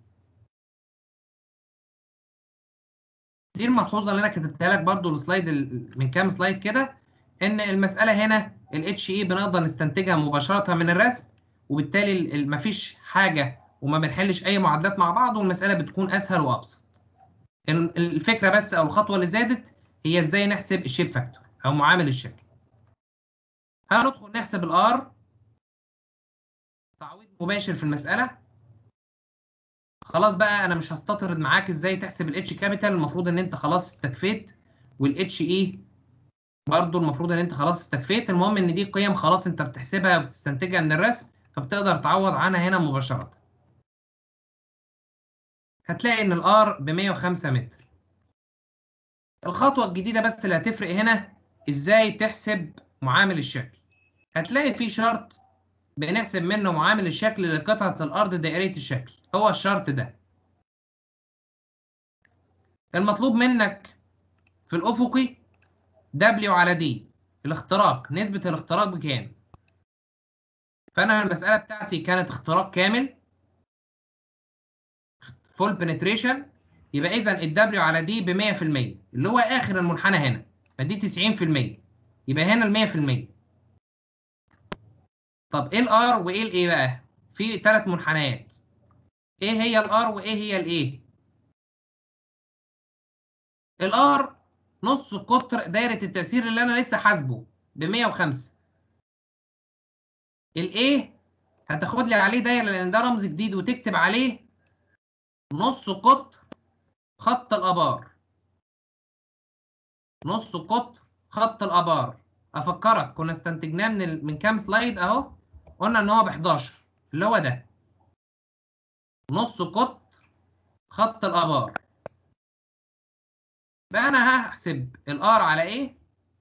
دي الملحوظة اللي انا كتبتها لك برضو السلايد ال- من كام سلايد كده ان المسألة هنا الاتش اي بنقدر نستنتجها مباشرة من الرسم وبالتالي ال- ال- مفيش حاجة وما بنحلش اي معادلات مع بعض والمسألة بتكون اسهل وابسط. ال- الفكرة بس او الخطوة اللي زادت هي ازاي نحسب الشيب فاكتور او معامل الشكل. هندخل نحسب الار تعويض مباشر في المسألة خلاص بقى انا مش هستطرد معاك ازاي تحسب الاتش كابيتال المفروض ان انت خلاص استكفيت والاتش اي برضه المفروض ان انت خلاص استكفيت المهم ان دي قيم خلاص انت بتحسبها وبتستنتجها من الرسم فبتقدر تعوض عنها هنا مباشرة هتلاقي ان الار ب 105 متر الخطوة الجديدة بس اللي هتفرق هنا ازاي تحسب معامل الشكل هتلاقي في شرط بنحسب منه معامل الشكل لقطعة الأرض دائرية الشكل هو الشرط ده المطلوب منك في الأفقي W على D الاختراق نسبة الاختراق بكام؟ فأنا المسألة بتاعتي كانت اختراق كامل فول penetration يبقى إذا ال W على D ب 100% اللي هو آخر المنحنى هنا فدي 90% يبقى هنا ال 100% طب ايه الار وايه الايه بقى؟ في ثلاث منحنيات. ايه هي الار وايه هي الايه؟ الار نص قطر دايره التاثير اللي انا لسه حاسبه ب 105. الايه هتاخد لي عليه دايره لان ده رمز جديد وتكتب عليه نص قطر خط الابار. نص قطر خط الابار. افكرك كنا استنتجناه من ال... من كام سلايد اهو قلنا ان هو ب 11 اللي هو ده نص قطر خط الابار بقى انا هحسب الار على ايه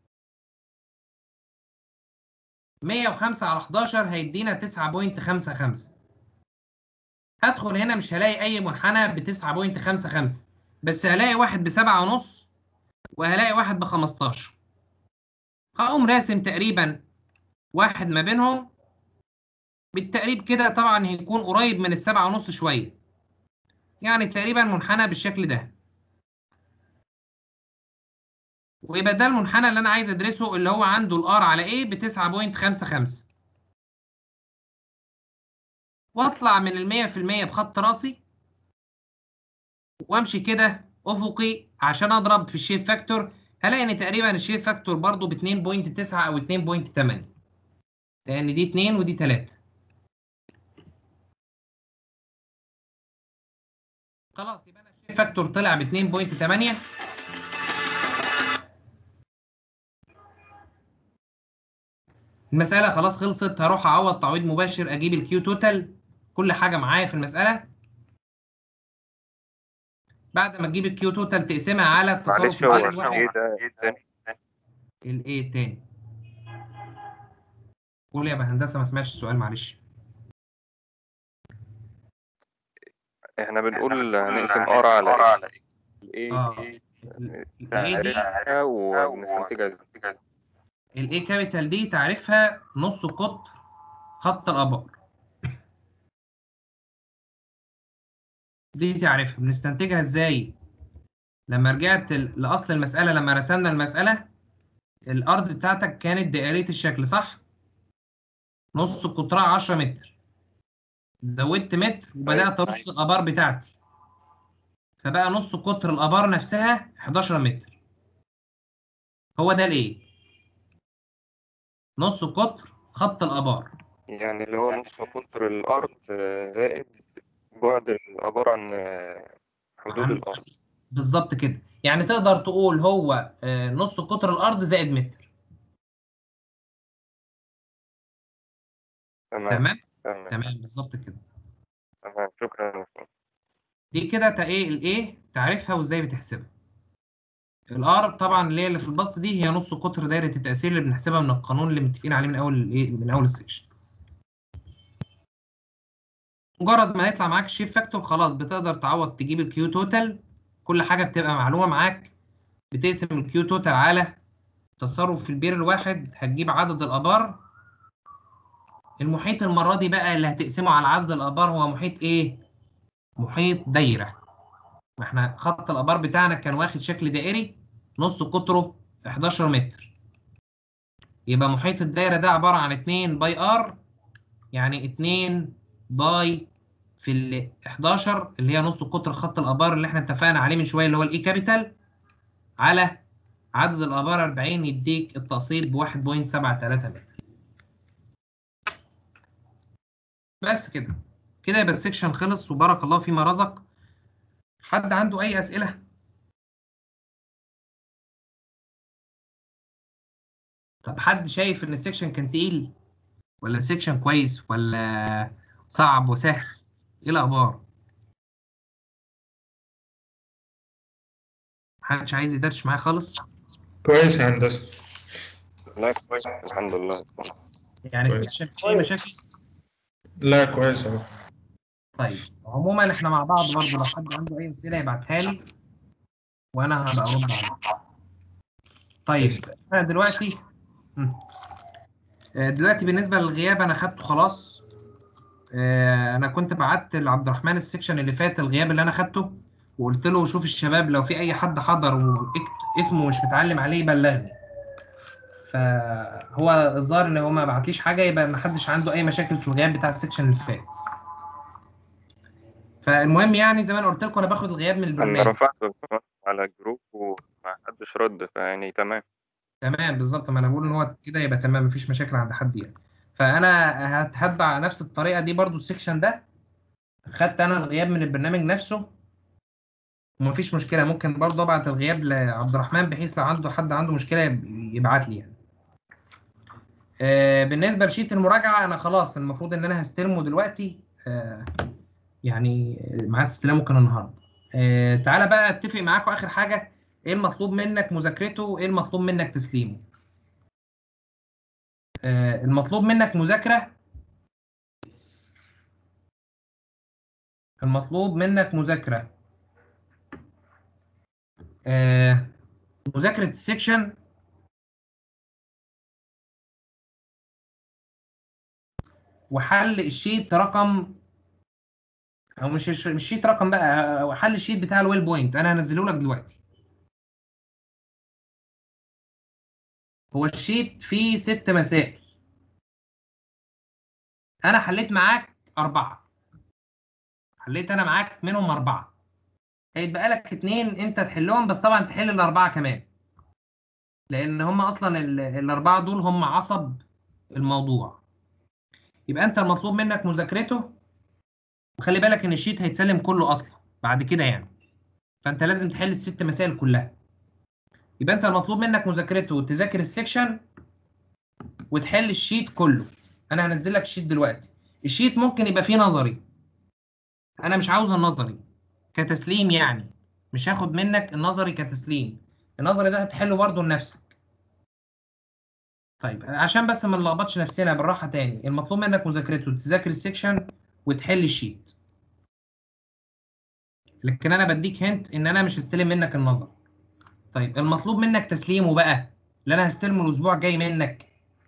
105 على 11 هيدينا 9.55 هدخل هنا مش هلاقي اي منحنى ب 9.55 بس هلاقي واحد ب 7.5 وهلاقي واحد ب 15 هقوم راسم تقريبا واحد ما بينهم بالتقريب كده طبعا هيكون قريب من السبعة ونص شوية يعني تقريبا منحنى بالشكل ده ويبقى ده المنحنى اللي انا عايز ادرسه اللي هو عنده الار على ايه ب 9.55 واطلع من ال 100% بخط راسي وامشي كده افقي عشان اضرب في الشيب فاكتور هلاقي ان تقريبا الشيب فاكتور برضو ب 2.9 او 2.8 لان دي 2 ودي 3 خلاص يبقى انا الشيب فاكتور طلع ب 2.8 المسألة خلاص خلصت هروح أعوض تعويض مباشر أجيب الكيو توتال كل حاجة معايا في المسألة بعد ما تجيب الكيو توتال تقسمها على التصرف معلش هو بتاع الواحد. ايه ده ايه تاني الايه التاني قول يا هندسة ما سمعتش السؤال معلش احنا بنقول هنقسم ار على ايه اه ايه الايه دي تعريفها وبنستنتجها ازاي الايه كابيتال دي تعرفها نص قطر خط الابار دي تعرفها بنستنتجها ازاي لما رجعت ل- لاصل المساله لما رسمنا المساله الارض بتاعتك كانت دائريه الشكل صح نص قطرها 10 متر زودت متر وبدات ارص الابار بتاعتي فبقى نص قطر الابار نفسها 11 متر هو ده الايه نص قطر خط الابار يعني اللي هو نص قطر الارض آه، زائد بعد العبارة عن آه، حدود عن- الارض بالظبط كده يعني تقدر تقول هو آه، نص قطر الارض زائد متر تمام تمام تمام تمام بالظبط كده تمام شكرا يا باشمهندس. دي كده تا ايه الايه تعرفها وازاي بتحسبها الار طبعا اللي هي اللي في البسط دي هي نص قطر دايره التاثير اللي بنحسبها من القانون اللي متفقين عليه من اول الايه من اول السكشن مجرد ما يطلع معاك الشيب فاكتور خلاص بتقدر تعوض تجيب الكيو توتال كل حاجه بتبقى معلومه معاك بتقسم الكيو توتال على تصرف في البير الواحد هتجيب عدد الابار المحيط المره دي بقى اللي هتقسمه على عدد الابار هو محيط ايه محيط دايره ما احنا خط الابار بتاعنا كان واخد شكل دائري نص قطره 11 متر يبقى محيط الدايره ده عباره عن 2 باي ار يعني 2 باي في ال 11 اللي هي نص قطر خط الابار اللي احنا اتفقنا عليه من شويه اللي هو الاي كابيتال على عدد الابار 40 يديك التقسيط ب 1.73 متر بس كده كده يبقى السكشن خلص وبارك الله فيما رزق حد عنده اي اسئله طب حد شايف ان السكشن كان تقيل ولا السكشن كويس ولا صعب وسهل ايه الاخبار محدش عايز يدردش معايا خالص كويس يا هندسة لا كويس الحمد لله يعني كويس. السكشن فيه اي مشاكل لا كويس أهو طيب عموما احنا مع بعض برضه لو حد عنده اي اسئله يبعتها لي وانا هبقى ارد عليه طيب انا دلوقتي مم. آه، دلوقتي بالنسبه للغياب انا خدته خلاص آه، انا كنت بعت لعبد الرحمن السكشن اللي فات الغياب اللي انا خدته وقلت له شوف الشباب لو في اي حد حضر واسمه مش متعلم عليه يبلغني فهو الظاهر ان هو ما بعتليش حاجه يبقى ما حدش عنده اي مشاكل في الغياب بتاع السكشن اللي فات فالمهم يعني زي ما انا قلت لكم انا باخد الغياب من انا البرنامج رفعته على الجروب وما حدش رد فيعني تمام تمام بالظبط ما انا بقول ان هو كده يبقى تمام مفيش مشاكل عند حد يعني فانا هت- هتبع نفس الطريقه دي برضو السكشن ده خدت انا الغياب من البرنامج نفسه ومفيش مشكله ممكن برضو ابعت الغياب لعبد الرحمن بحيث لو عنده حد عنده مشكله يب- يبعت لي يعني آه، بالنسبه لشيت المراجعه انا خلاص المفروض ان انا هستلمه دلوقتي آه، يعني ميعاد استلامه كان النهارده آه، تعالى بقى اتفق معاكم اخر حاجه ايه المطلوب منك مذاكرته وايه المطلوب منك تسليمه آه، المطلوب منك مذاكرة المطلوب منك مذاكرة آه، مذاكرة السكشن وحل الشيت رقم او مش مش مش شيت رقم بقى هو حل الشيت بتاع الويل بوينت انا هنزله لك دلوقتي هو الشيت فيه ست مسائل انا حليت معاك اربعه حليت انا معاك منهم اربعه هيتبقى لك اتنين انت تحلهم بس طبعا تحل الاربعه كمان لان هم اصلا ال- الاربعه دول هم عصب الموضوع يبقى انت المطلوب منك مذاكرته وخلي بالك ان الشيت هيتسلم كله اصلا بعد كده يعني فانت لازم تحل الست مسائل كلها يبقى انت المطلوب منك مذاكرته وتذاكر السكشن وتحل الشيت كله انا هنزل لك الشيت دلوقتي الشيت ممكن يبقى فيه نظري انا مش عاوز النظري كتسليم يعني مش هاخد منك النظري كتسليم النظري ده هتحله برضه لنفسك طيب عشان بس ما نلخبطش نفسنا بالراحه تاني المطلوب منك مذاكرته تذاكر السكشن وتحل الشيت لكن انا بديك هنت ان انا مش هستلم منك النظر طيب المطلوب منك تسليمه بقى اللي انا هستلمه الاسبوع الجاي منك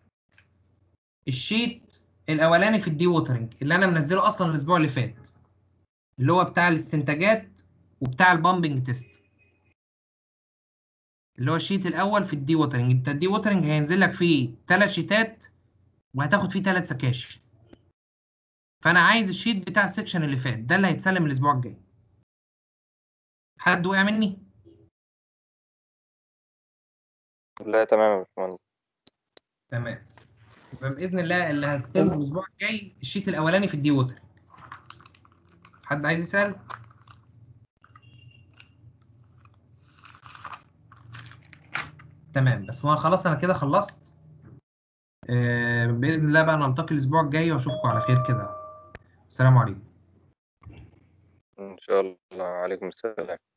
الشيت الاولاني في الدي ووترنج اللي انا منزله اصلا الاسبوع اللي فات اللي هو بتاع الاستنتاجات وبتاع البامبنج تيست اللي هو الشيت الاول في الدي ووترنج انت الدي ووترنج هينزل لك فيه ثلاث شيتات وهتاخد فيه ثلاث سكاشن فانا عايز الشيت بتاع السكشن اللي فات ده اللي هيتسلم الاسبوع الجاي حد وقع مني لا تمام يا باشمهندس تمام يبقى باذن الله اللي هستلمه الاسبوع الجاي الشيت الاولاني في الدي ووتر حد عايز يسال تمام بس هو خلاص انا كده خلصت آه باذن الله بقى نلتقي الاسبوع الجاي واشوفكم على خير كده السلام عليكم إن شاء الله عليكم السلام